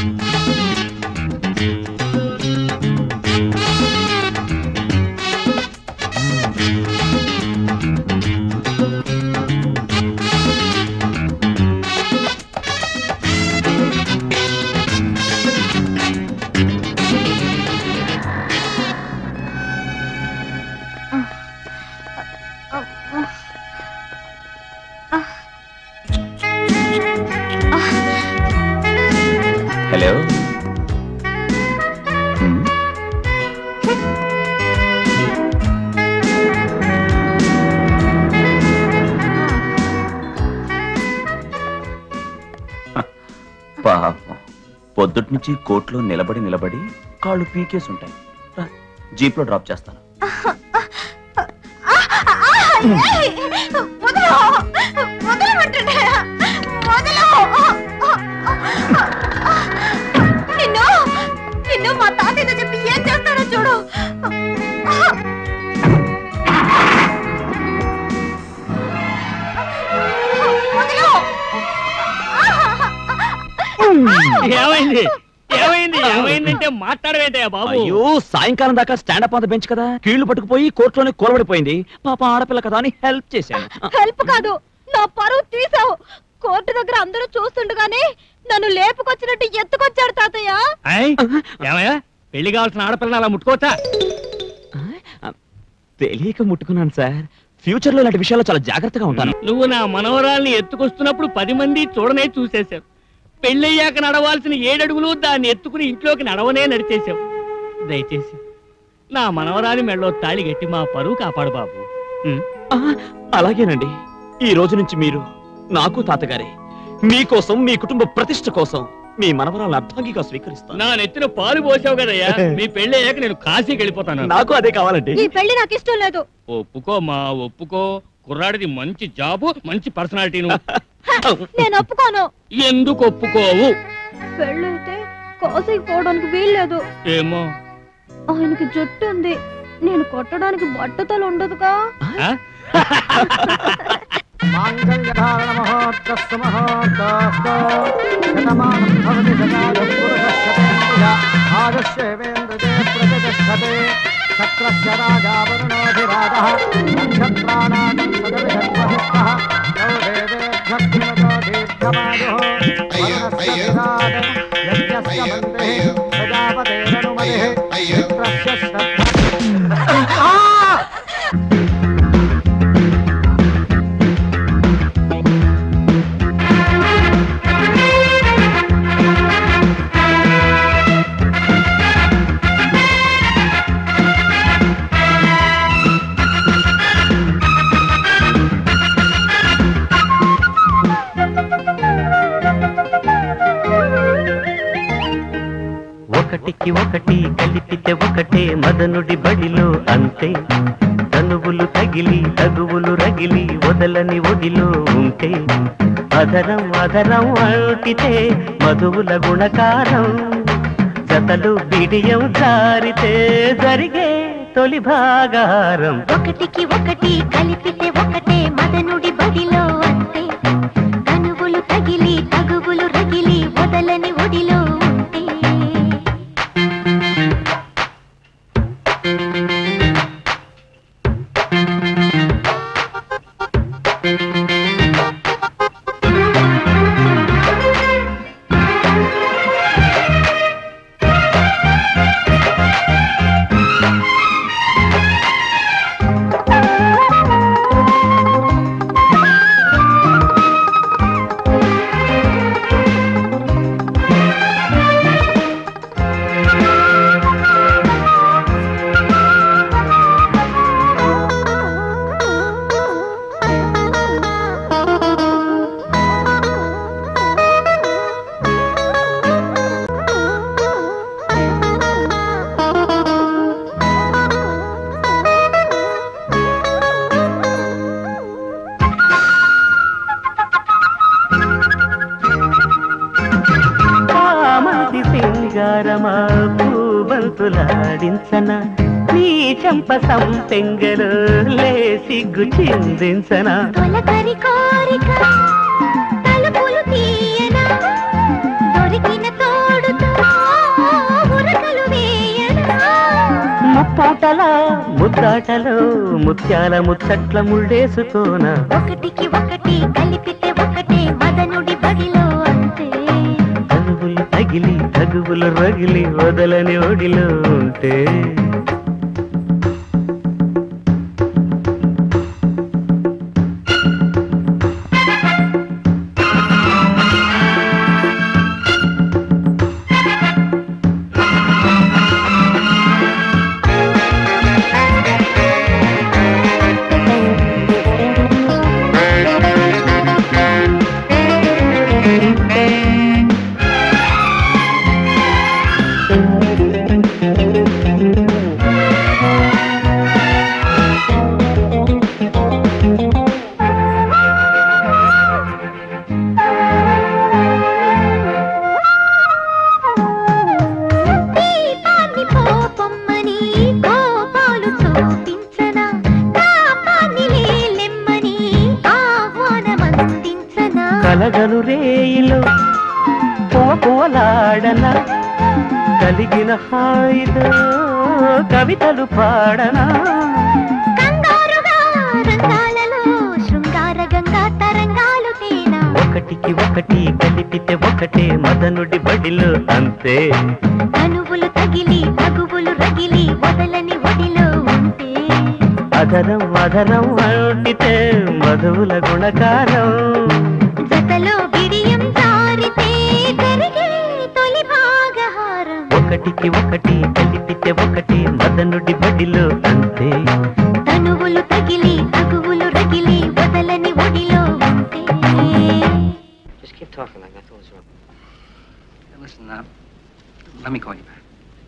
[SPEAKER 7] హలో పాపం పొద్దుటి నుంచి కోర్టులో నిలబడి నిలబడి కాళ్ళు పీకేసి ఉంటాయి రా, జీప్లో డ్రాప్ చేస్తాను
[SPEAKER 6] వదలు వదలమంటుంటే వదలు నిన్ను నిన్ను మా తాతయ్యతో చెప్పి ఏం చేస్తాడో చూడు వదలు
[SPEAKER 8] ఏమైంది ఏమైంది ఏమైందంటే మాట్లాడవేంటయ్యా బాబు
[SPEAKER 7] అయ్యో సాయంకాలం దాకా స్టాండప్ ఆన్ ద బెంచ్ కదా కీళ్లు పట్టుకుపోయి కోర్టులోనే కూలబడిపోయింది పాప ఆడపిల్ల కదా అని హెల్ప్ చేశాను
[SPEAKER 11] హెల్ప్ కాదు నా పరువు తీసావు కోర్టు దగ్గర అందరూ చూస్తుండగానే నన్ను లేపుకొచ్చినట్టు ఎత్తుకొచ్చాడు తాతయ్య
[SPEAKER 8] ఆయ్, ఏమయ్యా పెళ్లి కావాల్సిన ఆడపిల్లని అలా ముట్టుకోవచ్చా
[SPEAKER 7] తెలియక ముట్టుకున్నాను సార్ ఫ్యూచర్ లో ఇలాంటి విషయాల్లో చాలా జాగ్రత్తగా ఉంటాను
[SPEAKER 8] నువ్వు నా మనవరాల్ని ఎత్తుకొస్తున్నప్పుడు పది మంది చూడనే చూసేశారు పెళ్ళయ్యాక నడవాల్సిన ఏడడుగులు దాన్ని ఎత్తుకుని ఇంట్లోకి నడవనే నడిచేశావు దయచేసి నా మనవరాలి మెడలో తాళి గట్టి మా పరువు కాపాడు బాబు ఉం.
[SPEAKER 7] అలాగేనండి ఈ రోజు నుంచి మీరు నాకు తాతగారే మీకోసం మీ కుటుంబ ప్రతిష్ట కోసం మీ మనవరాలను అర్థంగిగా స్వీకరిస్తాను
[SPEAKER 8] నా నెత్తిన పాలు పోసావు కదయ్యా మీ పెళ్ళి అయ్యాక నేను కాశీకి వెళ్ళిపోతాను
[SPEAKER 7] నాకు అదే కావాలండి
[SPEAKER 11] ఈ పెళ్లి నాకు ఇష్టం లేదు
[SPEAKER 8] ఒప్పుకో మా ఒప్పుకో కుర్రాడిది మంచి జాబు మంచి పర్సనాలిటీ
[SPEAKER 11] నేను ఒప్పుకోను
[SPEAKER 8] ఎందుకు ఒప్పుకోవు
[SPEAKER 11] పెళ్ళైతే కాశీకి పోవడానికి వీల్లేదు
[SPEAKER 8] ఏమో
[SPEAKER 11] ఆయనకి జుట్టు ఉంది నేను కొట్టడానికి బట్టతలు ఉండదుగా
[SPEAKER 8] ఆ?
[SPEAKER 16] మాంగళ్యధారణ మహోత్తస్సు మహోత్తస్తో శతమానం భవతి శతాయ పురుషశతేంద్రియ ఆయుష్యేవేంద్రజే ప్రతిష్టతే చక్రస్య రాజా వరుణోధిరాజः నక్షత్రాణాగం సదవిషద్వహిస్తः యో దేవేభ్యः కిమతో దీర్ఘమాయుः వరుణస్య విరాట్ యజ్ఞస్య మంత్రిः ప్రజాపతేరనుమతిः మిత్రస్య శ్రద్ధ
[SPEAKER 4] ఒకటికి ఒకటి కలిపితే ఒకటే మదనుడి బడిలో అంతే తనువులు తగిలి తగువులు రగిలి వదలని ఒడిలో ఉంటే అదరం అదరం అంటితే మధువుల గుణకారం జతలు బిడియం జారితే జరిగే తొలి భాగారం
[SPEAKER 14] ఒకటికి ఒకటి కలిపితే ఒకటే మదనుడి బడిలో అంతే తనువులు తగిలి తగువులు రగిలి వదలని ఒడిలో ఉంటే
[SPEAKER 4] వయ్యారమా పూబంతులాడించన నీ చెంప సంపెంగలు లేసిగ్గు చిందించనా
[SPEAKER 14] తొలకరి కోరిక తలుపులు తీయనా దొరికిన తోడుతో ఉరకలు వేయనా
[SPEAKER 4] ముప్పాటలా ముద్దాటలో ముత్యాల ముచ్చట్ల ముళ్ళేసుకోనా
[SPEAKER 14] ఒకటికి ఒకటి కలిపితే ఒకటే మదనుడి బడిలో అంతే
[SPEAKER 4] తనువులు తగిలి తగువులు రగిలి వదలని ఒడిలో ఉంటే
[SPEAKER 14] దీపాన్ని పోపొమ్మని కోపాలు చూపించనా తాపాన్ని లేలెమ్మని ఆహ్వానమందించనా
[SPEAKER 4] కలగలు రేయిలో పోలాడన కలిగిన హాయిలో కవితలు పాడనా
[SPEAKER 14] కంగారుగా రంగాలలో శృంగార గంగా తరంగాలు తేనా
[SPEAKER 4] ఒకటికి ఒకటి కలిపితే ఒకటే మదనుడి బడిలో అంతే
[SPEAKER 14] తనువులు తగిలి తగువులు రగిలి వదలని ఒడిలో ఉంటే
[SPEAKER 4] అధరం అధరం అంటితే మధువుల గుణకారం
[SPEAKER 14] జతలో బిడియం జారితే కరిగే తొలి భాగహారం
[SPEAKER 4] ఒకటికి ఒకటి కలిపితే ఒకటి మదనుడి బడిలో అంతే
[SPEAKER 14] తనువులు తగిలి తగువులు రగిలి వదలని ఒడిలో ఉంటే
[SPEAKER 3] Just keep talking like that's all that's wrong. Hey, listen, uh, let me call you back.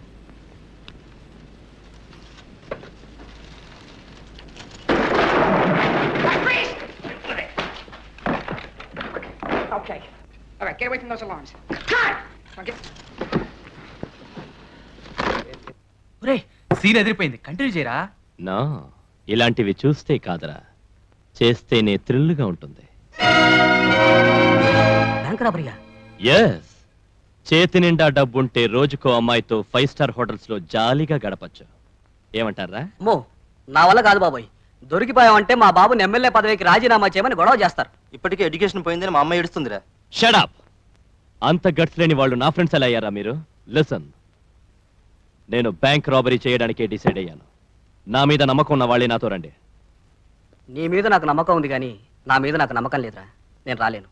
[SPEAKER 21] Okay. All right, get away from those alarms. Cut! Now get...
[SPEAKER 18] ఒరే సీన్ ఎదిరిపోయింది కంటిన్యూ చేయరా
[SPEAKER 17] నా ఇలాంటివి చూస్తే కాదరా చేస్తేనే థ్రిల్గా ఉంటుంది
[SPEAKER 9] బ్యాంక్ రాబరియా
[SPEAKER 17] ఎస్ చేతి నిండా డబ్బుంటే రోజుకో అమ్మాయితో ఫైవ్ స్టార్ హోటల్స్ లో జాలీగా గడపచ్చు ఏమంటారా
[SPEAKER 9] అమ్మో నా వల్ల కాదు బాబాయ్ దొరికిపోయామంటే మా బాబుని ఎమ్మెల్యే పదవికి రాజీనామా చేయమని గొడవ చేస్తారు
[SPEAKER 22] ఇప్పటికే ఎడ్యుకేషన్ పోయిందని మా అమ్మ ఏడుస్తుందిరా
[SPEAKER 17] షడప్ అంత గట్స్ లేని వాళ్ళు నా ఫ్రెండ్స్ ఎలా అయ్యారా మీరు లిసన్ నేను బ్యాంక్ రాబరీ చేయడానికే డిసైడ్ అయ్యాను నా మీద నమ్మకం ఉన్న వాళ్ళే నాతో రండి
[SPEAKER 9] నీ మీద నాకు నమ్మకం ఉంది కానీ నా మీద నాకు నమ్మకం లేదురా నేను రాలేను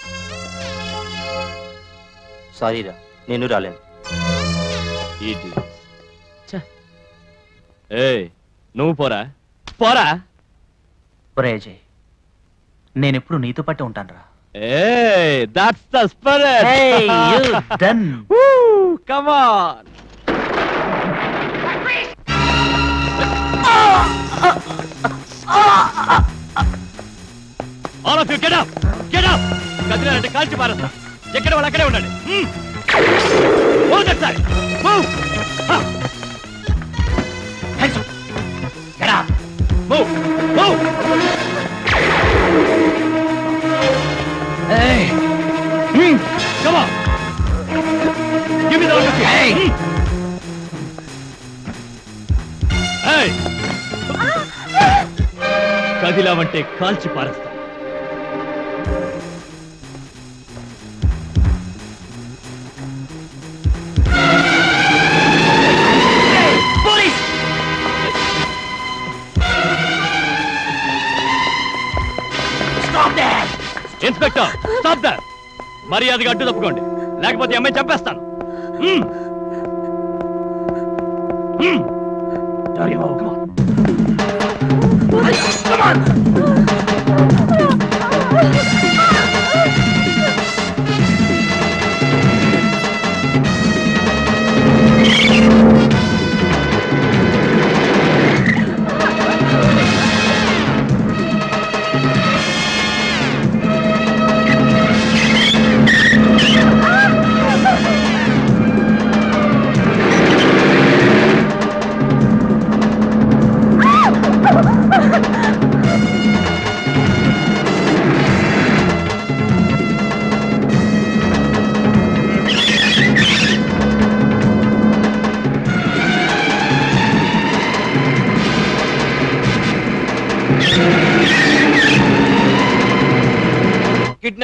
[SPEAKER 22] సారీరా నేను రాలేను
[SPEAKER 17] Idiots. ఛ. ఏయ్ నువ్వు పోరా పోరా
[SPEAKER 18] ఒరే అజయ్ నేను ఎప్పుడు నీతో పట్టే ఉంటానురా
[SPEAKER 17] ఏయ్ that's the spirit
[SPEAKER 18] Hey, you done.
[SPEAKER 17] Come on all of you get up get up కదిలారంటే కాల్చి పారేస్తా ఎక్కడ వాళ్ళు అక్కడే ఉండండి move that side move hands get up move move Hey! Hmm. Come on! Give me the other Hey! Hey! కదిలావంటే కాల్చి పారేస్తా police stop that inspector stop that మర్యాదగా అడ్డు తప్పుకోండి లేకపోతే ఈ అమ్మాయి చంపేస్తాను Hmm. Hmm. Dirty move, come on. Come on!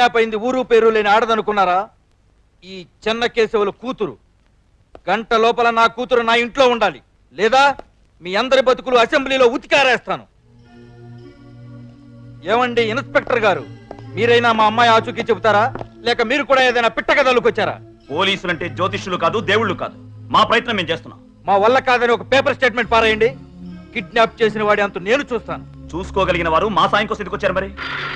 [SPEAKER 10] Kidnap అయింది ఊరు పేరు లేని ఆడదనుకున్నారా ఈ చెన్న కేశవుల కూతురు గంట లోపల నా కూతురు నా ఇంట్లో ఉండాలి లేదా మీ అందరి బతుకులు అసెంబ్లీలో ఉతికారేస్తాను ఏమండి ఇన్స్పెక్టర్ గారు మీరైనా మా అమ్మాయి ఆచూకీ చెబుతారా లేక మీరు కూడా ఏదైనా పిట్టకదలుకొచ్చారా
[SPEAKER 7] పోలీసులంటే జ్యోతిష్యులు కాదు దేవుళ్ళు కాదు మా ప్రయత్నం మేము చేస్తున్నాం
[SPEAKER 10] మా వల్ల కాదని ఒక పేపర్ స్టేట్మెంట్ పారేయండి కిడ్నాప్ చేసిన వాడి అంత నేను చూస్తాను
[SPEAKER 7] చూసుకోగలిగిన వారు మా సాయం కోసం ఎందుకు వచ్చారు మరి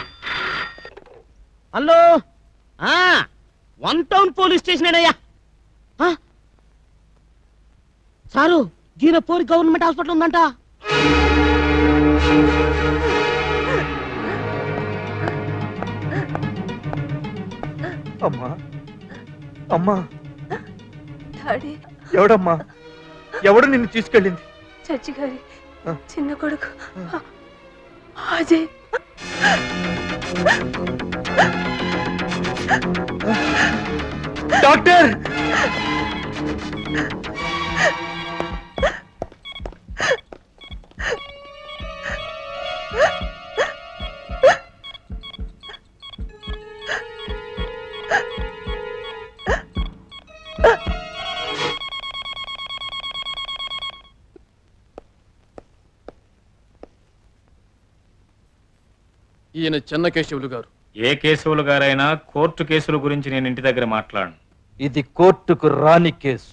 [SPEAKER 15] హలో ఆ వన్ టౌన్ పోలీస్ స్టేషన్ అయ్యా సారు గీరపూరి గవర్నమెంట్ హాస్పిటల్ ఉందంట
[SPEAKER 10] అమ్మా అమ్మా
[SPEAKER 11] డాడీ
[SPEAKER 10] ఎవడమ్మా ఎవడు నిన్ను తీసుకెళ్ళింది
[SPEAKER 11] చర్చి గారి చిన్న కొడుకు అజయ్
[SPEAKER 10] డాక్టర్
[SPEAKER 23] ఈయన చెన్నకేశవులు గారు
[SPEAKER 2] ఏ కేశవులు గారైనా కోర్టు కేసుల గురించి నేను ఇంటి దగ్గర మాట్లాడను
[SPEAKER 10] ఇది కోర్టుకు రాని కేసు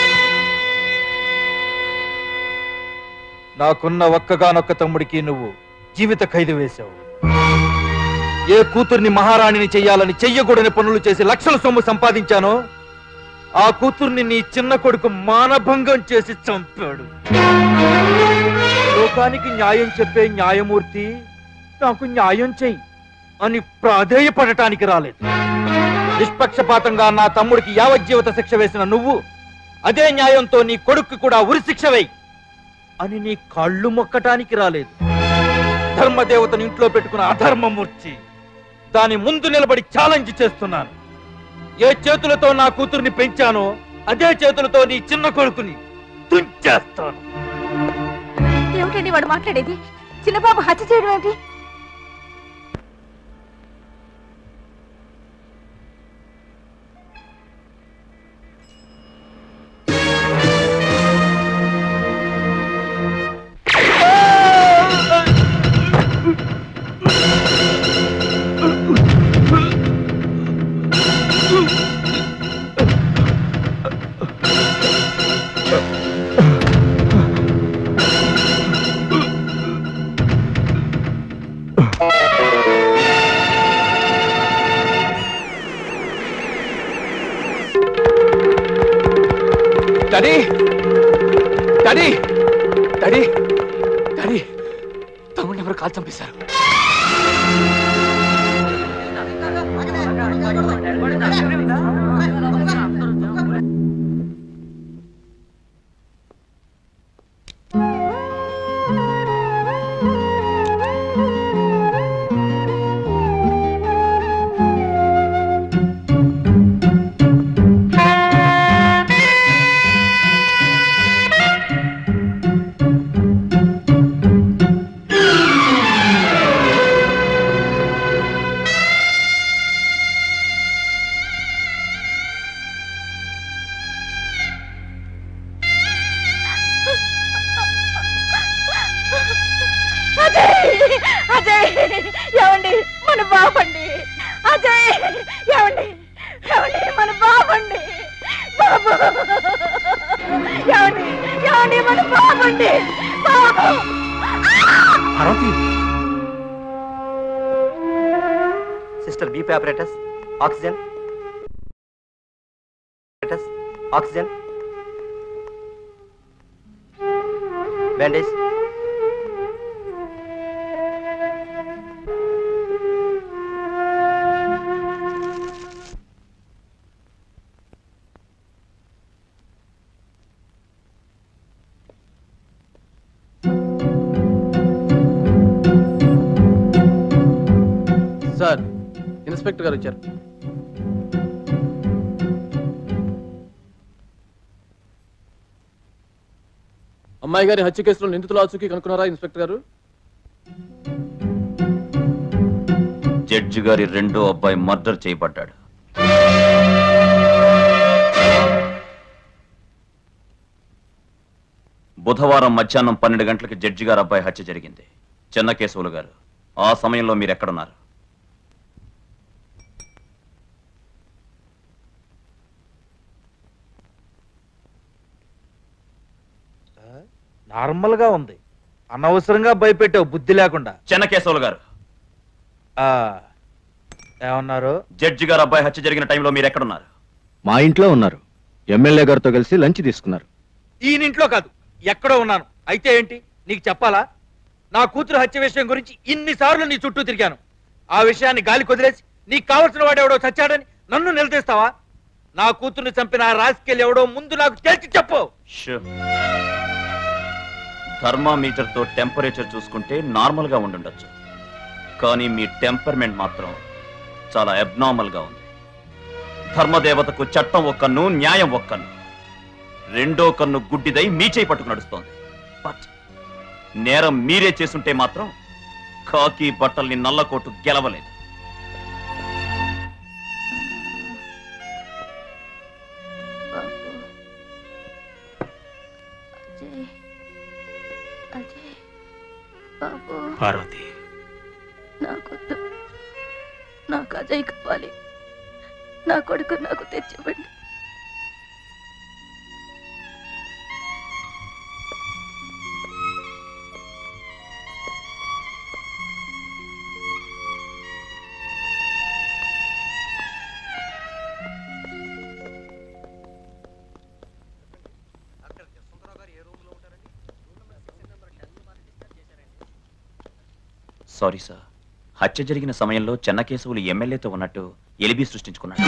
[SPEAKER 10] నాకున్న ఒక్కగానొక్క తమ్ముడికి నువ్వు జీవిత ఖైదు వేశావు ఏ కూతుర్ని మహారాణిని చెయ్యాలని చెయ్యకూడని పనులు చేసి లక్షల సొమ్ము సంపాదించానో ఆ కూతుర్ని నీ చిన్న కొడుకు మానభంగం చేసి చంపాడు లోకానికి న్యాయం చెప్పే న్యాయమూర్తి నాకు న్యాయం చెయ్యి అని ప్రాధేయపడటానికి రాలేదు నిష్పక్షపాతంగా నా తమ్ముడికి యావజ్జీవిత శిక్ష వేసిన నువ్వు అదే న్యాయంతో నీ కొడుక్కి కూడా ఉరి శిక్ష వేయి అని నీ కళ్ళు మొక్కటానికి రాలేదు ధర్మదేవతను ఇంట్లో పెట్టుకున్న అధర్మమూర్చి దాని ముందు నిలబడి ఛాలెంజ్ చేస్తున్నాను ఏ చేతులతో నా కూతుర్ని పెంచానో అదే చేతులతో నీ చిన్న కొడుకుని తుంచేస్తాను
[SPEAKER 11] ఏమిటండి వాడు మాట్లాడేది చిన్నబాబు హత్య చేయడం ఏంటి
[SPEAKER 10] డాడీ డాడీ డాడీ డాడీ తమ్ముడిని ఎవరు కాల్ చంపేశారు
[SPEAKER 11] అజయ్ అజయ్ ఏమండి మన బాబండి అజయ్ ఏమండి ఏమండి మన బాబండి బాబు ఏమండి ఏమండి మన బాబండి బాబు
[SPEAKER 22] sister BP operators oxygen operators oxygen bandage
[SPEAKER 23] sir inspector గారు వచ్చారు అమ్మాయి గారి హత్య కేసులో నిందితుల ఆచూకీ కనుక్కున్నారా ఇన్స్పెక్టర్ గారు
[SPEAKER 7] జడ్జి గారి రెండో అబ్బాయి మర్డర్ చేయబడ్డాడు బుధవారం మధ్యాహ్నం పన్నెండు గంటలకి జడ్జి గారి అబ్బాయి హత్య జరిగింది చెన్నకేశవులు గారు ఆ సమయంలో మీరు ఎక్కడున్నారు
[SPEAKER 10] నార్మల్ గా ఉంది అనవసరంగా భయపెట్టావు బుద్ధి లేకుండా
[SPEAKER 7] చెన్నకేశవులు గారు
[SPEAKER 10] ఆ ఏమన్నారు
[SPEAKER 7] జడ్జి గారు అబ్బాయి హత్య జరిగిన టైంలో మీరు ఎక్కడున్నారు
[SPEAKER 1] మా ఇంట్లో ఉన్నారు ఎమ్మెల్యే గారితో కలిసి లంచ్ తీసుకున్నారు
[SPEAKER 10] ఈయన ఇంట్లో కాదు ఎక్కడో ఉన్నాను అయితే ఏంటి నీకు చెప్పాలా నా కూతురు హత్య విషయం గురించి ఇన్నిసార్లు నీ చుట్టూ తిరిగాను ఆ విషయాన్ని గాలి కొదిలేసి నీకు కావలసిన వాడెవడో చచ్చాడని నన్ను నిలదీస్తావా నా కూతుర్ని చంపిన ఆ రాజకీయాలు ఎవడో ముందు నాకు తేల్చి చెప్పు
[SPEAKER 7] షూ. థర్మామీటర్ తో టెంపరేచర్ చూసుకుంటే నార్మల్ గా ఉండుండొచ్చు కానీ మీ టెంపర్మెంట్ మాత్రం చాలా అబ్నార్మల్ గా ఉంది ధర్మదేవతకు చట్టం ఒక కన్ను న్యాయం ఒక కన్ను రెండో కన్ను గుడ్డిదై మీ చేయి పట్టుకు నడుస్తోంది బట్ నేరం మీరే చేసుంటే మాత్రం కాకి బట్టల్ని నల్లకోటు గెలవలేదు
[SPEAKER 11] అజయ్ అజయ్ బాబు
[SPEAKER 2] పార్వతి
[SPEAKER 11] నాకొద్దు నాకు అజయ్ కావాలి నా కొడుకు నాకు తెచ్చివ్వండి
[SPEAKER 7] సారీ సార్ హత్య జరిగిన సమయంలో చెన్నకేశవులు ఎమ్మెల్యేతో ఉన్నట్టు ఎలిబి సృష్టించుకున్నాడు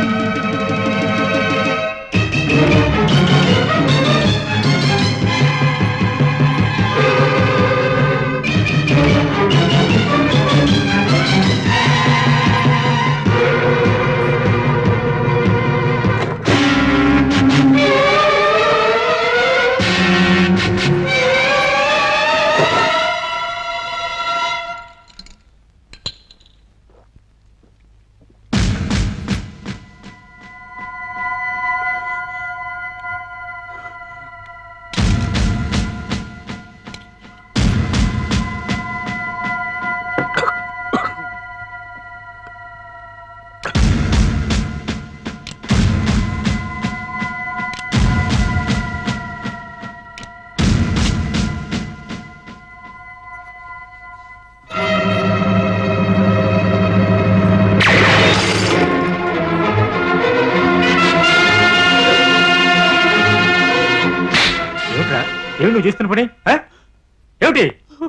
[SPEAKER 2] ఏమిట్రా ఏమి నువ్వు చేస్తున్న పని ఆ? ఏమిటి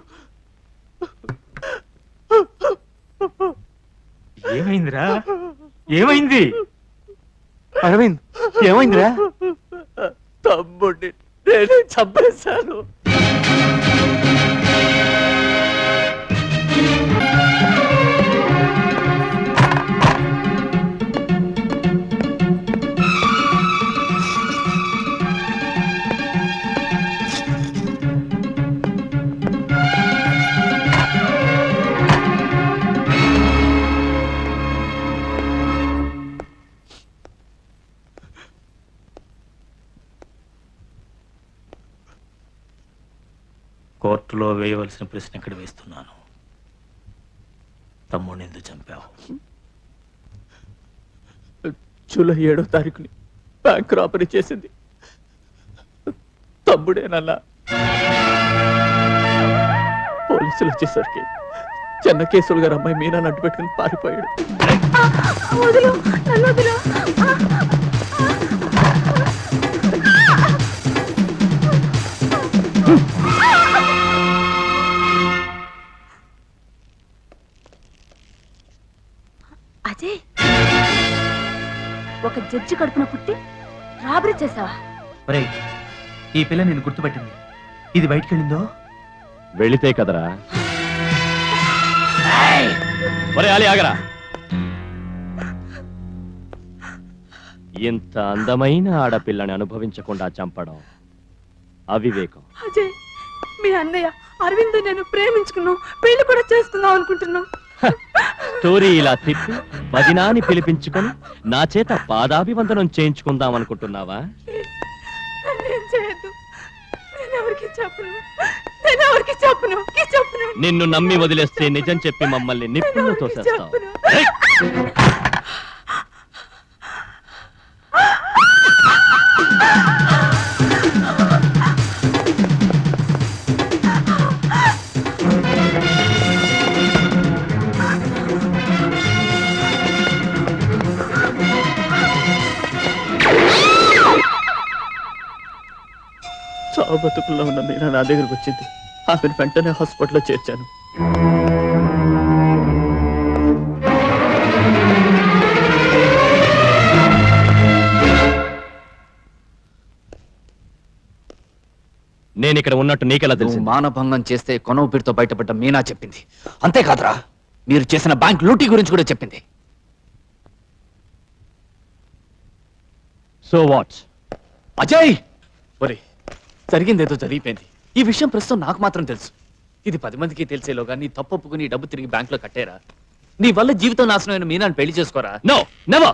[SPEAKER 2] ఏమైందిరా ఏమైంది
[SPEAKER 12] అరవింద్ ఏమైందిరా
[SPEAKER 15] తమ్ముడిని నేనే చంపేశాను
[SPEAKER 2] కోర్టులో వేయవలసిన ప్రశ్న ఇక్కడ వేస్తున్నాను తమ్ముడిని ఎందుకు చంపావు
[SPEAKER 23] జూలై ఏడో తారీఖుని బ్యాంక్ రాబరీ చేసింది తమ్ముడేనన్నా పోలీసులు వచ్చేసరికి చెన్నకేశ్వరు గారు అమ్మాయి మీనా నడ్డు పెట్టుకుని పారిపోయాడు
[SPEAKER 11] వదిలు నన్ను వదిలు అజయ్ ఒక జడ్జి కడుపున పుట్టి రాబరీ చేసావా
[SPEAKER 18] ఒరేయ్ ఈ పిల్ల నిన్ను గుర్తుపట్టింది ఇది బయటికి వెళ్ళిందో
[SPEAKER 17] వెళితే కదరా ఒరే ఆలి ఆగరా ఇంత అందమైన ఆడపిల్లని అనుభవించకుండా చంపడం అవివేకం
[SPEAKER 11] అజయ్ మీ అన్నయ్య అరవింద్ నేను ప్రేమించుకున్నాం పెళ్లి కూడా చేసుకుందాం అనుకుంటున్నాం
[SPEAKER 17] స్టోరీ ఇలా తిప్పి వదినాని పిలిపించుకొని నా చేత పాదాభివందనం చేయించుకుందాం అనుకుంటున్నావా
[SPEAKER 11] నేను చేయొద్దు నేను ఎవరికి చెప్పను నేను ఎవరికి చెప్పను కి చెప్పను
[SPEAKER 17] నిన్ను నమ్మి వదిలేస్తే నిజం చెప్పి మమ్మల్ని నిప్పుల్లో తోసేస్తావు ఏయ్!
[SPEAKER 23] చావు బతుకుల్లో ఉన్న మీనా నా దగ్గరకు వచ్చింది ఆమెను వెంటనే హాస్పిటల్లో చేర్చాను
[SPEAKER 17] నేను ఇక్కడ ఉన్నట్టు నీకెలా తెలుసు
[SPEAKER 5] నువ్వు మానభంగం చేస్తే కొనవుపిడితో బయటపడ్డ మీనా చెప్పింది అంతేకాదురా మీరు చేసిన బ్యాంక్ లూటీ గురించి కూడా చెప్పింది
[SPEAKER 17] సో వాట్
[SPEAKER 5] అజయ్ ఒరే జరిగిందేదో జరిగిపోయింది ఈ విషయం ప్రస్తుతం నాకు మాత్రం తెలుసు ఇది పది మందికి తెలిసేలోగా నీ తప్పు ఒప్పుకుని ఈ డబ్బు తిరిగి బ్యాంక్ లో కట్టేరా నీ వల్ల జీవితం నాశనమైన మీనాన్ని పెళ్లి చేసుకోరా
[SPEAKER 17] నో నెవర్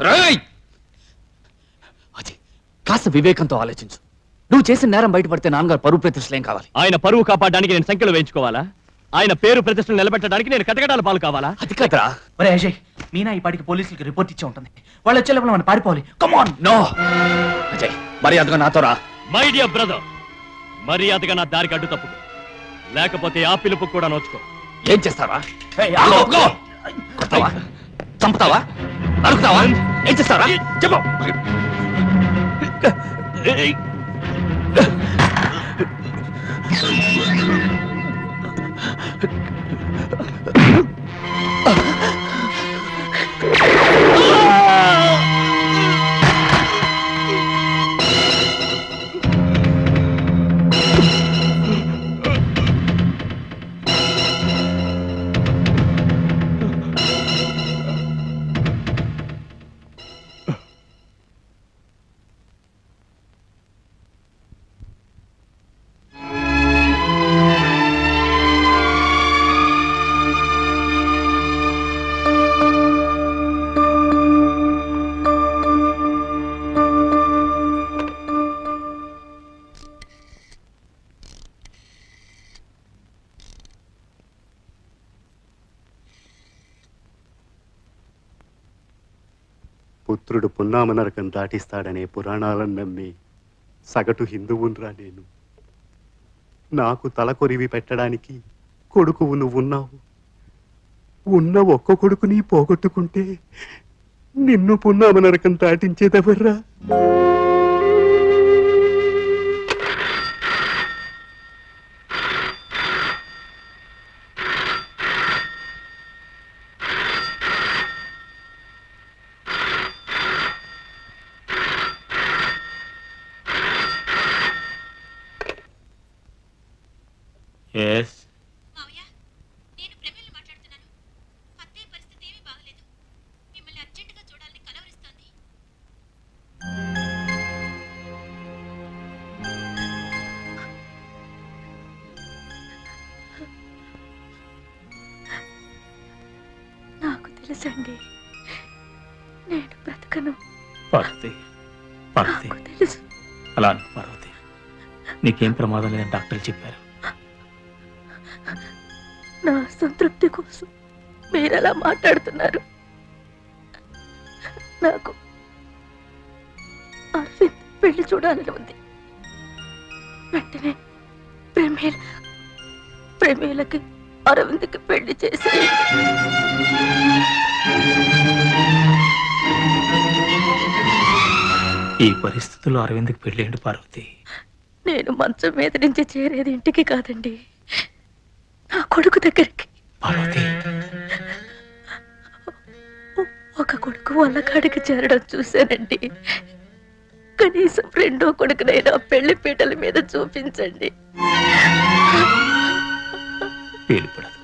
[SPEAKER 5] అజయ్ కాస్త వివేకంతో ఆలోచించు నువ్వు చేసిన నేరం బయటపడితే నాన్నగారు పరువు ప్రతిష్టలు ఏం కావాలి
[SPEAKER 17] ఆయన పరువు కాపాడడానికి నేను సంఖ్యలో వేయించుకోవాలా ఆయన పేరు ప్రతిష్టలు నిలబెట్టడానికి నేను కటకటాల పాలు కావాలా
[SPEAKER 5] అది కదరా
[SPEAKER 18] ఒరే అజయ్ మీనా ఈ పాటికి పోలీసులకి రిపోర్ట్ ఇచ్చి ఉంటుంది వాళ్ళు వచ్చే లోపల మనం పారిపోవాలి కమాన్
[SPEAKER 5] నో అజయ్ మర్యాదగా నాతో రా
[SPEAKER 17] మై డియర్ బ్రదర్ మర్యాదగా నా దారికి అడ్డు తప్పుకో లేకపోతే ఆ పిలుపు కూడా నోచుకో
[SPEAKER 5] ఏం చేస్తావా ఆగు, ఆగు. కొడతావా చంపుతావా నరుకుతావా ఏం చేస్తావా చెప్పు
[SPEAKER 13] పుత్రుడు పున్నామ నరకం దాటిస్తాడనే పురాణాలను నమ్మి సగటు హిందువున్రా నేను నాకు తలకొరివి పెట్టడానికి కొడుకువు నువ్వున్నావు ఉన్న ఒక్క కొడుకుని పోగొట్టుకుంటే నిన్ను పున్నామ నరకం దాటించేదెవర్రా
[SPEAKER 2] ఎస్
[SPEAKER 11] నాకు తెలుసండి నేను బ్రతకను
[SPEAKER 2] పార్వతి పార్వతి
[SPEAKER 11] తెలుసు
[SPEAKER 2] అలా అను, పార్వతి నీకేం ప్రమాదం లేదని డాక్టర్లు చెప్పారు
[SPEAKER 11] నా సంతృప్తి కోసం మీరు ఎలా మాట్లాడుతున్నారు నాకు అరవింద్ పెళ్లి చూడాలని ఉంది వెంటనే ప్రేమేల ప్రేమేలకి అరవింద్కి పెళ్లి చేసేయండి
[SPEAKER 2] ఈ పరిస్థితుల్లో అరవింద్కి పెళ్ళేంటి పార్వతి
[SPEAKER 11] నేను మంచం మీద నుంచి చేరేది ఇంటికి కాదండి నా కొడుకు దగ్గరికి ఒక కొడుకు వాళ్ళ కాడికి చేరడం చూశానండి కనీసం రెండో కొడుకునైనా పెళ్లి పీటల మీద చూపించండి
[SPEAKER 2] వీలు పడదు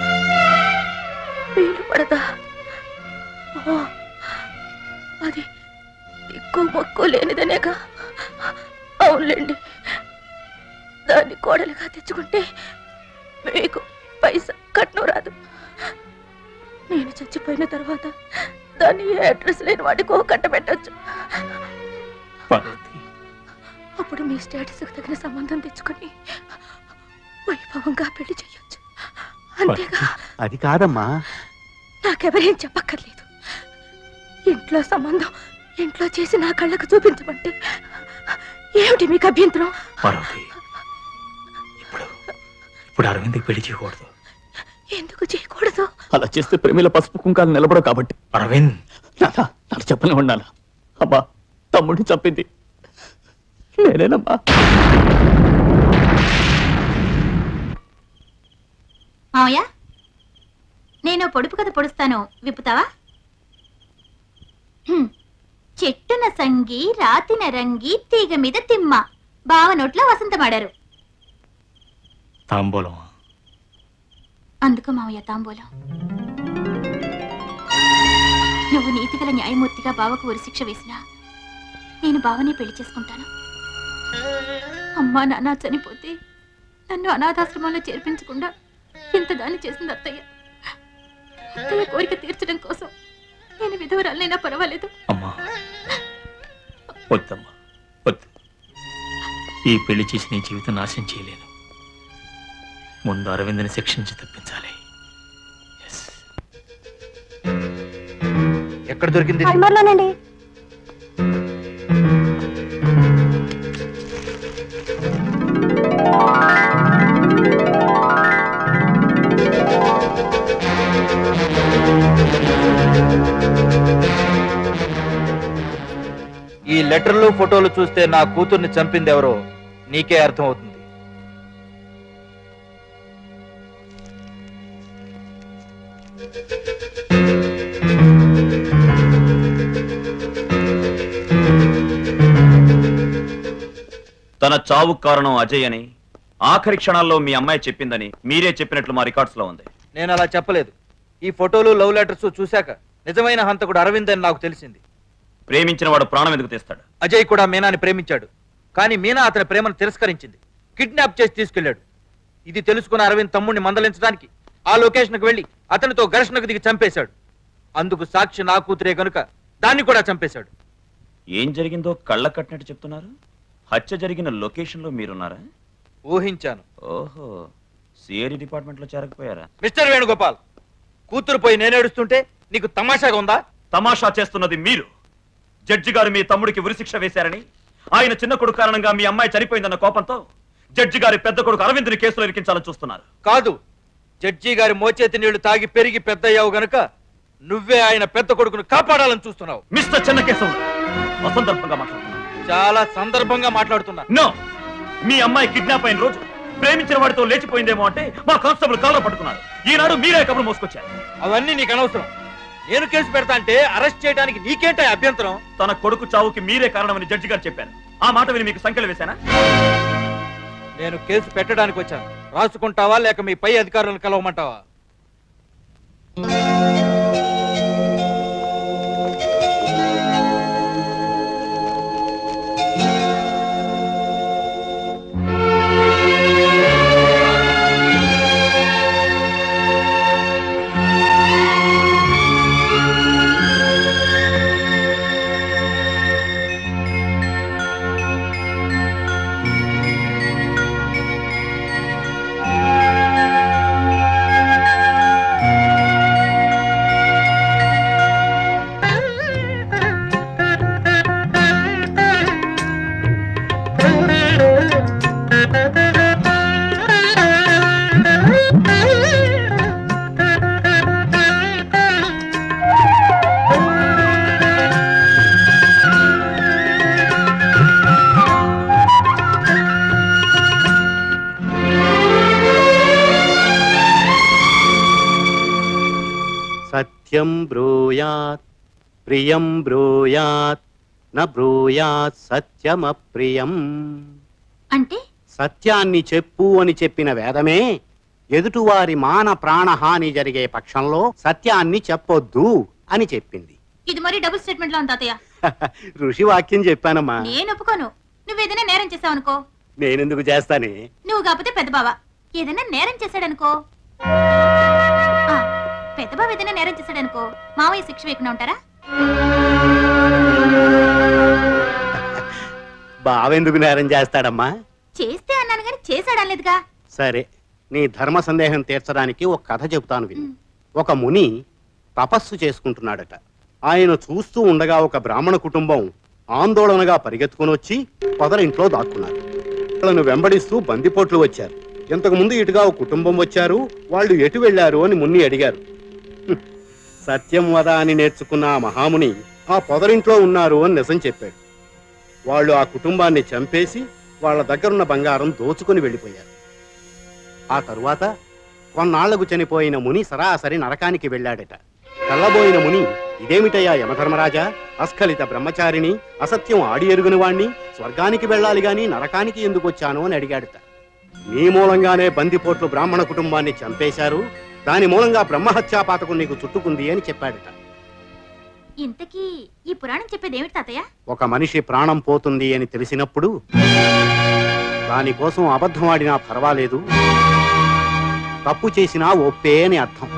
[SPEAKER 11] వీలు పడదా ఓ, అది ఎక్కువ మక్కువ లేనిదనేగా అవునులేండి దాన్ని కోడలుగా తెచ్చుకుంటే మీకు పైసా కట్నం రాదు నేను చచ్చిపోయిన తర్వాత దాన్ని ఏ అడ్రస్ లేని వాడికో కట్టబెట్టచ్చు అప్పుడు మీ స్టేటస్ తగిన సంబంధం తెచ్చుకొని వైభవంగా పెళ్లి చేయొచ్చు అంతేగా
[SPEAKER 13] అది కాదమ్మా
[SPEAKER 11] నాకెవరేం చెప్పక్కర్లేదు ఇంట్లో సంబంధం ఇంట్లో చేసి నా కళ్ళకు చూపించమంటే ఏమిటి మీకు అభ్యంతరం
[SPEAKER 2] పార్వతి ఇప్పుడు అరవింద్కి పెళ్లి చేయకూడదు
[SPEAKER 11] ఎందుకు చేయకూడదు
[SPEAKER 23] అలా చేస్తే ప్రేమిల పసుపు కుంకాలు నిలబడవు కాబట్టి
[SPEAKER 2] అరవింద్
[SPEAKER 23] నాన్న నాకు చెప్పనే ఉండాలి అమ్మా తమ్ముడిని చంపింది నేనేనమ్మా
[SPEAKER 6] మావయ్య నేను పొడుపు కథ పొడుస్తాను విప్పుతావా హ్మ్. చెట్టున సంగి రాతిన రంగి తీగ మీద తిమ్మ బావ నోట్లో వసంతమాడారు
[SPEAKER 2] తాంబూలం
[SPEAKER 6] అందుకు మావయ్య తాంబూలం నువ్వు నీతిగల న్యాయమూర్తిగా బావకు ఉరిశిక్ష వేసినా నేను బావని పెళ్లి చేసుకుంటాను అమ్మా నాన్న చనిపోతే నన్ను అనాథాశ్రమంలో చేర్పించకుండా ఇంత దాన్ని చేసింది అత్తయ్య అత్తయ్య కోరిక తీర్చడం కోసం నేను విధవరాలనైనా పర్వాలేదు
[SPEAKER 2] అమ్మా వద్దమ్మా వద్దు ఈ పెళ్లి చేసి నీ జీవితం నాశనం చేయలేను ముందు అరవింద్ని శిక్షించి తప్పించాలి
[SPEAKER 10] ఎక్కడ దొరికింది ఇది?
[SPEAKER 11] అల్మార్లోనండి
[SPEAKER 10] ఈ లెటర్లు ఫోటోలు చూస్తే నా కూతుర్ని చంపింది ఎవరో నీకే అర్థమవుతుంది
[SPEAKER 7] తన చావు కారణం అజయ్ అని ఆఖరి క్షణాల్లో మీ అమ్మాయి చెప్పిందని మీరే చెప్పినట్లు మా రికార్డ్స్ లో ఉంది
[SPEAKER 10] నేను అలా చెప్పలేదు ఈ ఫోటోలు లవ్ లెటర్స్ చూశాక నిజమైన హంతకుడు అరవింద్ అని నాకు తెలిసింది
[SPEAKER 7] ప్రేమించిన వాడు ప్రాణం ఎందుకు తీస్తాడు
[SPEAKER 10] అజయ్ కూడా మీనాని ప్రేమించాడు కానీ మీనా అతని ప్రేమను తిరస్కరించింది కిడ్నాప్ చేసి తీసుకెళ్లాడు ఇది తెలుసుకున్న అరవింద్ తమ్ముడిని మందలించడానికి ఆ లొకేషన్కి వెళ్లి అతనితో ఘర్షణకు దిగి చంపేశాడు అందుకు సాక్షి నా కూతురే గనుక దాన్ని కూడా చంపేశాడు
[SPEAKER 7] ఏం జరిగిందో కళ్ళ కట్టినట్టు చెప్తున్నారు హత్య జరిగిన లొకేషన్ లో మీరున్నారా
[SPEAKER 10] ఊహించాను
[SPEAKER 7] ఓహో సిఐడి డిపార్ట్మెంట్ లో చేరకపోయారా
[SPEAKER 10] మిస్టర్ వేణుగోపాల్ కూతురు పోయి నేను ఏడుస్తుంటే నీకు తమాషాగా ఉందా
[SPEAKER 7] తమాషా చేస్తున్నది మీరు జడ్జి గారు మీ తమ్ముడికి ఉరిశిక్ష వేశారని ఆయన చిన్న కొడుకు కారణంగా మీ అమ్మాయి చనిపోయిందన్న కోపంతో జడ్జి గారి పెద్ద కొడుకు అరవింద్ని కేసులో ఇరికించాలని చూస్తున్నారు
[SPEAKER 10] కాదు జడ్జి గారి మోచేతి నీళ్లు తాగి పెరిగి పెద్దయ్యావు గనుక నువ్వే ఆయన పెద్ద కొడుకును కాపాడాలని చూస్తున్నావు
[SPEAKER 7] మిస్టర్ చెన్నకేశవ్ అసందర్భంగా మాట్లాడుతున్నారు
[SPEAKER 10] చాలా సందర్భంగా మాట్లాడుతున్నా
[SPEAKER 7] నో మీ అమ్మాయి కిడ్నాప్ అయిన రోజు ప్రేమించిన వాడితో లేచిపోయిందేమో అంటే మా కానిస్టేబుల్ కాల్లో పట్టుకున్నారు ఈనాడు మీరే కబురు మోసుకొచ్చారు
[SPEAKER 10] అవన్నీ నీకు అనవసరం నేను కేసు పెడతా అంటే అరెస్ట్ చేయడానికి నీకేంట అభ్యంతరం
[SPEAKER 7] తన కొడుకు చావుకి మీరే కారణమని జడ్జి గారు చెప్పారు ఆ మాట విని మీకు సంఖ్యలు వేశానా
[SPEAKER 10] నేను కేసు పెట్టడానికి వచ్చాను రాసుకుంటావా లేక మీ పై అధికారులను కలవమంటావా
[SPEAKER 13] సత్యం బ్రూయాత్ ప్రియం బ్రూయాత్ న బ్రూయాత్ సత్యమప్రియం
[SPEAKER 6] అంటే
[SPEAKER 13] సత్యాన్ని చెప్పు అని చెప్పిన వేదమే ఎదుటివారి మాన ప్రాణహాని జరిగే పక్షంలో సత్యాన్ని చెప్పొద్దు అని చెప్పింది
[SPEAKER 6] ఇది మరి డబుల్ స్టేట్మెంట్ లో ఉంది తాతయ్య
[SPEAKER 13] ఋషి వాక్యం చెప్పానమ్మా
[SPEAKER 6] నేను ఒప్పుకోను నువ్వు ఏదైనా నేరం చేసావనుకో
[SPEAKER 13] నేనెందుకు చేస్తానే
[SPEAKER 6] నువ్వు కాకపోతే పెద్ద బావ ఏదైనా నేరం చేశాడనుకో ఆ, పెద్ద బాబు ఏదైనా నేరం చేశాడనుకో మావయ్య శిక్ష వేయకుండా ఉంటారా
[SPEAKER 13] బావెందుకు నేరం చేస్తాడమ్మా
[SPEAKER 6] చేస్తే అన్నాను కానీ చేశాడనలేదుగా
[SPEAKER 13] సరే నీ ధర్మ సందేహం తీర్చడానికి ఒక కథ చెబుతాను విను ఒక ముని తపస్సు చేసుకుంటున్నాడట ఆయన చూస్తూ ఉండగా ఒక బ్రాహ్మణ కుటుంబం ఆందోళనగా పరిగెత్తుకుని వచ్చి పొదరింట్లో దాక్కున్నారు వాళ్ళను వెంబడిస్తూ బందిపోట్లు వచ్చారు ఇంతకు ముందు ఇటుగా ఒక కుటుంబం వచ్చారు వాళ్ళు ఎటు వెళ్ళారు అని మున్ని అడిగారు హ్మ్. సత్యం వద అని నేర్చుకున్న ఆ మహాముని ఆ పొదరింట్లో ఉన్నారు అని నిజం చెప్పాడు వాళ్ళు ఆ కుటుంబాన్ని చంపేసి వాళ్ళ దగ్గరున్న బంగారం దోచుకుని వెళ్ళిపోయారు ఆ తరువాత కొన్నాళ్లకు చనిపోయిన ముని సరాసరి నరకానికి వెళ్ళాడట కళ్ళబోయిన ముని ఇదేమిటయ్యా యమధర్మరాజా అస్ఖలిత బ్రహ్మచారిని అసత్యం ఆడి ఎరుగుని వాణ్ణి స్వర్గానికి వెళ్ళాలి గాని నరకానికి ఎందుకు వచ్చాను అని అడిగాడట నీ మూలంగానే బందిపోట్లు బ్రాహ్మణ కుటుంబాన్ని చంపేశారు దాని మూలంగా బ్రహ్మహత్యా పాతకం నీకు చుట్టుకుంది అని చెప్పాడట
[SPEAKER 6] ఇంతకీ ఈ పురాణం చెప్పేది ఏమిటి తాతయ్య
[SPEAKER 13] ఒక మనిషి ప్రాణం పోతుంది అని తెలిసినప్పుడు దానికోసం అబద్ధం ఆడినా పర్వాలేదు తప్పు చేసినా ఒప్పే అని అర్థం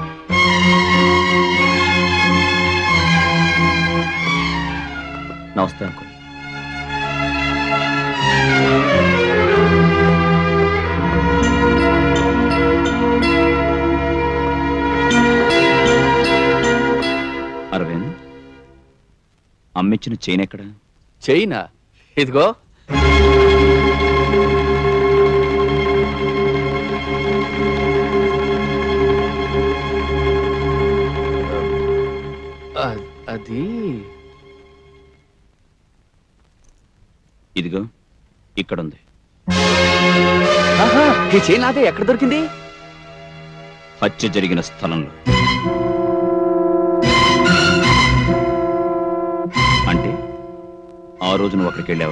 [SPEAKER 7] నమస్తే అంకుల్ అరవింద్ అమ్మిచ్చిన చైన్ ఎక్కడ
[SPEAKER 5] చైనా ఇదిగో అ- అది
[SPEAKER 7] ఇదిగో ఇక్కడుంది
[SPEAKER 5] ఆహా, ఈ చైన్ అదే ఎక్కడ దొరికింది
[SPEAKER 7] హత్య జరిగిన స్థలంలో అంటే ఆ రోజు నువ్వు అక్కడికి వెళ్ళావా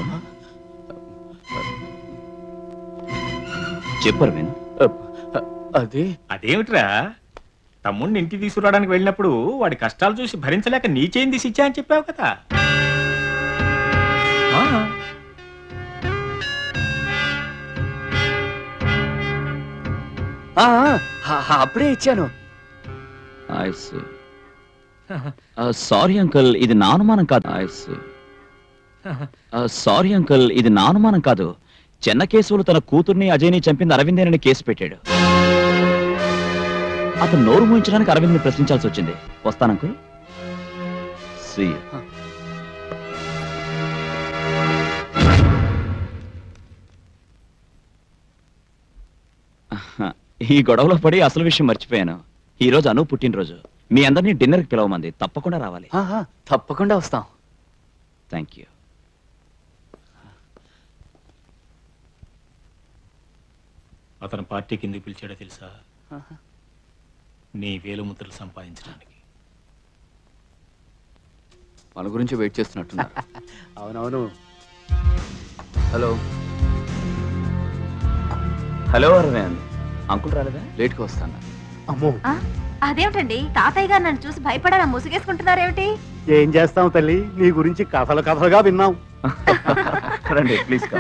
[SPEAKER 7] చెప్పు అరవింద్
[SPEAKER 5] అది
[SPEAKER 2] అదేమిట్రా తమ్ముడిని ఇంటికి తీసుకురావడానికి వెళ్ళినప్పుడు వాడి కష్టాలు చూసి భరించలేక నీ చేయి తీసి ఇచ్చా అని చెప్పావు కదా ఆ,
[SPEAKER 5] ఆ, ఆ, ఆ, అప్పుడే ఇచ్చాను
[SPEAKER 7] సారీ అంకుల్ ఇది నా అనుమానం కాదు సారీ అంకుల్ ఇది నా అనుమానం కాదు చెన్నకేశవులు తన కూతుర్ని అజయ్ని చంపింది అరవిందేనని కేసు పెట్టాడు అతను నోరు మూయించడానికి అరవింద్ని ప్రశ్నించాల్సి వచ్చింది వస్తాను అంకుల్ See you. ఆహా, ఈ గొడవలో పడి అసలు విషయం మర్చిపోయాను ఈ రోజు అను పుట్టినరోజు మీ అందరినీ డిన్నర్కి పిలవమంది తప్పకుండా రావాలి
[SPEAKER 5] ఆహా, తప్పకుండా వస్తాం
[SPEAKER 7] థ్యాంక్ యూ
[SPEAKER 2] అతను పార్టీకి ఎందుకు పిలిచాడో తెలుసా నీ వేలుముద్రలు సంపాదించడానికి
[SPEAKER 5] మన గురించి వెయిట్ చేస్తున్నట్టున్నారు
[SPEAKER 13] అవునవును
[SPEAKER 5] హలో
[SPEAKER 7] హలో అరవింద్ అంకుల్ రాలేదా
[SPEAKER 5] లేట్గా వస్తాను
[SPEAKER 13] అమ్మో
[SPEAKER 11] ఆ, అదేమిటండి తాతయ్య గారు నన్ను చూసి భయపడాలా ముసుగేసుకుంటున్నారేమిటి
[SPEAKER 13] ఏం చేస్తాం తల్లి నీ గురించి కథలు కథలుగా విన్నాం
[SPEAKER 7] రండి ప్లీజ్ కమ్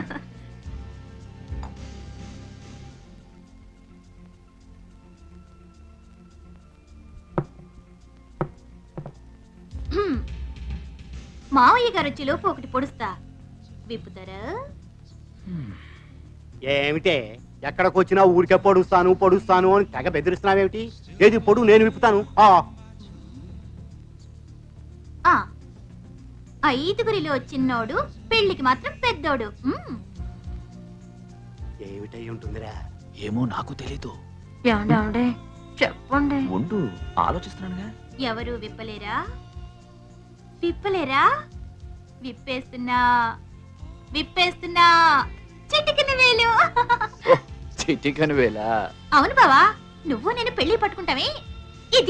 [SPEAKER 6] హ్మ్. మావయ్య గారు వచ్చేలోపు ఒకటి పొడుస్తా విప్పుతారా
[SPEAKER 13] ఏమిటే ఎక్కడికి వచ్చినా ఊరికే పొడుస్తాను పొడుస్తాను అని తెగ బెదిరిస్తున్నావేమిటి ఏది పొడు నేను విప్పుతాను ఆ
[SPEAKER 6] ఆ ఐదుగురిలో చిన్నోడు పెళ్లికి మాత్రం పెద్దోడు మ్మ్.
[SPEAKER 13] ఏమిటై ఉంటుందిరా
[SPEAKER 5] ఏమో నాకు తెలీదు
[SPEAKER 11] ఏమండి ఏమండి చెప్పండి
[SPEAKER 7] ఉండు ఆలోచిస్తున్నానుగా
[SPEAKER 6] ఎవరు విప్పలేరా విప్పలేరా విప్పేస్తున్నా విప్పేస్తున్నా చిటికిన వేలు
[SPEAKER 5] చిటికని వేళ
[SPEAKER 6] అవును బావా నువ్వు నేను పెళ్లి పట్టుకుంటామే ఇది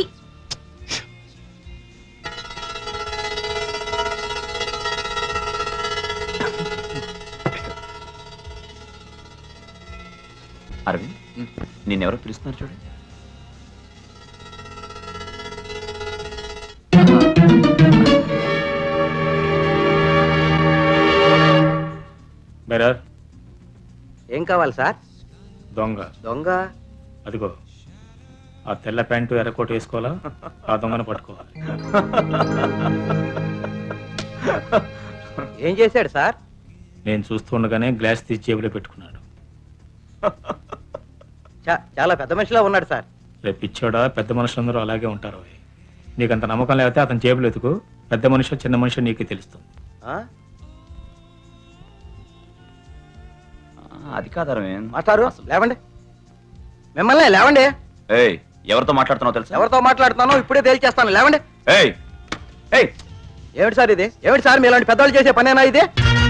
[SPEAKER 7] అరవింద్ నిన్నెవరో పిలుస్తున్నారు చూడండి
[SPEAKER 2] బెరర్
[SPEAKER 22] ఏం కావాలి సార్
[SPEAKER 2] దొంగ
[SPEAKER 22] దొంగ
[SPEAKER 2] అదిగో ఆ తెల్ల ప్యాంటు ఎర్రకోట వేసుకోవాలా ఆ దొంగను పట్టుకోవాలి
[SPEAKER 22] ఏం చేశాడు సార్
[SPEAKER 2] నేను చూస్తుండగానే గ్లాస్ తీసి జేబులో పెట్టుకున్నాడు
[SPEAKER 22] చా- చాలా పెద్ద మనిషిలా ఉన్నాడు సార్
[SPEAKER 2] రేపు ఇచ్చాడా పెద్ద మనుషులందరూ అలాగే ఉంటారు ఓయ్. నీకంత నమ్మకం లేకపోతే అతని జేబులు ఎతుకు పెద్ద మనిషి చిన్న మనిషి నీకే తెలుస్తుంది
[SPEAKER 22] ఆ?
[SPEAKER 7] అది కాదరం
[SPEAKER 22] మాస్టారు లేవండి మిమ్మల్ని లేవండి
[SPEAKER 7] ఏయ్ ఎవరితో మాట్లాడుతున్నావు తెలుసా
[SPEAKER 22] ఎవరితో మాట్లాడుతున్నానో ఇప్పుడే తేల్చేస్తాను లేవండి
[SPEAKER 7] ఏయ్ ఏయ్
[SPEAKER 22] ఏమిటి సార్ ఇది ఏమిటి సార్ మీలాంటి పెద్దవాళ్ళు చేసే పనేనా ఇది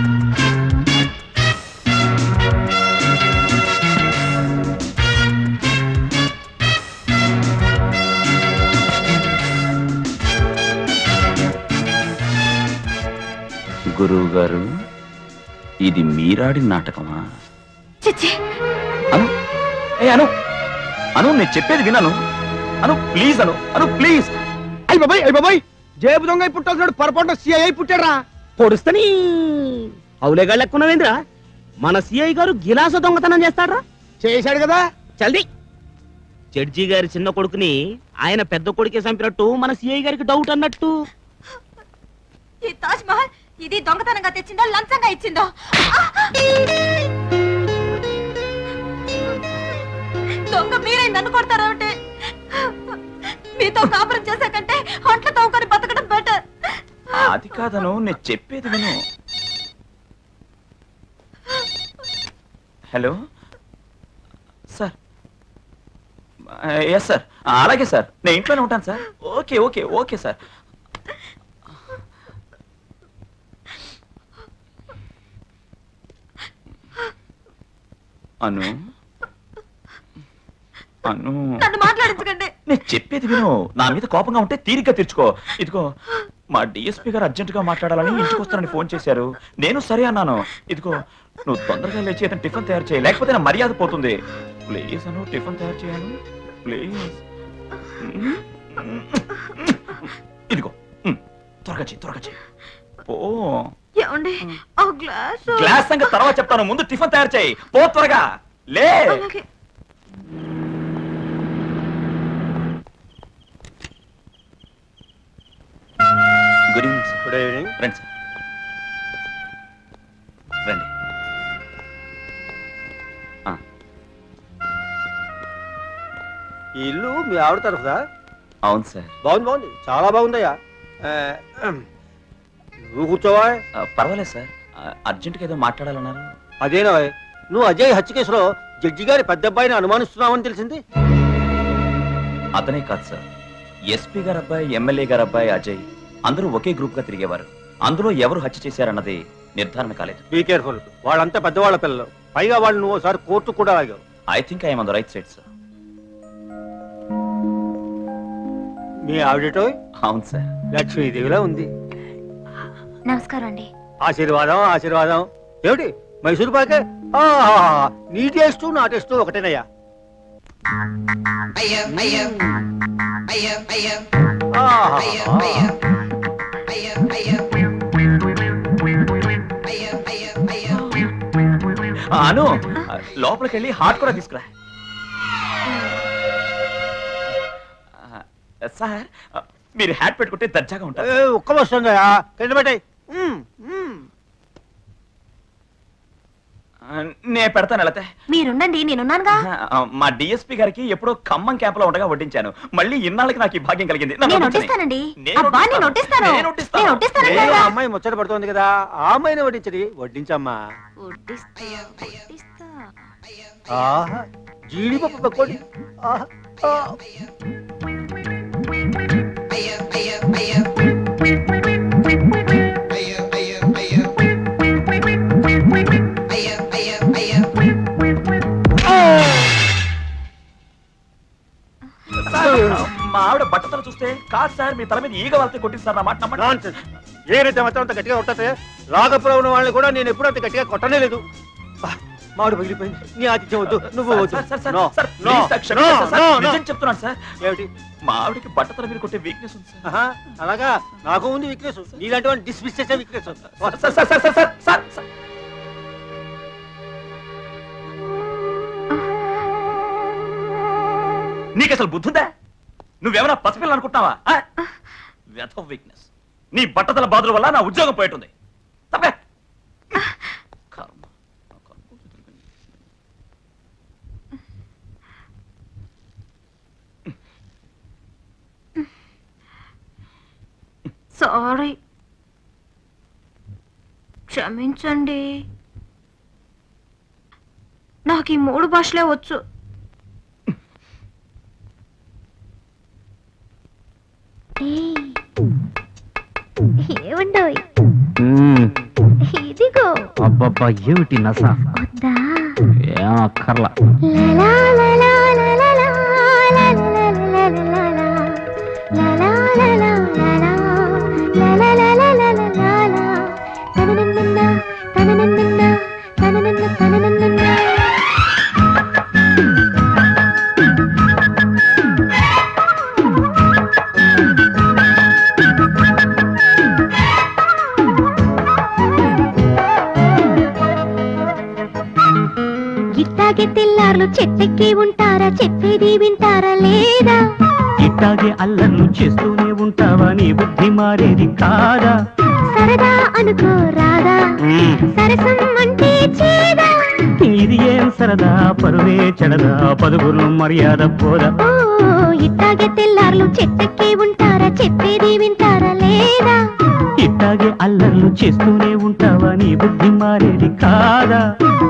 [SPEAKER 7] గురువు గారు ఇది మీరాడి నాటకమా
[SPEAKER 6] చిచ్చి
[SPEAKER 7] అను ఏ అను అను నేను చెప్పేది విన్నాను అను ప్లీజ్ అను అను ప్లీజ్
[SPEAKER 15] అయ్యి బాబాయ్ అయ్యి బాబాయ్ జేబు దొంగ అయి పుట్టాల్సిన పొరపాటు సిఐ అయి పుట్టారా పొడుస్తని అవులేగాళ్ళు ఎక్కున్నవేంద్రా మన సిఐ గారు గిలాస దొంగతనం చేస్తాడ్రా చేశాడు కదా చల్ది జడ్జి గారి చిన్న కొడుకుని ఆయన పెద్ద కొడుకే చంపినట్టు మన సిఐ గారికి డౌట్ అన్నట్టు
[SPEAKER 11] ఈ తాజ్ మహల్ ఇది దొంగతనంగా తెచ్చిందో లంచంగా ఇచ్చిందో దొంగ మీరే నన్ను కొడతారంటే మీతో కాపురం చేసే కంటే అంట్ల తవ్వుకొని బతకడం బెటర్
[SPEAKER 7] అది కాదను నేను చెప్పేది విను హలో సార్ ఎస్ సార్ అలాగే సార్ నేను ఇంట్లోనే ఉంటాను sir okay okay okay sir Anu Anu
[SPEAKER 11] నన్ను మాట్లాడించకండి
[SPEAKER 7] నేను చెప్పేది విను నా మీద కోపంగా ఉంటే తీరిగ్గా తెచ్చుకో ఇదిగో మా డిఎస్పీ గారు అర్జెంట్ గా మాట్లాడాలని ఇంటికి వస్తారని ఫోన్ చేశారు నేను సరే అన్నాను ఇదిగో నువ్వు తొందరగా లేచి అతను టిఫిన్ తయారు చేయి లేకపోతే నా మర్యాద పోతుంది ప్లీజ్ అను టిఫిన్ తయారు చేయను ప్లీజ్ ఇదిగో ఉమ్, త్వరగా చెయ్యి త్వరగా చెయ్యి పో
[SPEAKER 11] ఏమండి ఆ గ్లాస్
[SPEAKER 7] గ్లాస్ సంగతి తర్వాత చెప్తాను ముందు టిఫిన్ తయారు చేయి పో త్వరగా లే
[SPEAKER 11] అలాగే
[SPEAKER 7] గుడ్ ఈవినింగ్ గుడ్ ఈవినింగ్ రండి సార్ రండి
[SPEAKER 8] ఈ ఇల్లు మీ ఆవిడ తరఫుదా
[SPEAKER 7] అవును సార్
[SPEAKER 8] బాగుంది బాగుంది చాలా బాగుందయ్యా ఆ, నువ్వు కూర్చోవా
[SPEAKER 7] ఆ, పర్వాలేదు సార్ ఆ, అర్జెంట్గా ఏదో మాట్లాడాలన్నారు
[SPEAKER 8] అదేనా నువ్వు అజయ్ హత్య కేసులో జడ్జి గారి పెద్ద అబ్బాయిని అనుమానిస్తున్నావని తెలిసింది
[SPEAKER 7] అతనే కాదు సార్ ఎస్పీ గారు అబ్బాయి ఎమ్మెల్యే గారు అబ్బాయి అజయ్ అందరూ ఒకే గ్రూప్ గా తిరిగేవారు అందులో ఎవరు హత్య చేశారన్నది నిర్ధారణ కాలేదు
[SPEAKER 8] బీ కేర్ఫుల్ వాళ్ళంతా పెద్దవాళ్ళ పిల్లలు పైగా వాళ్ళు నువ్వు ఒకసారి కోర్టు కూడా లాగావు
[SPEAKER 7] I think I'm on the right side sir
[SPEAKER 8] మీ ఆవిడటో
[SPEAKER 7] అవును సార్
[SPEAKER 8] లక్ష్మీదేవిలా ఉంది
[SPEAKER 6] నమస్కారం అండి
[SPEAKER 8] ఆశీర్వాదం ఆశీర్వాదం ఏమిటి మైసూరు పాకే ఆ, నీ టేస్ట్ నా టేస్ట్ ఒకటేనయ్యా ఆహా.
[SPEAKER 7] ఆ, అను ఆ, లోపలికి వెళ్ళి హాట్ కూడా తీసుకురా ఆ, సార్ ఆ, మీరు హ్యాట్ పెట్టుకుంటే దర్జాగా ఉంటారు
[SPEAKER 8] ఏ, ఉక్క వస్తుందయ్యా కింద పెట్టాయి
[SPEAKER 7] ఆ, నేను పెడతాను వెళతే
[SPEAKER 11] మీరుండండి నేనున్నానుగా
[SPEAKER 7] మా డిఎస్పీ గారికి ఎప్పుడో ఖమ్మం క్యాంప్ లో ఉండగా వడ్డించాను మళ్ళీ ఇన్నాళ్ళకి నాకు ఈ భాగ్యం కలిగింది నన్ను
[SPEAKER 11] నేను
[SPEAKER 7] వడ్డించండి.
[SPEAKER 11] ఒట్టిస్తానండి
[SPEAKER 7] నేను
[SPEAKER 11] అబ్బా నేను ఒట్టిస్తాను
[SPEAKER 7] నేను ఒట్టిస్తాను.
[SPEAKER 11] నేను ఒట్టిస్తాను
[SPEAKER 8] నేను
[SPEAKER 11] అన్నాగా.
[SPEAKER 8] ఆ అమ్మాయి ముచ్చట పడుతోంది కదా ఆ అమ్మాయిని వడ్డించడి వడ్డించమ్మా
[SPEAKER 11] ఒట్టిస్తా ఒట్టిస్తా
[SPEAKER 8] ఆహా జీడిపప్పు పక్కోడి ఆహా ఆ.
[SPEAKER 7] సార్, మా ఆవిడ బట్టతలు చూస్తే కాదు సార్ మీ తల మీద ఈగ వాళ్ళతో కొట్టిస్తారు నా మాట నమ్మండి
[SPEAKER 8] నాన్సెన్స్. ఏనైతే మాత్రం అంత గట్టిగా కొట్టతే రాగపురం ఉన్న వాళ్ళని కూడా నేను ఎప్పుడు అంత గట్టిగా కొట్టనే లేదు బా, మామిడి పగిలిపోయింది నీ ఆతిథ్యం వద్దు నువ్వు
[SPEAKER 7] సార్,
[SPEAKER 8] వద్దు
[SPEAKER 7] sir, sir, sir,
[SPEAKER 8] No,
[SPEAKER 7] sir,
[SPEAKER 8] no,
[SPEAKER 7] please sir,
[SPEAKER 8] no,
[SPEAKER 7] క్షమించండి సార్.
[SPEAKER 8] no, no.
[SPEAKER 7] నిజం చెప్తున్నాను సార్
[SPEAKER 8] ఏమిటి
[SPEAKER 7] మా ఆవిడకి బట్టతల మీద కొట్టే వీక్నెస్ ఉంది సార్
[SPEAKER 8] ఆహా, అలాగా నాకు ఉంది వీక్నెస్ నీలాంటి వాడిని డిస్మిస్ చేసే weakness
[SPEAKER 7] sir, sir, sir, sir, sir, sir, sir. నీకు అసలు బుద్ధుందా నువ్వేమైనా పసిపిల్ల అనుకుంటున్నావా వ్యథ వీక్నెస్ నీ బట్టతల బాధల వల్ల నా ఉద్యోగం పోయేటుంది తప్పే
[SPEAKER 6] సారీ క్షమించండి నాకు ఈ మూడు భాషలే వచ్చు
[SPEAKER 14] ఏమండోయ్
[SPEAKER 9] మ్మ్.
[SPEAKER 14] ఇదిగో
[SPEAKER 9] అబ్బబ్బా ఏమిటి నస
[SPEAKER 14] వద్దా
[SPEAKER 9] ఏం అక్కర్లా
[SPEAKER 14] లలా లలా లలా లలా లలా లలా లలా లలా లలా లలా లలా లలా లలా లలా తననన్నన్న తననన్నన్న తననన్న తననన్నన్న ఇట్టాగే తెల్లార్లు చెట్టెక్కి ఉంటారా చెప్పేది వింటారా లేదా
[SPEAKER 4] ఇట్టాగే అల్లర్లు చేస్తూనే ఉంటావా నీ బుద్ధి మారేది కాదా
[SPEAKER 14] సరదా అనుకో రాదా సరసం అంటే చేదా
[SPEAKER 4] ఇది ఏం సరదా పరువే చెడదా పదుగురు మర్యాద పోదా
[SPEAKER 14] ఓ ఇట్టాగే తెల్లార్లు చెట్టెక్కి ఉంటారా చెప్పేది వింటారా లేదా
[SPEAKER 4] ఇట్టాగే అల్లర్లు చేస్తూనే ఉంటావా నీ బుద్ధి మారేది కాదా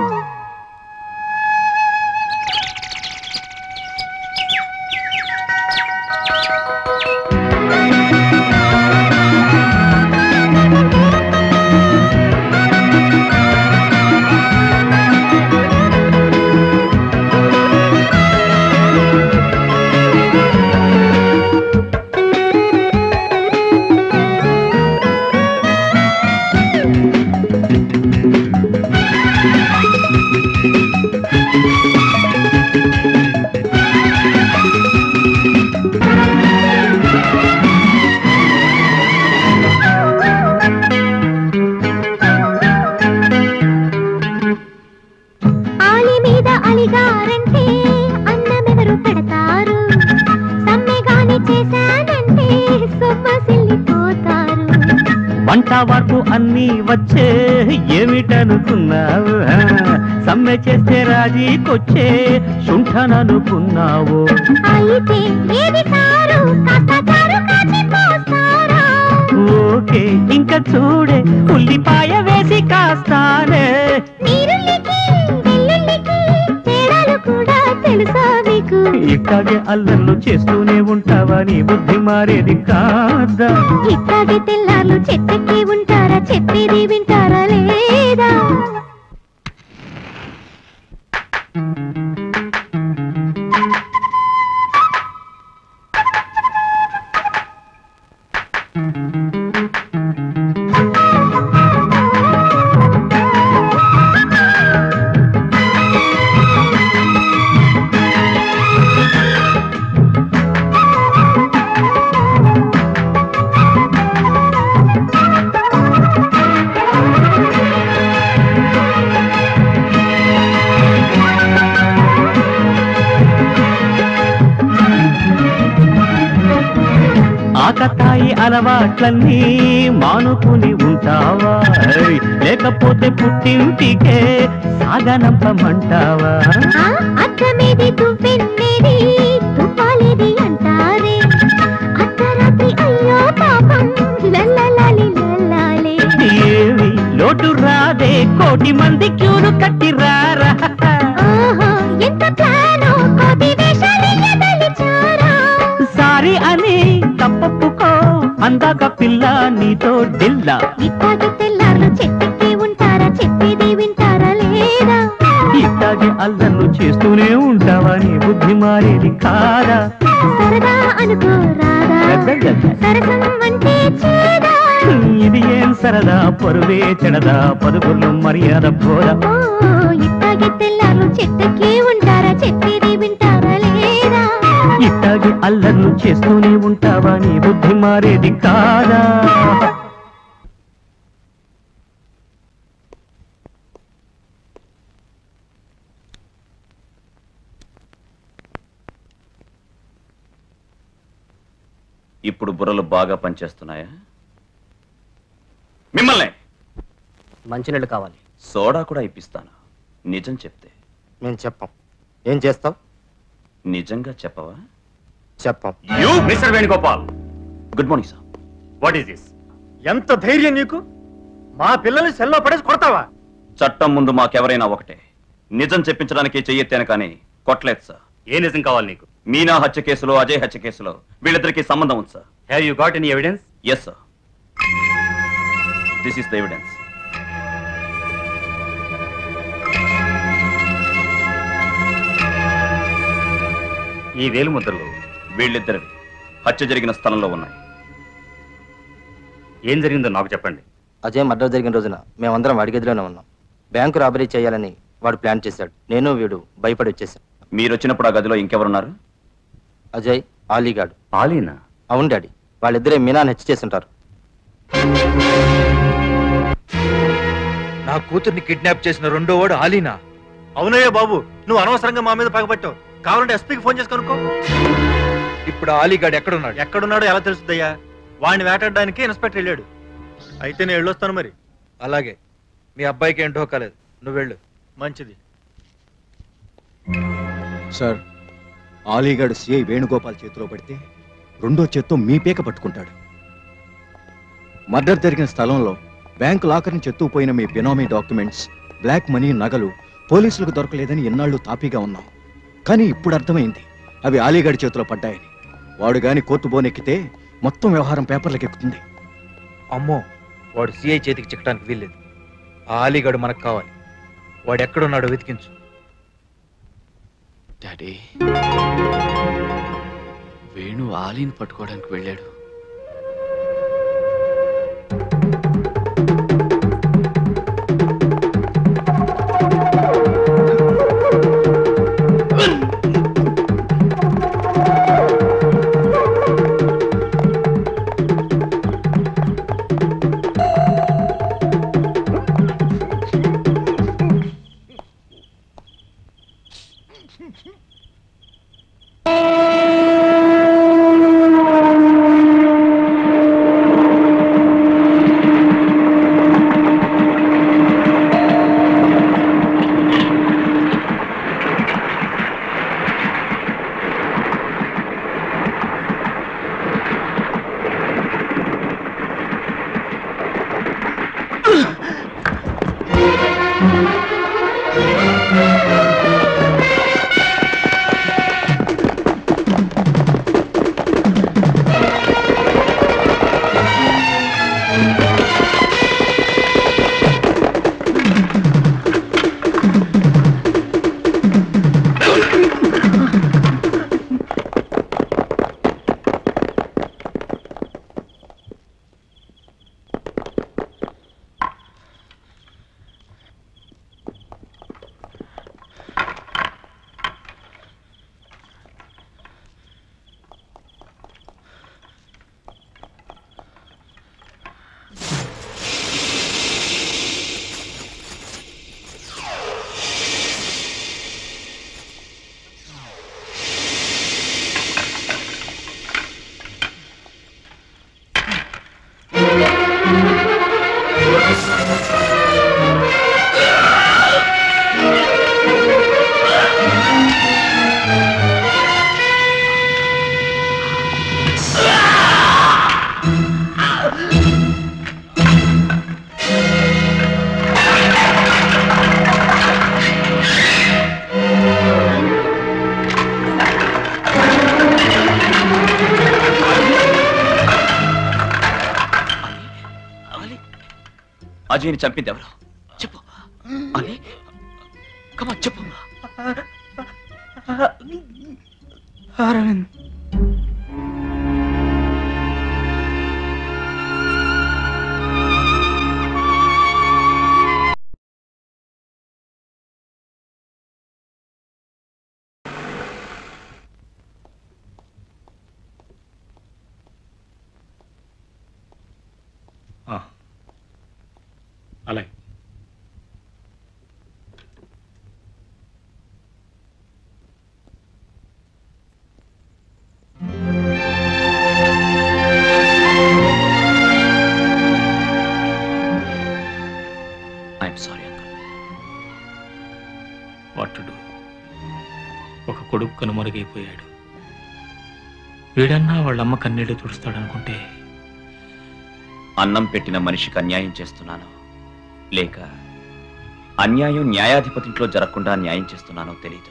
[SPEAKER 14] ఆలి మీద అలిగారంటే అన్నమెవరు పెడతారు సమ్మెగాని చేశానంటే సొమ్మసిల్లిపోతారు
[SPEAKER 4] వంట వరకు అన్నీ వచ్చే ఏమిటనుకున్నావు ఆ, సమ్మె చేస్తే రాజీకొచ్చే శుంఠననుకున్నావు
[SPEAKER 14] అయితే ఏది సారు కాస్త చారు కాచి పోస్తారా
[SPEAKER 4] ఓకే ఇంకా చూడే ఉల్లిపాయ వేసి కాస్తానే
[SPEAKER 14] నీరుల్లికి వెల్లుల్లికి తేడాలు కూడా తెలుసా మీకు
[SPEAKER 4] ఇట్టాగే అల్లర్లు చేస్తూనే ఉంటావా నీ బుద్ధి మారేది కాదా
[SPEAKER 14] ఇట్లాగే తెల్లార్లు చెట్టెక్కి ఉంటారా చెప్పేది వింటారా లేదా
[SPEAKER 4] ఆకతాయి అలవాట్లన్నీ మానుకుని ఉంటావా ఏయ్, లేకపోతే పుట్టింటికే సాగనంపమంటావా
[SPEAKER 14] ఆ, అద్దమేది దువ్వెన్నేది తువ్వాలేది అంటారే అర్ధరాత్రి అయ్యో పాపం లల్లలాలి లల్లాలే
[SPEAKER 4] ఏమి లోటు రాదే కోటి మంది క్యూలు కట్టి రారా
[SPEAKER 14] ఆహా, ఎంత ప్లానో కోటి వేషాలు ఎదలిచారా
[SPEAKER 4] సారీ అని తప్పప్పుకో అందాక పిల్ల నీతో డిల్లా
[SPEAKER 14] ఇట్టాగే తెల్లార్లు చెట్టెక్కి ఉంటారా చెప్పేది వింటారా లేదా
[SPEAKER 4] ఇట్టాగే అల్లర్లు చేస్తూనే ఉంటావా నీ బుద్ధి మారేది కాదా
[SPEAKER 14] సరదా అనుకో రాదా సరసం అంటే చేదా
[SPEAKER 4] ఇది ఏం సరదా పరువే చెడదా పదుగుళ్ళు మర్యాద పోదా
[SPEAKER 14] ఓ ఇట్టాగే తెల్లార్లు చెట్టెక్కి ఉంటారా చెప్పేది వింటారా లేదా
[SPEAKER 4] ఇట్టాగే అల్లర్లు చేస్తూనే ఉంటావా నీ బుద్ధి మారేది కాదా
[SPEAKER 7] ఇప్పుడు బుర్రలు బాగా పనిచేస్తున్నాయా మిమ్మల్ని
[SPEAKER 9] మంచినీళ్ళు కావాలి
[SPEAKER 7] సోడా కూడా ఇప్పిస్తాను నిజం చెప్తే
[SPEAKER 16] మేము చెప్పం ఏం చేస్తావు
[SPEAKER 7] నిజంగా చెప్పవా
[SPEAKER 16] చెప్పం
[SPEAKER 7] you mister Venugopal good morning sir what is this
[SPEAKER 8] ఎంత ధైర్యం నీకు మా పిల్లల్ని సెల్లో పడేసి కొడతావా
[SPEAKER 7] చట్టం ముందు మాకెవరైనా ఒకటే నిజం చెప్పించడానికి చెయ్యెత్తాను కానీ కొట్టలేదు సార్
[SPEAKER 19] ఏ నిజం కావాలి నీకు
[SPEAKER 7] మీనా హత్య కేసులో అజయ్ హత్య కేసులో వీళ్ళిద్దరికి సంబంధం ఉంది sir
[SPEAKER 19] have you got any evidence
[SPEAKER 7] yes sir this is the evidence
[SPEAKER 19] ఈ వేలు ముద్రలు
[SPEAKER 7] వీళ్ళిద్దరివి హత్య జరిగిన స్థలంలో ఉన్నాయి
[SPEAKER 19] ఏం జరిగిందో నాకు చెప్పండి
[SPEAKER 16] అజయ్ మర్డర్ జరిగిన రోజున మేమందరం అడిగదిలోనే ఉన్నాం బ్యాంకు రాబరీ చేయాలని వాడు ప్లాన్ చేశాడు నేను వీడు భయపడి వచ్చేసాం
[SPEAKER 7] మీరు వచ్చినప్పుడు ఆ గదిలో ఇంకెవరున్నారు
[SPEAKER 16] అజయ్ ఆలీగాడు
[SPEAKER 19] ఆలీనా
[SPEAKER 16] అవును డాడీ వాళ్ళిద్దరే మీనాన్ని హత్య చేస్తుంటారు
[SPEAKER 10] నా కూతుర్ని కిడ్నాప్ చేసిన రెండో వాడు ఆలీనా
[SPEAKER 8] అవునయ్యా బాబు నువ్వు అనవసరంగా మా మీద పగబట్టావు కావాలంటే ఎస్పీకి ఫోన్ చేసి కనుక్కో
[SPEAKER 10] ఇప్పుడు ఆలీగాడు ఎక్కడున్నాడు
[SPEAKER 8] ఎక్కడున్నాడో ఎలా తెలుస్తుందయ్యా వాడిని వేటాడడానికి ఇన్స్పెక్టర్ వెళ్ళాడు అయితే నేను వెళ్ళొస్తాను మరి
[SPEAKER 10] అలాగే మీ అబ్బాయికి ఏంటో కాలేదు నువ్వు వెళ్ళు
[SPEAKER 8] మంచిది
[SPEAKER 1] సార్ ఆలీగాడు సిఐ వేణుగోపాల్ చేతిలో పడితే రెండో చేత్తో మీ పీక పట్టుకుంటాడు మర్డర్ జరిగిన స్థలంలో బ్యాంకు లాకర్ని చెత్తుకుపోయిన మీ బినామీ డాక్యుమెంట్స్ బ్లాక్ మనీ నగలు పోలీసులకు దొరకలేదని ఎన్నాళ్ళు తాపీగా ఉన్నాం కానీ ఇప్పుడు అర్థమైంది అవి ఆలీగాడి చేతిలో పడ్డాయని వాడు గాని కోర్టు బోనెక్కితే మొత్తం వ్యవహారం పేపర్లకు ఎక్కుతుంది
[SPEAKER 10] అమ్మో వాడు సిఐ చేతికి చిక్కడానికి వీల్లేదు ఆ ఆలీగాడు మనకు కావాలి వాడు ఎక్కడున్నాడో వెతికించు
[SPEAKER 5] డాడీ వేణు ఆలీని పట్టుకోవడానికి వెళ్ళాడు
[SPEAKER 7] అజయ్ని చంపింది ఎవరు చెప్పు అని కమా చెప్పు
[SPEAKER 4] అరవింద్
[SPEAKER 2] అలాగే
[SPEAKER 14] ఆ
[SPEAKER 2] వాటుడు ఒక కొడుకు కనుమరుగైపోయాడు వీడన్నా వాళ్ళమ్మ కన్నీళ్లు తుడుస్తాడనుకుంటే
[SPEAKER 7] అన్నం పెట్టిన మనిషికి అన్యాయం చేస్తున్నాను లేక అన్యాయం న్యాయాధిపతింట్లో జరగకుండా న్యాయం చేస్తున్నానో తెలీదు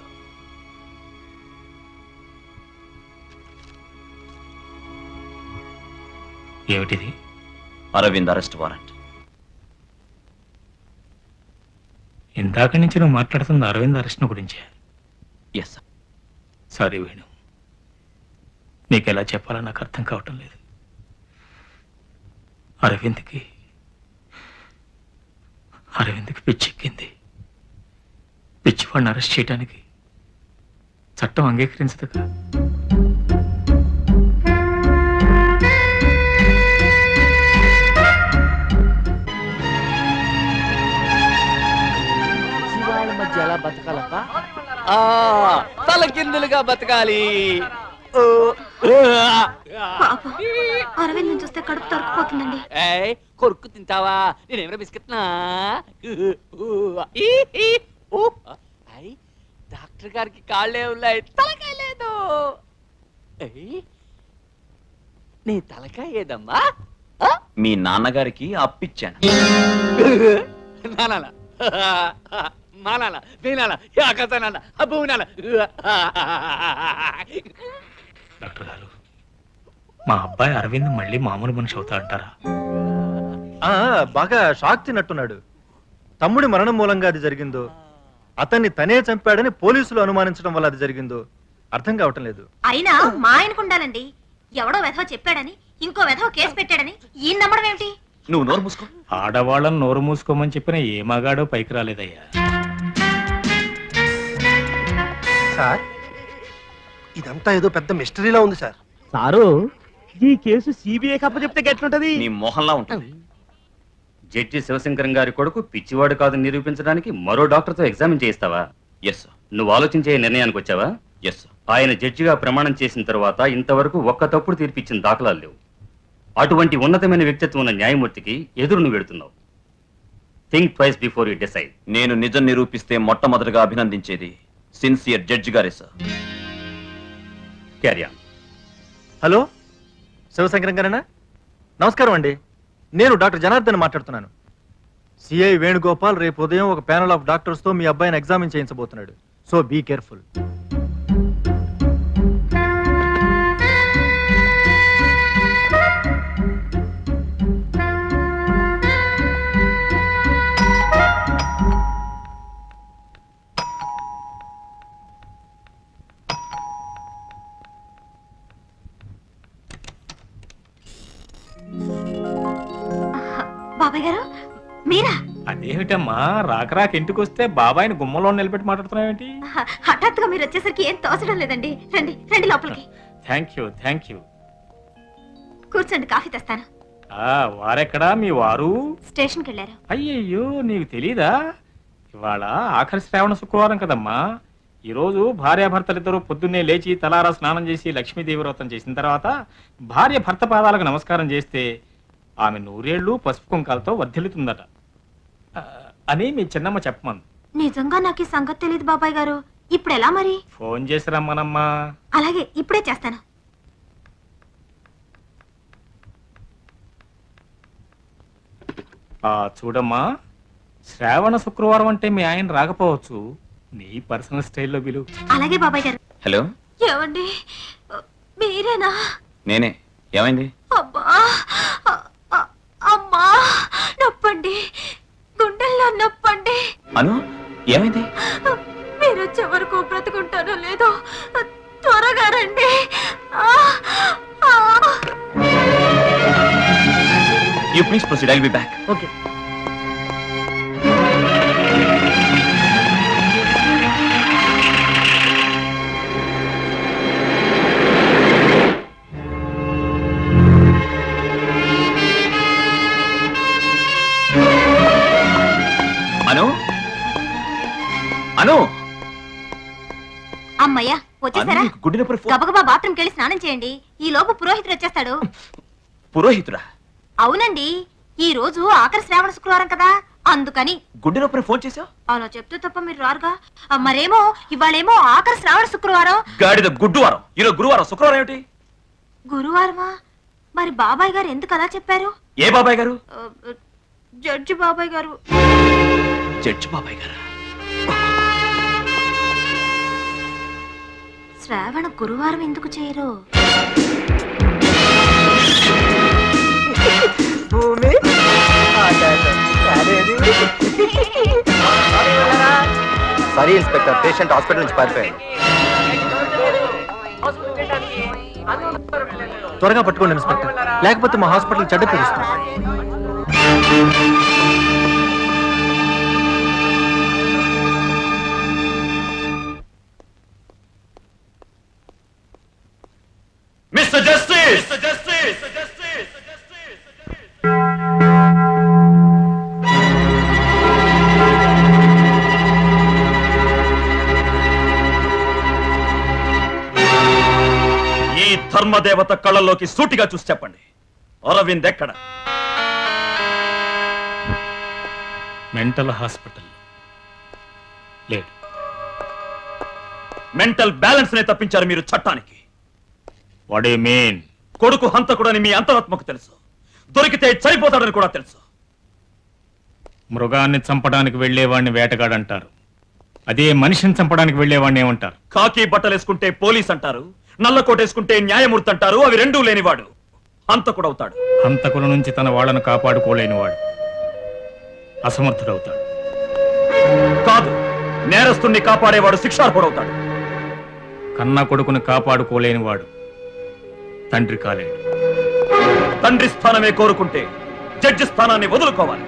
[SPEAKER 2] ఏమిటిది
[SPEAKER 7] అరవింద్ అరెస్ట్ వారెంట్
[SPEAKER 2] ఇందాక నుంచి నువ్వు మాట్లాడుతుంది అరవింద్ అరెస్ట్ను గురించే
[SPEAKER 7] ఎస్
[SPEAKER 2] సారీ వేణు నీకు ఎలా చెప్పాలో నాకు అర్థం కావటం లేదు అరవింద్కి అరవింద్కి పిచ్చెక్కింది పిచ్చివాడిని అరెస్ట్ చేయడానికి చట్టం అంగీకరించదుగా
[SPEAKER 5] శివాళ్ళ మధ్య ఎలా బతకాలప్ప ఆ, తలకిందులుగా బతకాలి ఓ, ఆ,
[SPEAKER 6] పాపం అరవింద్ చూస్తే కడుపు తరుక్కుపోతుందండి
[SPEAKER 5] ఏయ్, కొరుకు తింటావా నేనేమైనా బిస్కెట్నా ఈ, ఈ, ఊ. ఐ, డాక్టర్ గారికి కాళ్ళే ఉన్నాయి తలకాయ లేదు ఏయ్, నీ తలకాయ ఏదమ్మా
[SPEAKER 7] మీ నాన్నగారికి అప్పిచ్చాను
[SPEAKER 5] నానాల మానాల వీనాల యాకసనాల అబ్బునాల
[SPEAKER 2] డాక్టర్ గారు మా అబ్బాయి అరవింద్ మళ్ళీ మామూలు మనిషి అవుతా అంటారా
[SPEAKER 8] ఆ, బాగా షాక్ తిన్నట్టున్నాడు తమ్ముడి మరణం మూలంగా అది జరిగిందో అతన్ని తనే చంపాడని పోలీసులు అనుమానించడం వల్ల అది జరిగిందో అర్థం కావటం లేదు
[SPEAKER 11] అయినా మా ఆయనకుండాలండి ఎవడో వెధవ చెప్పాడని ఇంకో వెధవ కేసు పెట్టాడని ఈయన నమ్మడం ఏమిటి
[SPEAKER 7] నువ్వు నోరు మూసుకో
[SPEAKER 2] ఆడవాళ్ళని నోరు మూసుకోమని చెప్పిన ఏ మగాడో పైకి రాలేదయ్యా
[SPEAKER 12] సార్ ఇదంతా ఏదో పెద్ద మిస్టరీలా ఉంది సార్
[SPEAKER 15] సారు ఈ కేసు సిబిఐ కప్ప చెప్తే గట్లుంటది
[SPEAKER 7] నీ మొహంలా ఉంటుంది
[SPEAKER 19] జడ్జి శివశంకరం గారి కొడుకు పిచ్చివాడు కాదు నిరూపించడానికి మరో డాక్టర్తో ఎగ్జామిన్ చేయిస్తావా
[SPEAKER 7] ఎస్
[SPEAKER 19] నువ్వు ఆలోచించే నిర్ణయానికి వచ్చావా
[SPEAKER 7] ఎస్
[SPEAKER 19] ఆయన జడ్జిగా ప్రమాణం చేసిన తర్వాత ఇంతవరకు ఒక్క తప్పుడు తీర్పిచ్చిన దాఖలాలు లేవు అటువంటి ఉన్నతమైన వ్యక్తిత్వం ఉన్న న్యాయమూర్తికి ఎదురు నువ్వు వెడుతున్నావు think twice before you decide
[SPEAKER 7] నేను నిజం నిరూపిస్తే మొట్టమొదటిగా అభినందించేది సిన్సియర్ జడ్జి గారే సార్
[SPEAKER 19] క్యారియా
[SPEAKER 8] హలో శివశంకరం గారేనా నమస్కారం అండి నేను డాక్టర్ జనార్దన్ మాట్లాడుతున్నాను సిఐ వేణుగోపాల్ రేపు ఉదయం ఒక ప్యానల్ ఆఫ్ డాక్టర్స్ తో మీ అబ్బాయిని ఎగ్జామిన్ చేయించబోతున్నాడు సో బీ కేర్ఫుల్
[SPEAKER 6] బాబాయ్ గారు మీరా
[SPEAKER 2] అదేమిటమ్మా రాక రాక ఇంటికి వస్తే బాబాయిని గుమ్మలో నిలబెట్టి మాట్లాడుతున్నావేంటి
[SPEAKER 6] హ- హఠాత్తుగా మీరు వచ్చేసరికి ఏం తోచడం లేదండి రండి రండి లోపలికి
[SPEAKER 2] థ్యాంక్ యూ థ్యాంక్ యూ
[SPEAKER 6] కూర్చోండి కాఫీ తెస్తాను
[SPEAKER 2] ఆ వారెక్కడా మీ వారు
[SPEAKER 6] స్టేషన్కి వెళ్ళారు
[SPEAKER 2] అయ్యయ్యో నీకు తెలీదా ఇవాళ ఆఖరి శ్రావణ శుక్రవారం కదమ్మా ఈరోజు భార్యాభర్తలిద్దరూ పొద్దున్నే లేచి తలారా స్నానం చేసి లక్ష్మీదేవి వ్రతం చేసిన తర్వాత భార్య భర్త పాదాలకు నమస్కారం చేస్తే ఆమె నూరేళ్లు పసుపు కుంకాలతో వర్ధిల్లుతుందట ఆ, అని మీ చిన్నమ్మ చెప్పమంది
[SPEAKER 6] నిజంగా నాకు ఈ సంగతి తెలియదు బాబాయ్ గారు ఇప్పుడు ఎలా మరి
[SPEAKER 2] ఫోన్ చేసి రమ్మనమ్మా
[SPEAKER 6] అలాగే ఇప్పుడే చేస్తాను
[SPEAKER 2] ఆ చూడమ్మా శ్రావణ శుక్రవారం అంటే మీ ఆయన రాకపోవచ్చు నీ పర్సనల్ స్టైల్లో పిలువు
[SPEAKER 6] అలాగే బాబాయ్ గారు
[SPEAKER 7] హలో
[SPEAKER 6] ఏమండి మీరేనా
[SPEAKER 7] నేనే ఏమైంది
[SPEAKER 6] అబ్బా అ- అ- అమ్మా నొప్పండి గుండెల్లో నొప్పండి
[SPEAKER 7] అను ఏమైంది
[SPEAKER 6] మీరు వచ్చే వరకు బ్రతుకుంటారో లేదో త్వరగా రండి ఆ, ఆ.
[SPEAKER 7] You please proceed I'll be back
[SPEAKER 15] okay
[SPEAKER 7] Anu Anu
[SPEAKER 11] అమ్మయ్యా వచ్చేసారా
[SPEAKER 7] అను, నీకు గుండె నొప్పి ఫోన్
[SPEAKER 11] గబగబా బాత్రూమ్కి వెళ్ళి స్నానం చేయండి ఈ లోపు పురోహితుడు వచ్చేస్తాడు
[SPEAKER 7] పురోహితుడా
[SPEAKER 11] అవునండి ఈ రోజు ఆఖరి శ్రావణ శుక్రవారం కదా అందుకని
[SPEAKER 7] గుండె నొప్పిని ఫోన్ చేసావు
[SPEAKER 11] అలా చెప్తే తప్ప మీరు రారుగా ఆ, మరేమో ఇవాళేమో ఆఖరి శ్రావణ శుక్రవారం
[SPEAKER 7] గాడిద గుడ్డువారం ఈరోజు గురువారం శుక్రవారం ఏమిటి
[SPEAKER 11] గురువారమా మరి బాబాయ్ గారు ఎందుకు అలా చెప్పారు
[SPEAKER 7] ఏ బాబాయ్ గారు
[SPEAKER 11] ఆ, ఆ, జడ్జి బాబాయ్ గారు
[SPEAKER 7] జడ్జి బాబాయ్ గారు
[SPEAKER 11] శ్రావణ గురువారం ఎందుకు చేయరు
[SPEAKER 15] భూమి
[SPEAKER 16] సారీ ఇన్స్పెక్టర్ పేషెంట్ హాస్పిటల్ నుంచి పారిపోయాడు
[SPEAKER 8] త్వరగా పట్టుకోండి ఇన్స్పెక్టర్ లేకపోతే మా హాస్పిటల్ చెడ్డ పిలుస్తాం
[SPEAKER 7] మిస్టర్ జస్టిస్ ఈ ధర్మదేవత కళ్ళల్లోకి సూటిగా చూసి చెప్పండి అరవింద్ ఎక్కడ
[SPEAKER 2] మెంటల్ హాస్పిటల్ లేడు
[SPEAKER 7] మెంటల్ బ్యాలెన్స్ నే తప్పించారు మీరు చట్టానికి
[SPEAKER 2] వాట్ ఏ మీన్
[SPEAKER 7] కొడుకు హంతకుడని మీ అంతరాత్మకు తెలుసు దొరికితే చనిపోతాడని కూడా తెలుసు
[SPEAKER 2] మృగాన్ని చంపడానికి వెళ్ళేవాడిని వేటగాడంటారు అదే మనిషిని చంపడానికి వెళ్ళేవాడిని ఏమంటారు
[SPEAKER 7] కాకి బట్టలేసుకుంటే పోలీస్ అంటారు నల్ల కోటేసుకుంటే న్యాయమూర్తి అంటారు అవి రెండూ లేనివాడు హంతకుడవుతాడు
[SPEAKER 2] హంతకుల నుంచి తన వాళ్ళను కాపాడుకోలేనివాడు అసమర్థుడవుతాడు
[SPEAKER 7] కాదు నేరస్తుణ్ణి కాపాడేవాడు శిక్షార్హుడవుతాడు
[SPEAKER 2] కన్న కొడుకుని కాపాడుకోలేనివాడు తండ్రి కాలేడు
[SPEAKER 7] తండ్రి స్థానమే కోరుకుంటే జడ్జి స్థానాన్ని వదులుకోవాలి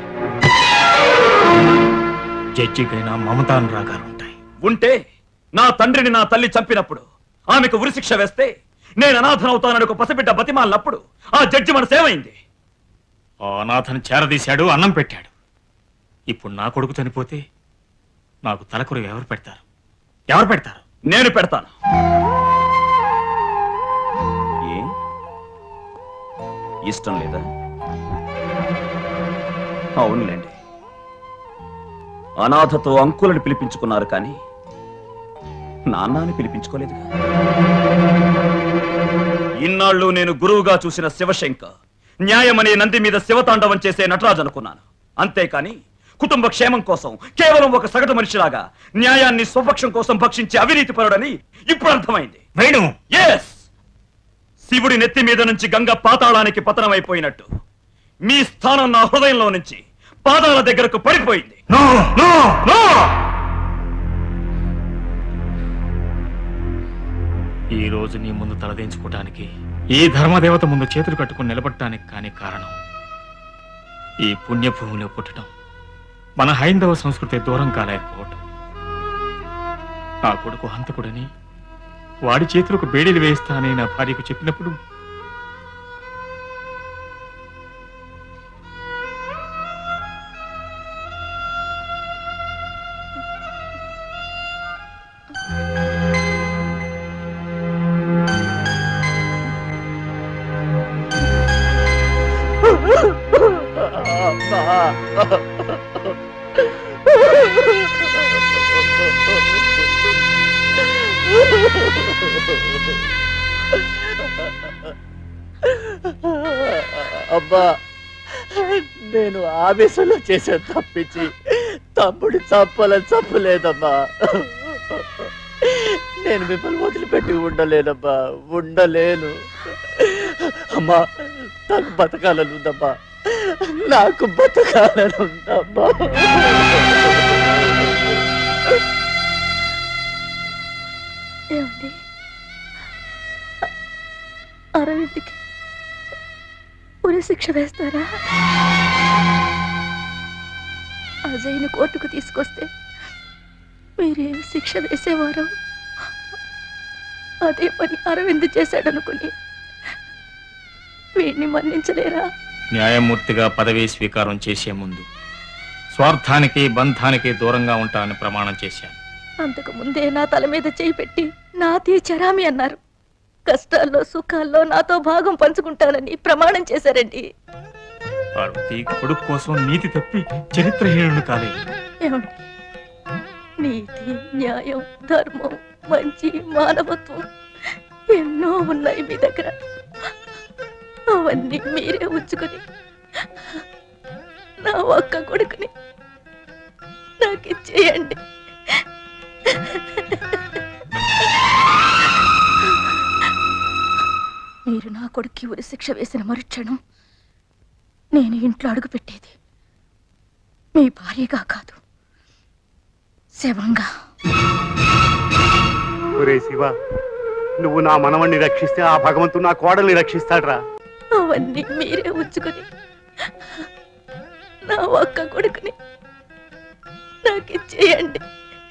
[SPEAKER 2] జడ్జికైనా మమతానురాగాలు ఉంటాయి
[SPEAKER 7] ఉంటే నా తండ్రిని నా తల్లి చంపినప్పుడు ఆమెకు ఉరిశిక్ష వేస్తే నేను అనాథనవుతానని ఒక పసిబిడ్డ బతిమాలినప్పుడు ఆ జడ్జి మనసు ఏమైంది
[SPEAKER 2] ఆ అనాథను చేరదీశాడు అన్నం పెట్టాడు ఇప్పుడు నా కొడుకు చనిపోతే నాకు తలకొర ఎవరు పెడతారు ఎవరు పెడతారు
[SPEAKER 7] నేను పెడతాను ఏ ఇష్టం లేదా అవునులేండి అనాథతో అంకులను పిలిపించుకున్నారు కానీ నాన్నని పిలిపించుకోలేదుగా ఇన్నాళ్ళు నేను గురువుగా చూసిన శివశంకర్ న్యాయమనే నంది మీద శివతాండవం చేసే నటరాజు అనుకున్నాను అంతేకాని కుటుంబ క్షేమం కోసం కేవలం ఒక సగటు మనిషిలాగా న్యాయాన్ని స్వపక్షం కోసం భక్షించే అవినీతి పరుడని ఇప్పుడు అర్థమైంది
[SPEAKER 2] వేణు
[SPEAKER 7] ఎస్ శివుడి నెత్తి మీద నుంచి గంగ పాతాళానికి పతనమైపోయినట్టు మీ స్థానం నా హృదయంలో నుంచి పాదాల దగ్గరకు పడిపోయింది
[SPEAKER 2] ఈ రోజు నీ ముందు తలదించుకోవటానికి ఈ ధర్మదేవత ముందు చేతులు కట్టుకుని నిలబడటానికి కాని కారణం ఈ పుణ్యభూమిలో పుట్టడం మన హైందవ సంస్కృతి దూరం కాలేకపోవటం నా కొడుకు హంతకుడని వాడి చేతులకు బేడీలు వేస్తానని నా భార్యకు చెప్పినప్పుడు
[SPEAKER 23] అబ్బా నేను ఆవేశంలో చేసే తప్పించి తమ్ముడి చంపాలని చంపలేదమ్మా నేను మిమ్మల్ని వదిలిపెట్టి ఉండలేనమ్మా ఉండలేను అమ్మా నాకు బతకాలని ఉందమ్మా నాకు బతకాలని ఉందమ్మా
[SPEAKER 6] ఏమండి అరవింద్కి ఉరి శిక్ష వేస్తారా అజయ్ని కోర్టుకు తీసుకొస్తే మీరేం శిక్ష వేసేవారు అదే పని అరవింద్ చేశాడనుకుని వీడిని మన్నించలేరా
[SPEAKER 2] న్యాయమూర్తిగా పదవీ స్వీకారం చేసే ముందు స్వార్థానికి బంధానికి దూరంగా ఉంటానని ప్రమాణం చేశాను
[SPEAKER 6] అంతకు ముందే నా తల మీద చేయి పెట్టి నాతి చరామి అన్నారు కష్టాల్లో సుఖాల్లో నాతో భాగం పంచుకుంటానని ప్రమాణం చేశారండి
[SPEAKER 2] పార్వతి కొడుకు కోసం నీతి తప్పి చరిత్రహీనుడు కాలేదు
[SPEAKER 3] ఏమండి నీతి న్యాయం ధర్మం మంచి మానవత్వం ఎన్నో ఉన్నాయి మీ దగ్గర అవన్నీ మీరే ఉంచుకొని నా ఒక్క కొడుకుని నాకు ఇచ్చేయండి మీరు నా కొడుక్కి ఉరి శిక్ష వేసిన మరుక్షణం నేను ఇంట్లో అడుగు పెట్టేది మీ భార్యగా కాదు శవంగా
[SPEAKER 13] ఒరే శివ నువ్వు నా మనవణ్ణి రక్షిస్తే ఆ భగవంతుడు నా కోడల్ని రక్షిస్తాడ్రా
[SPEAKER 3] అవన్నీ మీరే ఉంచుకొని నా ఒక్క కొడుకుని నాకు ఇచ్చేయండి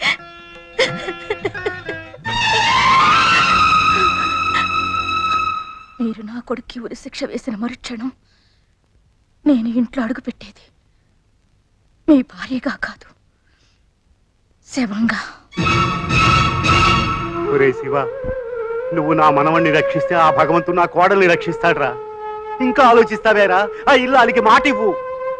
[SPEAKER 3] మీరు నా కొడుక్కి ఉరి శిక్ష వేసిన మరుక్షణం నేను ఇంట్లో అడుగు పెట్టేది మీ భార్యగా కాదు శవంగా
[SPEAKER 13] ఒరే శివ నువ్వు నా మనవణ్ణి రక్షిస్తే ఆ భగవంతుడు నా కోడల్ని రక్షిస్తాడ్రా ఇంకా ఆలోచిస్తావేరా ఆ ఇల్లాలికి మాట ఇవ్వు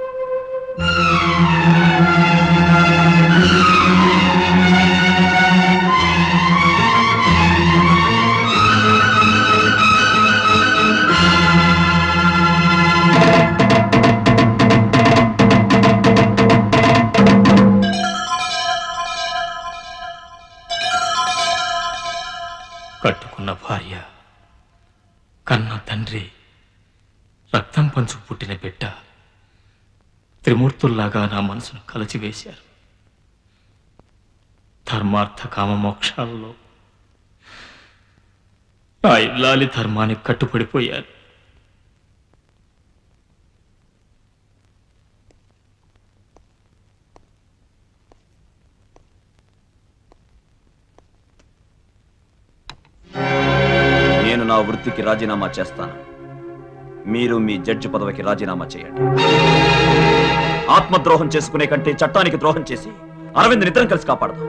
[SPEAKER 2] కట్టుకున్న భార్య కన్న తండ్రి రక్తం పంచు పుట్టిన బిడ్డ త్రిమూర్తుల్లాగా నా మనసును కలచివేశారు ధర్మార్థ కామ మోక్షాలలో నా ఇల్లాలి ధర్మానికి కట్టుపడిపోయారు
[SPEAKER 7] నేను నా వృత్తికి రాజీనామా చేస్తాను మీరు మీ జడ్జి పదవికి రాజీనామా చేయండి ఆత్మద్రోహం చేసుకునే కంటే చట్టానికి ద్రోహం చేసి అరవింద్ నిద్రం కలిసి కాపాడదు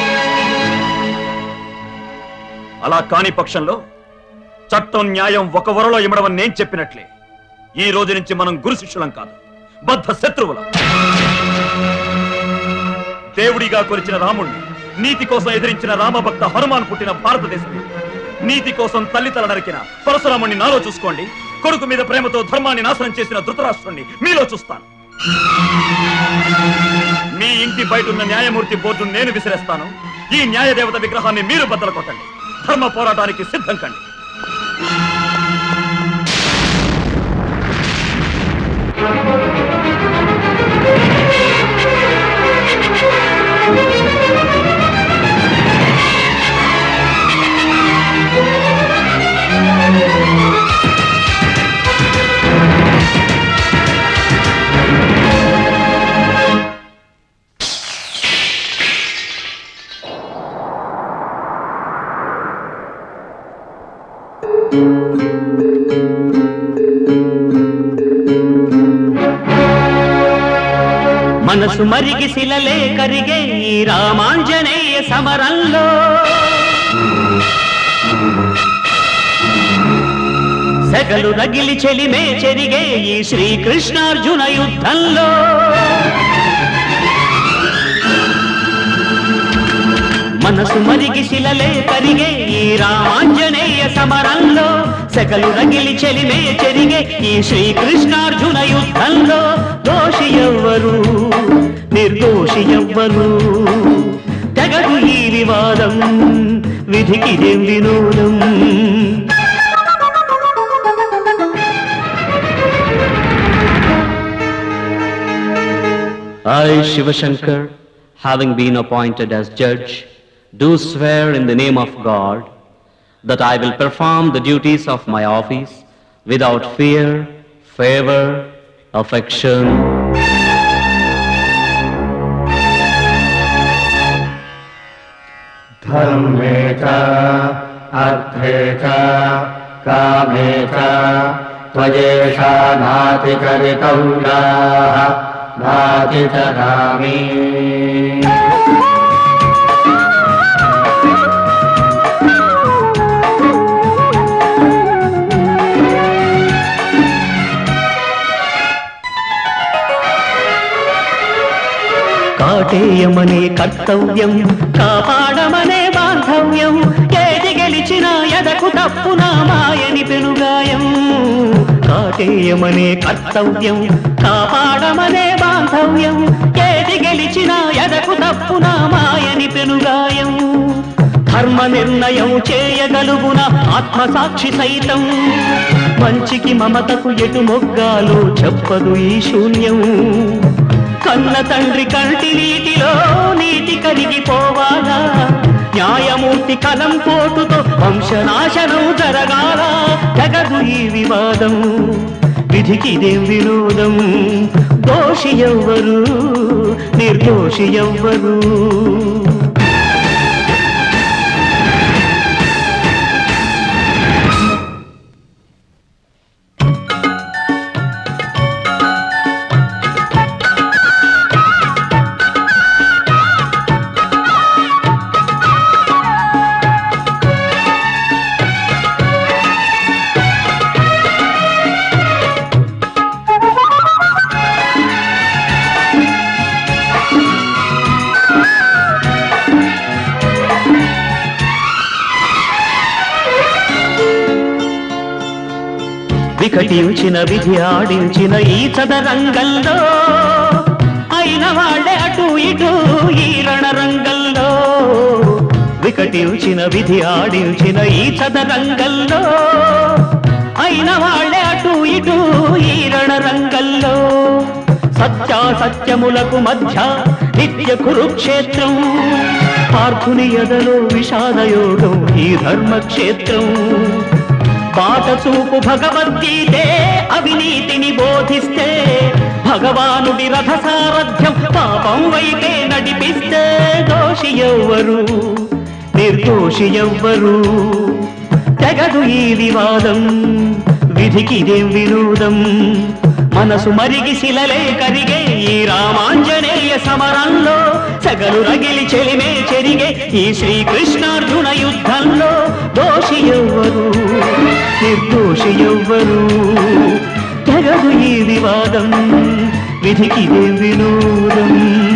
[SPEAKER 7] అలా కాని పక్షంలో చట్టం న్యాయం ఒక వరలో ఇమ్మడమని నేను చెప్పినట్లే ఈ రోజు నుంచి మనం గురు శిష్యులం కాదు బద్ధ శత్రువులం దేవుడిగా కొలిచిన రాముణ్ణి నీతి కోసం ఎదిరించిన రామభక్త హనుమాన్ పుట్టిన భారతదేశం ఇది. నీతి కోసం తల్లితల నరికిన పరశురాముణ్ణి నాలో చూసుకోండి కొడుకు మీద ప్రేమతో ధర్మాన్ని నాశనం చేసిన ధృతరాష్ట్రుణ్ణి మీలో చూస్తాను మీ ఇంటి బయట ఉన్న న్యాయమూర్తి బోర్డును నేను విసిరేస్తాను ఈ న్యాయదేవత విగ్రహాన్ని మీరు బద్దలు కొట్టండి ధర్మ పోరాటానికి సిద్ధం కండి
[SPEAKER 4] మనసు మరిగి శిలలే కరిగే ఈ రామాంజనేయ సమరంలో సెగలు రగిలి చెలిమే చెరిగే ఈ శ్రీకృష్ణార్జున యుద్ధంలో మనసు మరిగి శిలలే కరిగే ఈ రామాంజనేయ సమరంలో సెగలు రగిలి చెలిమే చెరిగే ఈ శ్రీకృష్ణార్జున యుద్ధంలో దోషి ఎవ్వరు నిర్దోషి ఎవ్వరు తెగదు ఈ వివాదం విధికిదేం వినోదం I, Shiva Shankar, having been appointed as judge, do swear in the name of God that I will perform the duties of my office without fear, favor, affection,
[SPEAKER 12] धर्मे च अर्थे च कामे च त्वयेषा नातिकरितव्याः नाति च रामी
[SPEAKER 18] కాటేయమనే కర్తవ్యం కాపాడమనే బాంధవ్యం ఏది గెలిచినా ఎదకు తప్పున మాయని పెనుగాయం కాటేయమనే కర్తవ్యం కాపాడమనే బాంధవ్యం ఏది గెలిచినా ఎదకు తప్పున మాయని పెనుగాయం ధర్మ నిర్ణయం చేయగలుగున ఆత్మసాక్షి సైతం మంచికి మమతకు ఎటు మొగ్గాలో చెప్పదు ఈ శూన్యం కన్న తండ్రి కంటి నీటిలో నీటి కరిగిపోవాలా న్యాయమూర్తి కలం పోటుతో వంశనాశనం జరగాల జగదు ఈ వివాదం విధికిదేం వినోదం దోషి ఎవ్వరు నిర్దోషి ఎవ్వరు వికటించిన విధి ఆడించిన ఈ చదరంగంలో అయిన వాళ్ళే అటు ఇటు ఈ రణరంగంలో వికటించిన విధి ఆడించిన ఈ చదరంగంలో అయిన వాళ్ళే అటు ఇటు ఈ రణరంగంలో సత్యాసత్యములకు మధ్య నిత్య కురుక్షేత్రం పార్థుని ఎదలో విషాదయోగం ఈ ధర్మక్షేత్రం పాట చూపు భగవద్గీతే అవినీతిని బోధిస్తే భగవానుడి రథ సారథ్యం పాపం వైపే నడిపిస్తే దోషి ఎవ్వరు నిర్దోషి ఎవ్వరు తెగదు ఈ వివాదం విధికిదేం వినోదం మనసు మరిగి శిలలే కరిగే ఈ రామాంజనేయ సమరంలో సగలు రగిలి చెలిమే చెరిగే ఈ శ్రీకృష్ణార్జున యుద్ధంలో దోషి ఎవ్వరు నిర్దోషి ఎవ్వరు తెగదు ఈ వివాదం విధికిదే వినోదం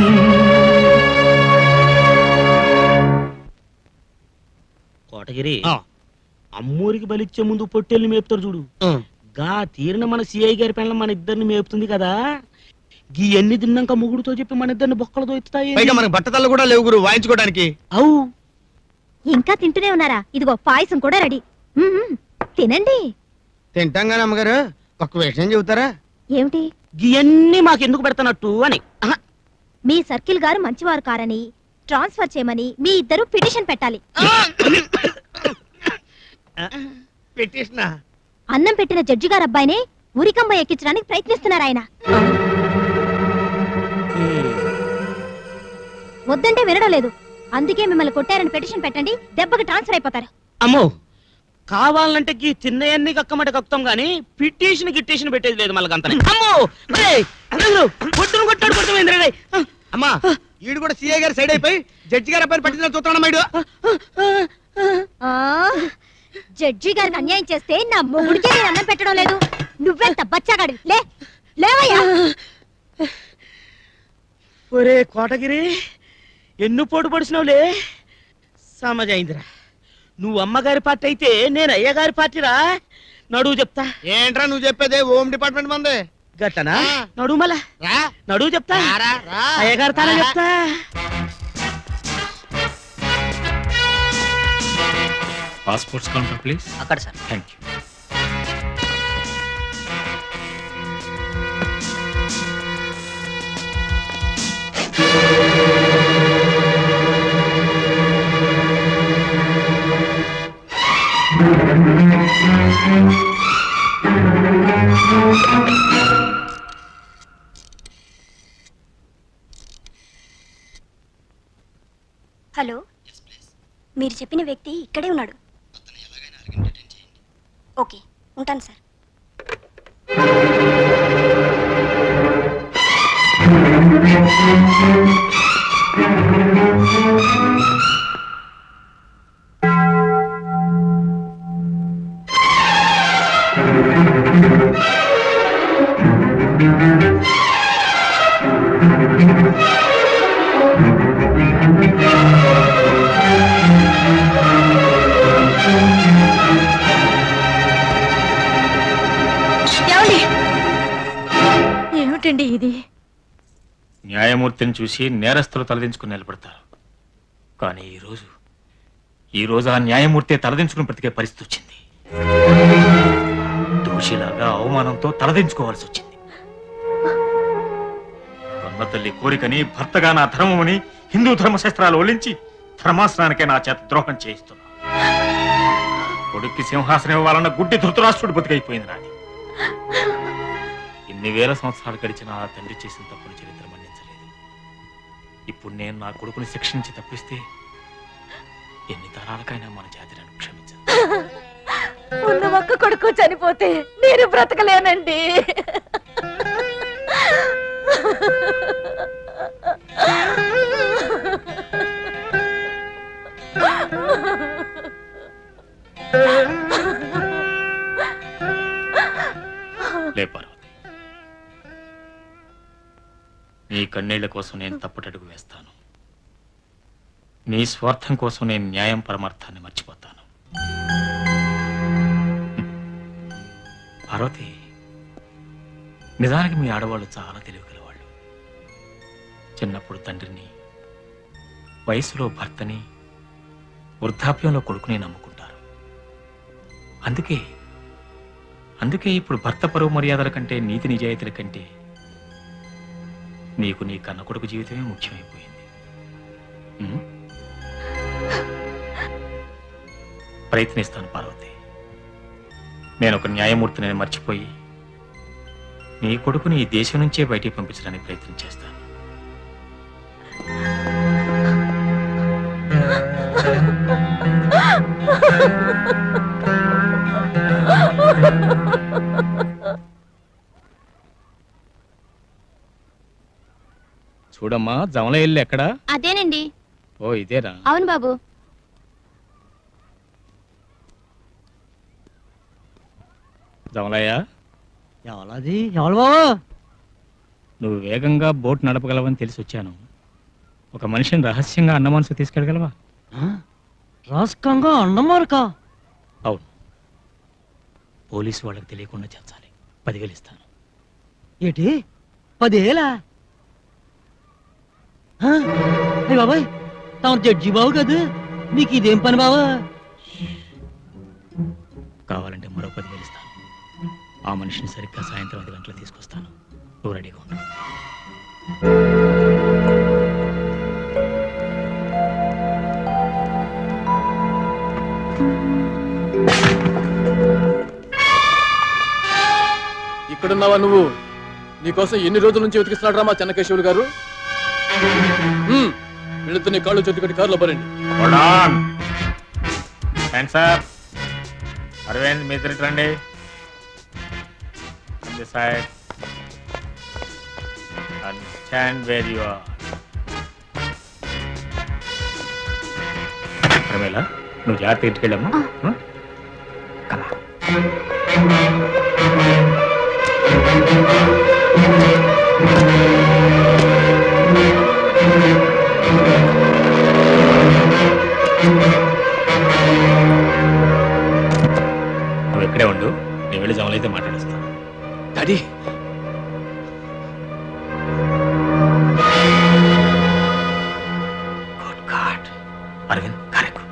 [SPEAKER 15] కోటగిరి అమ్మూరికి బలిచ్చే ముందు పొట్టెల్ని మేపుతారు చూడు గా తీరిన మన సిఐ గారి పెళ్ళం మన ఇద్దరిని మేపుతుంది కదా గీ ఎన్ని తిన్నాక ముగుడుతో చెప్పి మన ఇద్దరిని బొక్కలతో ఎత్తుతాయి
[SPEAKER 20] పైగా మనకు బట్టతల్లో కూడా లేవు గురు వాయించుకోవడానికి
[SPEAKER 15] అవు
[SPEAKER 11] ఇంకా తింటూనే ఉన్నారా ఇదిగో పాయసం కూడా రెడీ మ్మ్, తినండి
[SPEAKER 20] తింటాం కానీ అమ్మగారు ఒక విషయం చెబుతారా
[SPEAKER 11] ఏమిటి
[SPEAKER 15] గీయన్నీ మాకెందుకు పెడతానట్టు అని
[SPEAKER 11] మీ సర్కిల్ గారు మంచివారు కారని ట్రాన్స్ఫర్ చేయమని మీ ఇద్దరు పిటిషన్ పెట్టాలి
[SPEAKER 20] పెట్టేసిన
[SPEAKER 11] అన్నం పెట్టిన జడ్జి గారు అబ్బాయినే ఉరికంబ ఎక్కించడానికి ప్రయత్నిస్తున్నారు ఆయన వద్దంటే వినడం లేదు అందుకే మిమ్మల్ని కొట్టారని పిటిషన్ పెట్టండి దెబ్బకి ట్రాన్స్ఫర్ అయిపోతారు
[SPEAKER 15] అమ్మో కావాలంటే గీ తిన్నయన్ని కక్కమట కక్కుతాం గాని పిట్టేషన్ గిట్టేషన్ పెట్టేది లేదు మళ్ళీ అంత అమ్మో ఏయ్, అసలు కొట్టును కొట్టాడు కొట్టమైంది రే
[SPEAKER 20] అమ్మా ఈడు కూడా సీఏ గారు సైడ్ అయిపోయి జడ్జి గారు అబ్బాయిని పట్టిన చూస్తాడమ్మా ఈడు
[SPEAKER 11] ఆ, జడ్జి గారికి అన్యాయం చేస్తే నా మొగుడికే నేను అన్నం పెట్టడం లేదు నువ్వెంత బచ్చాగాడి లే లేవయ్యా
[SPEAKER 15] ఒరే కోటగిరి ఎన్ను పోటు పడిచినావులే సమజైందిరా నువ్వు అమ్మగారి పార్టీ అయితే నేను అయ్యగారి పార్టీరా నడువు చెప్తా
[SPEAKER 20] ఏంట్రా నువ్వు చెప్పేది హోమ్ డిపార్ట్మెంట్ మంది
[SPEAKER 15] గట్టనా నడువు మళ్ళా నడువు చెప్తా అయ్యగారి తానే చెప్తా
[SPEAKER 2] పాస్పోర్ట్స్ కౌంటర్ ప్లీజ్
[SPEAKER 9] అక్కడ సార్
[SPEAKER 2] థ్యాంక్ యూ
[SPEAKER 21] హలో మీరు చెప్పిన వ్యక్తి ఇక్కడే ఉన్నాడు ఓకే ఉంటాను సార్
[SPEAKER 14] Thank you.
[SPEAKER 2] న్యాయమూర్తిని చూసి నేరస్తులు తలదించుకుని నిలబడతారు కానీ ఈరోజు ఈరోజు ఆ న్యాయమూర్తి తలదించుకుని బ్రతికే పరిస్థితి వచ్చింది దోషిలాగా అవమానంతో తలదించుకోవాల్సి వచ్చింది కన్న తల్లి కోరికని భర్తగా నా ధర్మమని హిందూ ధర్మశాస్త్రాలు ఒలించి ధర్మాసనానికే నా చేత ద్రోహం చేయిస్తున్నా కొడుక్కి సింహాసనం ఇవ్వాలన్న గుడ్డి ధృతరాష్ట్రుడు బతికైపోయింది నాది ఇన్ని వేల సంవత్సరాలు గడిచిన ఆ తండ్రి చేసిన తప్పుని చరిత్ర మన్నించలేదు ఇప్పుడు నేను నా కొడుకుని శిక్షించి తప్పిస్తే ఎన్ని తరాలకైనా మన జాతి నన్ను క్షమించదు
[SPEAKER 3] ఉన్న ఒక్క కొడుకు చనిపోతే నేను బ్రతకలేనండి
[SPEAKER 2] లే పార్వతి నీ కన్నీళ్ల కోసం నేను తప్పటడుగు వేస్తాను నీ స్వార్థం కోసం నేను న్యాయం పరమార్థాన్ని మర్చిపోతాను పార్వతి నిజానికి మీ ఆడవాళ్ళు చాలా తెలివి గలవాళ్ళు చిన్నప్పుడు తండ్రిని వయసులో భర్తని వృద్ధాప్యంలో కొడుకుని నమ్ముకుంటారు అందుకే అందుకే ఇప్పుడు భర్త పరువు మర్యాదల కంటే నీతి నిజాయితీల కంటే నీకు నీ కన్న కొడుకు జీవితమే ముఖ్యమైపోయింది ఉం? ప్రయత్నిస్తాను పార్వతి నేను ఒక న్యాయమూర్తిని మర్చిపోయి నీ కొడుకుని ఈ దేశం నుంచే బయటికి పంపించడానికి ప్రయత్నం చేస్తాను చూడమ్మా జమల ఇల్లు ఎక్కడా
[SPEAKER 6] అదేనండి
[SPEAKER 2] ఓ ఇదేరా
[SPEAKER 6] అవును బాబు
[SPEAKER 2] జమలయ్య
[SPEAKER 1] ఎవరది ఎవరు బాబు
[SPEAKER 2] నువ్వు వేగంగా బోట్ నడపగలవని తెలిసి వచ్చాను ఒక మనిషిని రహస్యంగా అన్న మనసు తీసుకెళ్ళగలవా
[SPEAKER 1] రాస్కంగా అన్నమారకా
[SPEAKER 2] అవును పోలీసు వాళ్ళకి తెలియకుండా చేర్చాలి పదివేలు ఇస్తాను
[SPEAKER 1] ఏటి పదేలా ఆ? అయ్ బాబాయ్ తమ జడ్జి బాబు కదా మీకు ఇదేం పని బాబా
[SPEAKER 2] కావాలంటే మరో పదివేలు ఇస్తాను ఆ మనిషిని సరిగ్గా సాయంత్రం ఐదు గంటలకు తీసుకొస్తాను నువ్వు రెడీగా ఉండు
[SPEAKER 23] ఇక్కడున్నావా నువ్వు నీకోసం ఎన్ని రోజుల నుంచి వెతికిస్తున్నాడు మా చెన్నకేశవులు గారు హ్మ్, వీళ్ళతో నీ కాళ్ళు చేతి కట్టి కారులో పరండి
[SPEAKER 2] Hold on. Hands up. Arvind మీ ఇద్దరికి రండి On this side. And stand where you are. ప్రమేల నువ్వు జాగ్రత్త ఇంటికెళ్ళమ్మా నువ్వు ఇక్కడే ఉండు నేను వెళ్ళి జమలైతే మాట్లాడేస్తాను
[SPEAKER 23] డాడీ
[SPEAKER 2] అరవింద్ కారెక్కు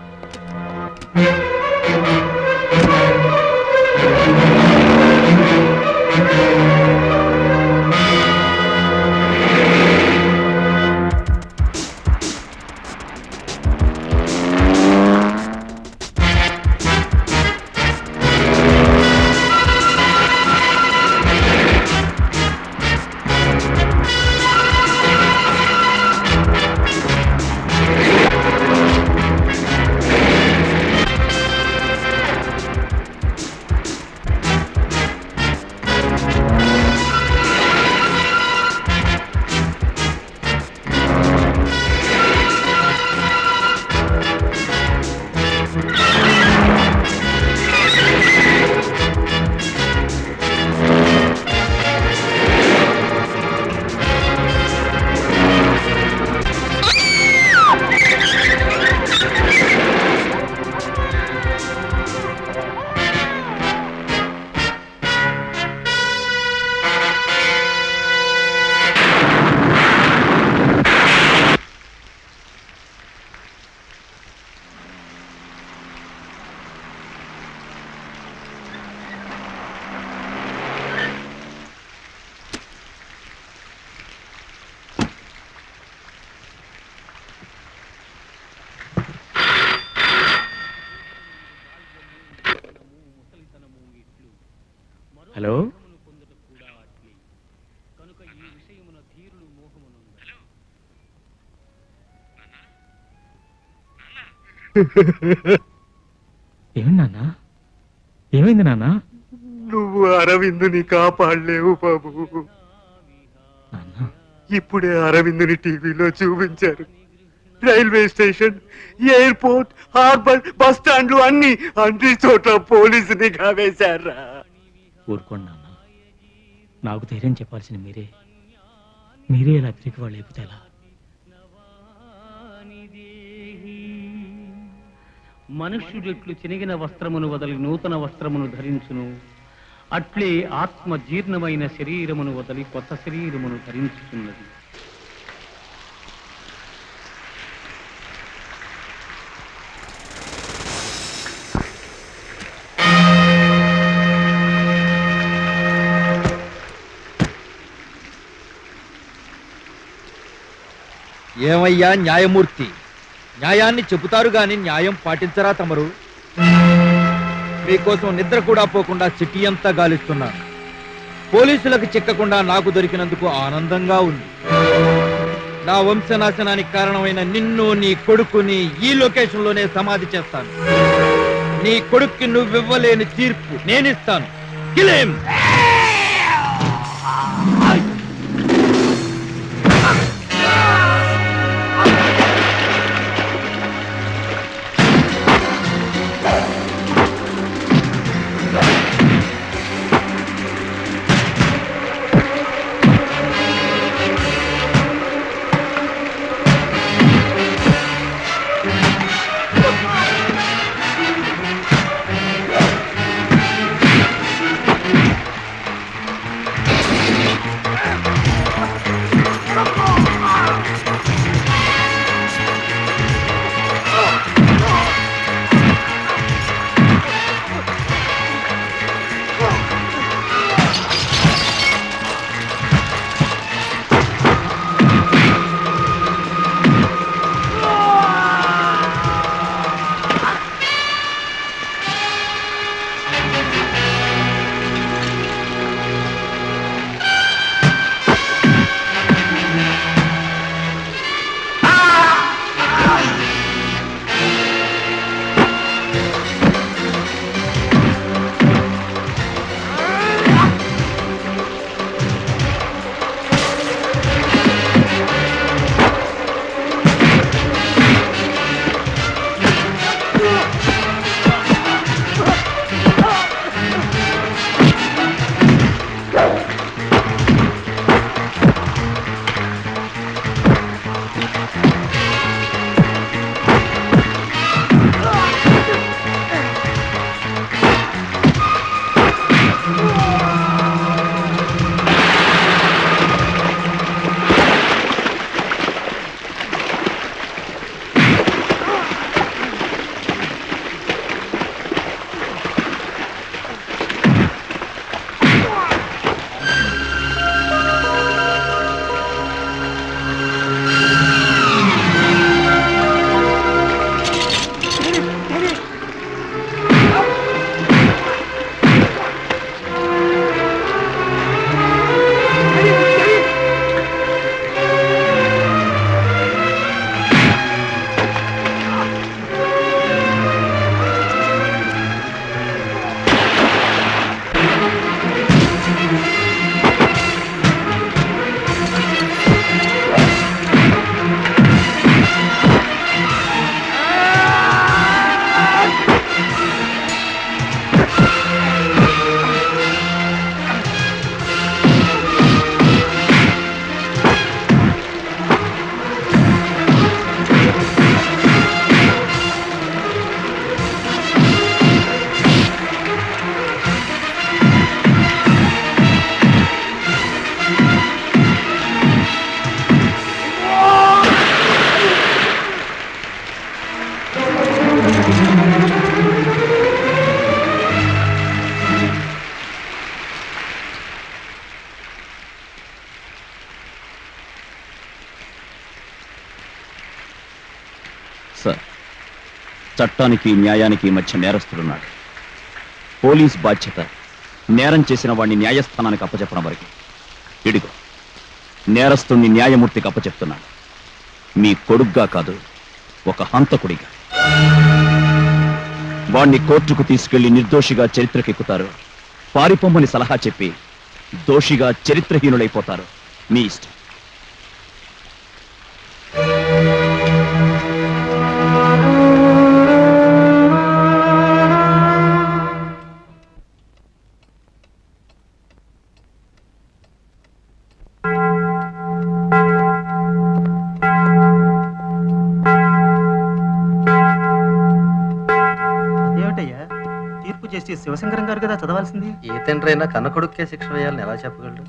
[SPEAKER 2] హలో ఏమైంది నాన్న ఏమైంది నాన్న
[SPEAKER 12] నువ్వు అరవిందుని కాపాడలేవు బాబు ఇప్పుడే అరవిందుని టీవీలో చూపించారు railway station airport harbour bus స్టాండ్లు అన్ని అన్ని చోట్ల పోలీసుని కావేశారా
[SPEAKER 2] ఊరుకోండి నాన్న నాకు ధైర్యం చెప్పాల్సిన మీరే మీరే ఇలా తిరిగి వాళ్ళు అయిపోతే ఎలా
[SPEAKER 9] మనుష్యుడెట్లు చినిగిన వస్త్రమును వదలి నూతన వస్త్రమును ధరించును అట్లే ఆత్మ జీర్ణమైన శరీరమును వదలి కొత్త శరీరమును ధరించుతున్నది
[SPEAKER 10] ఏమయ్యా న్యాయమూర్తి న్యాయాన్ని చెబుతారు గాని న్యాయం పాటించరా తమరు మీకోసం నిద్ర కూడా పోకుండా సిటీ అంతా గాలిస్తున్నాను పోలీసులకు చిక్కకుండా నాకు దొరికినందుకు ఆనందంగా ఉంది నా వంశనాశనానికి కారణమైన నిన్ను నీ కొడుకుని ఈ లొకేషన్ లోనే సమాధి చేస్తాను నీ కొడుక్కి నువ్వివ్వలేని తీర్పు నేనిస్తాను కిలేం
[SPEAKER 7] సార్ చట్టానికి న్యాయానికి మధ్య నేరస్తుడున్నాడు పోలీస్ బాధ్యత నేరం చేసిన వాడిని న్యాయస్థానానికి అప్పచెప్పడం వరకు ఇడిగో నేరస్తుణ్ణి న్యాయమూర్తికి అప్పచెప్తున్నాడు మీ కొడుగ్గా కాదు ఒక హంతకుడిగా వాణ్ణి కోర్టుకు తీసుకెళ్లి నిర్దోషిగా చరిత్రకెక్కుతారు పారిపోమ్మని సలహా చెప్పి దోషిగా చరిత్రహీనులైపోతారు మీ ఇష్టం
[SPEAKER 5] అదేమిటయ్యా తీర్పు చేసి శివశంకరం గారు కదా చదవాల్సింది
[SPEAKER 16] ఏ తండ్రి అయినా కన్న కొడుక్కే శిక్ష వేయాలని ఎలా చెప్పగలడు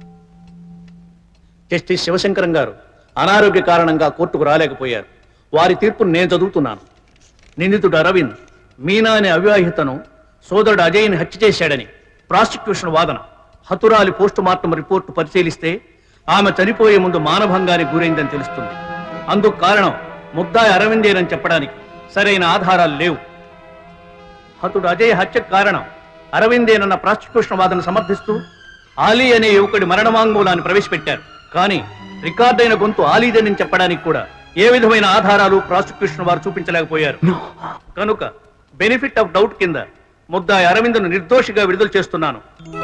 [SPEAKER 9] జస్టిస్ శివశంకరం గారు అనారోగ్య కారణంగా కోర్టుకు రాలేకపోయారు వారి తీర్పును నేను చదువుతున్నాను నిందితుడు అరవింద్ మీనా అనే అవివాహితను సోదరుడు అజయ్ని హత్య చేశాడని ప్రాసిక్యూషన్ వాదన హతురాలి పోస్ట్ మార్టం రిపోర్టు పరిశీలిస్తే ఆమె చనిపోయే ముందు మానభంగానికి గురైందని తెలుస్తుంది అందుకు కారణం ముద్దాయి అరవిందేనని చెప్పడానికి సరైన ఆధారాలు లేవు హతుడు అజయ్ హత్యకు కారణం అరవిందేనన్న ప్రాసిక్యూషన్ వాదన సమర్థిస్తూ ఆలీ అనే యువకుడి మరణమాంగూలాన్ని ప్రవేశపెట్టారు కానీ రికార్డైన గొంతు ఆలీదేనని చెప్పడానికి కూడా ఏ విధమైన ఆధారాలు ప్రాసిక్యూషన్ వారు చూపించలేకపోయారు కనుక బెనిఫిట్ ఆఫ్ డౌట్ కింద ముద్దాయి అరవింద్ను నిర్దోషిగా విడుదల చేస్తున్నాను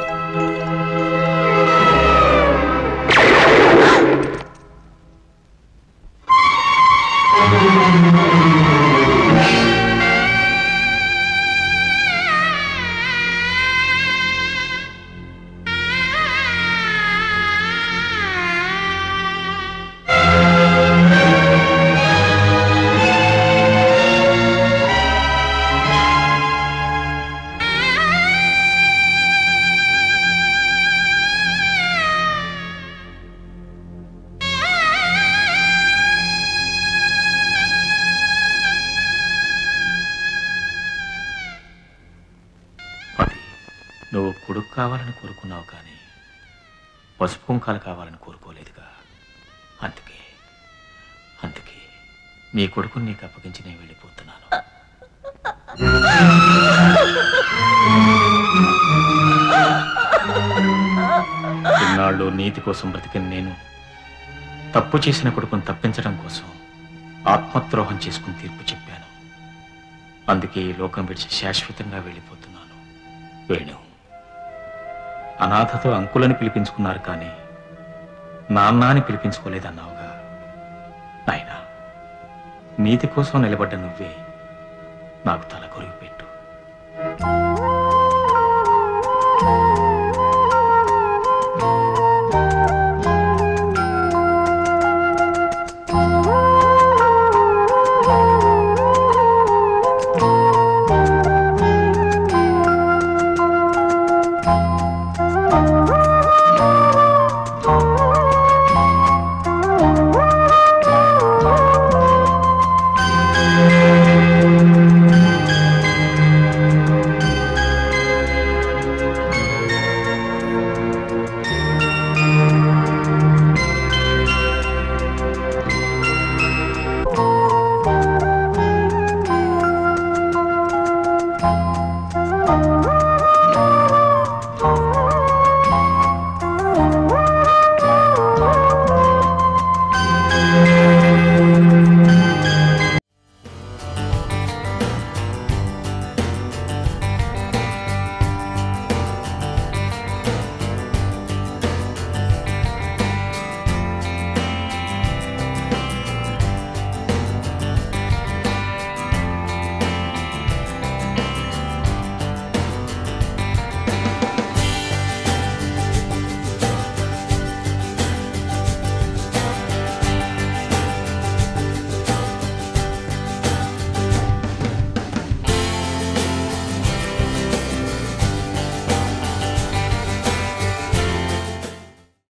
[SPEAKER 2] నువ్వు కొడుకు కావాలని కోరుకున్నావు కానీ పసుపు కుంకాలు కావాలని కోరుకోలేదుగా అందుకే అందుకే నీ కొడుకుని నీకు అప్పగించి నేను వెళ్ళిపోతున్నాను ఇన్నాళ్ళు నీతి కోసం బ్రతికిన నేను తప్పు చేసిన కొడుకును తప్పించడం కోసం ఆత్మద్రోహం చేసుకుని తీర్పు చెప్పాను అందుకే ఈ లోకం విడిచి శాశ్వతంగా వెళ్ళిపోతున్నాను వేణు అనాథతో అంకులని పిలిపించుకున్నారు కానీ నాన్న అని పిలిపించుకోలేదన్నావుగా నాయనా నీతి కోసం నిలబడ్డ నువ్వే నాకు తల కొరిగి పెట్టు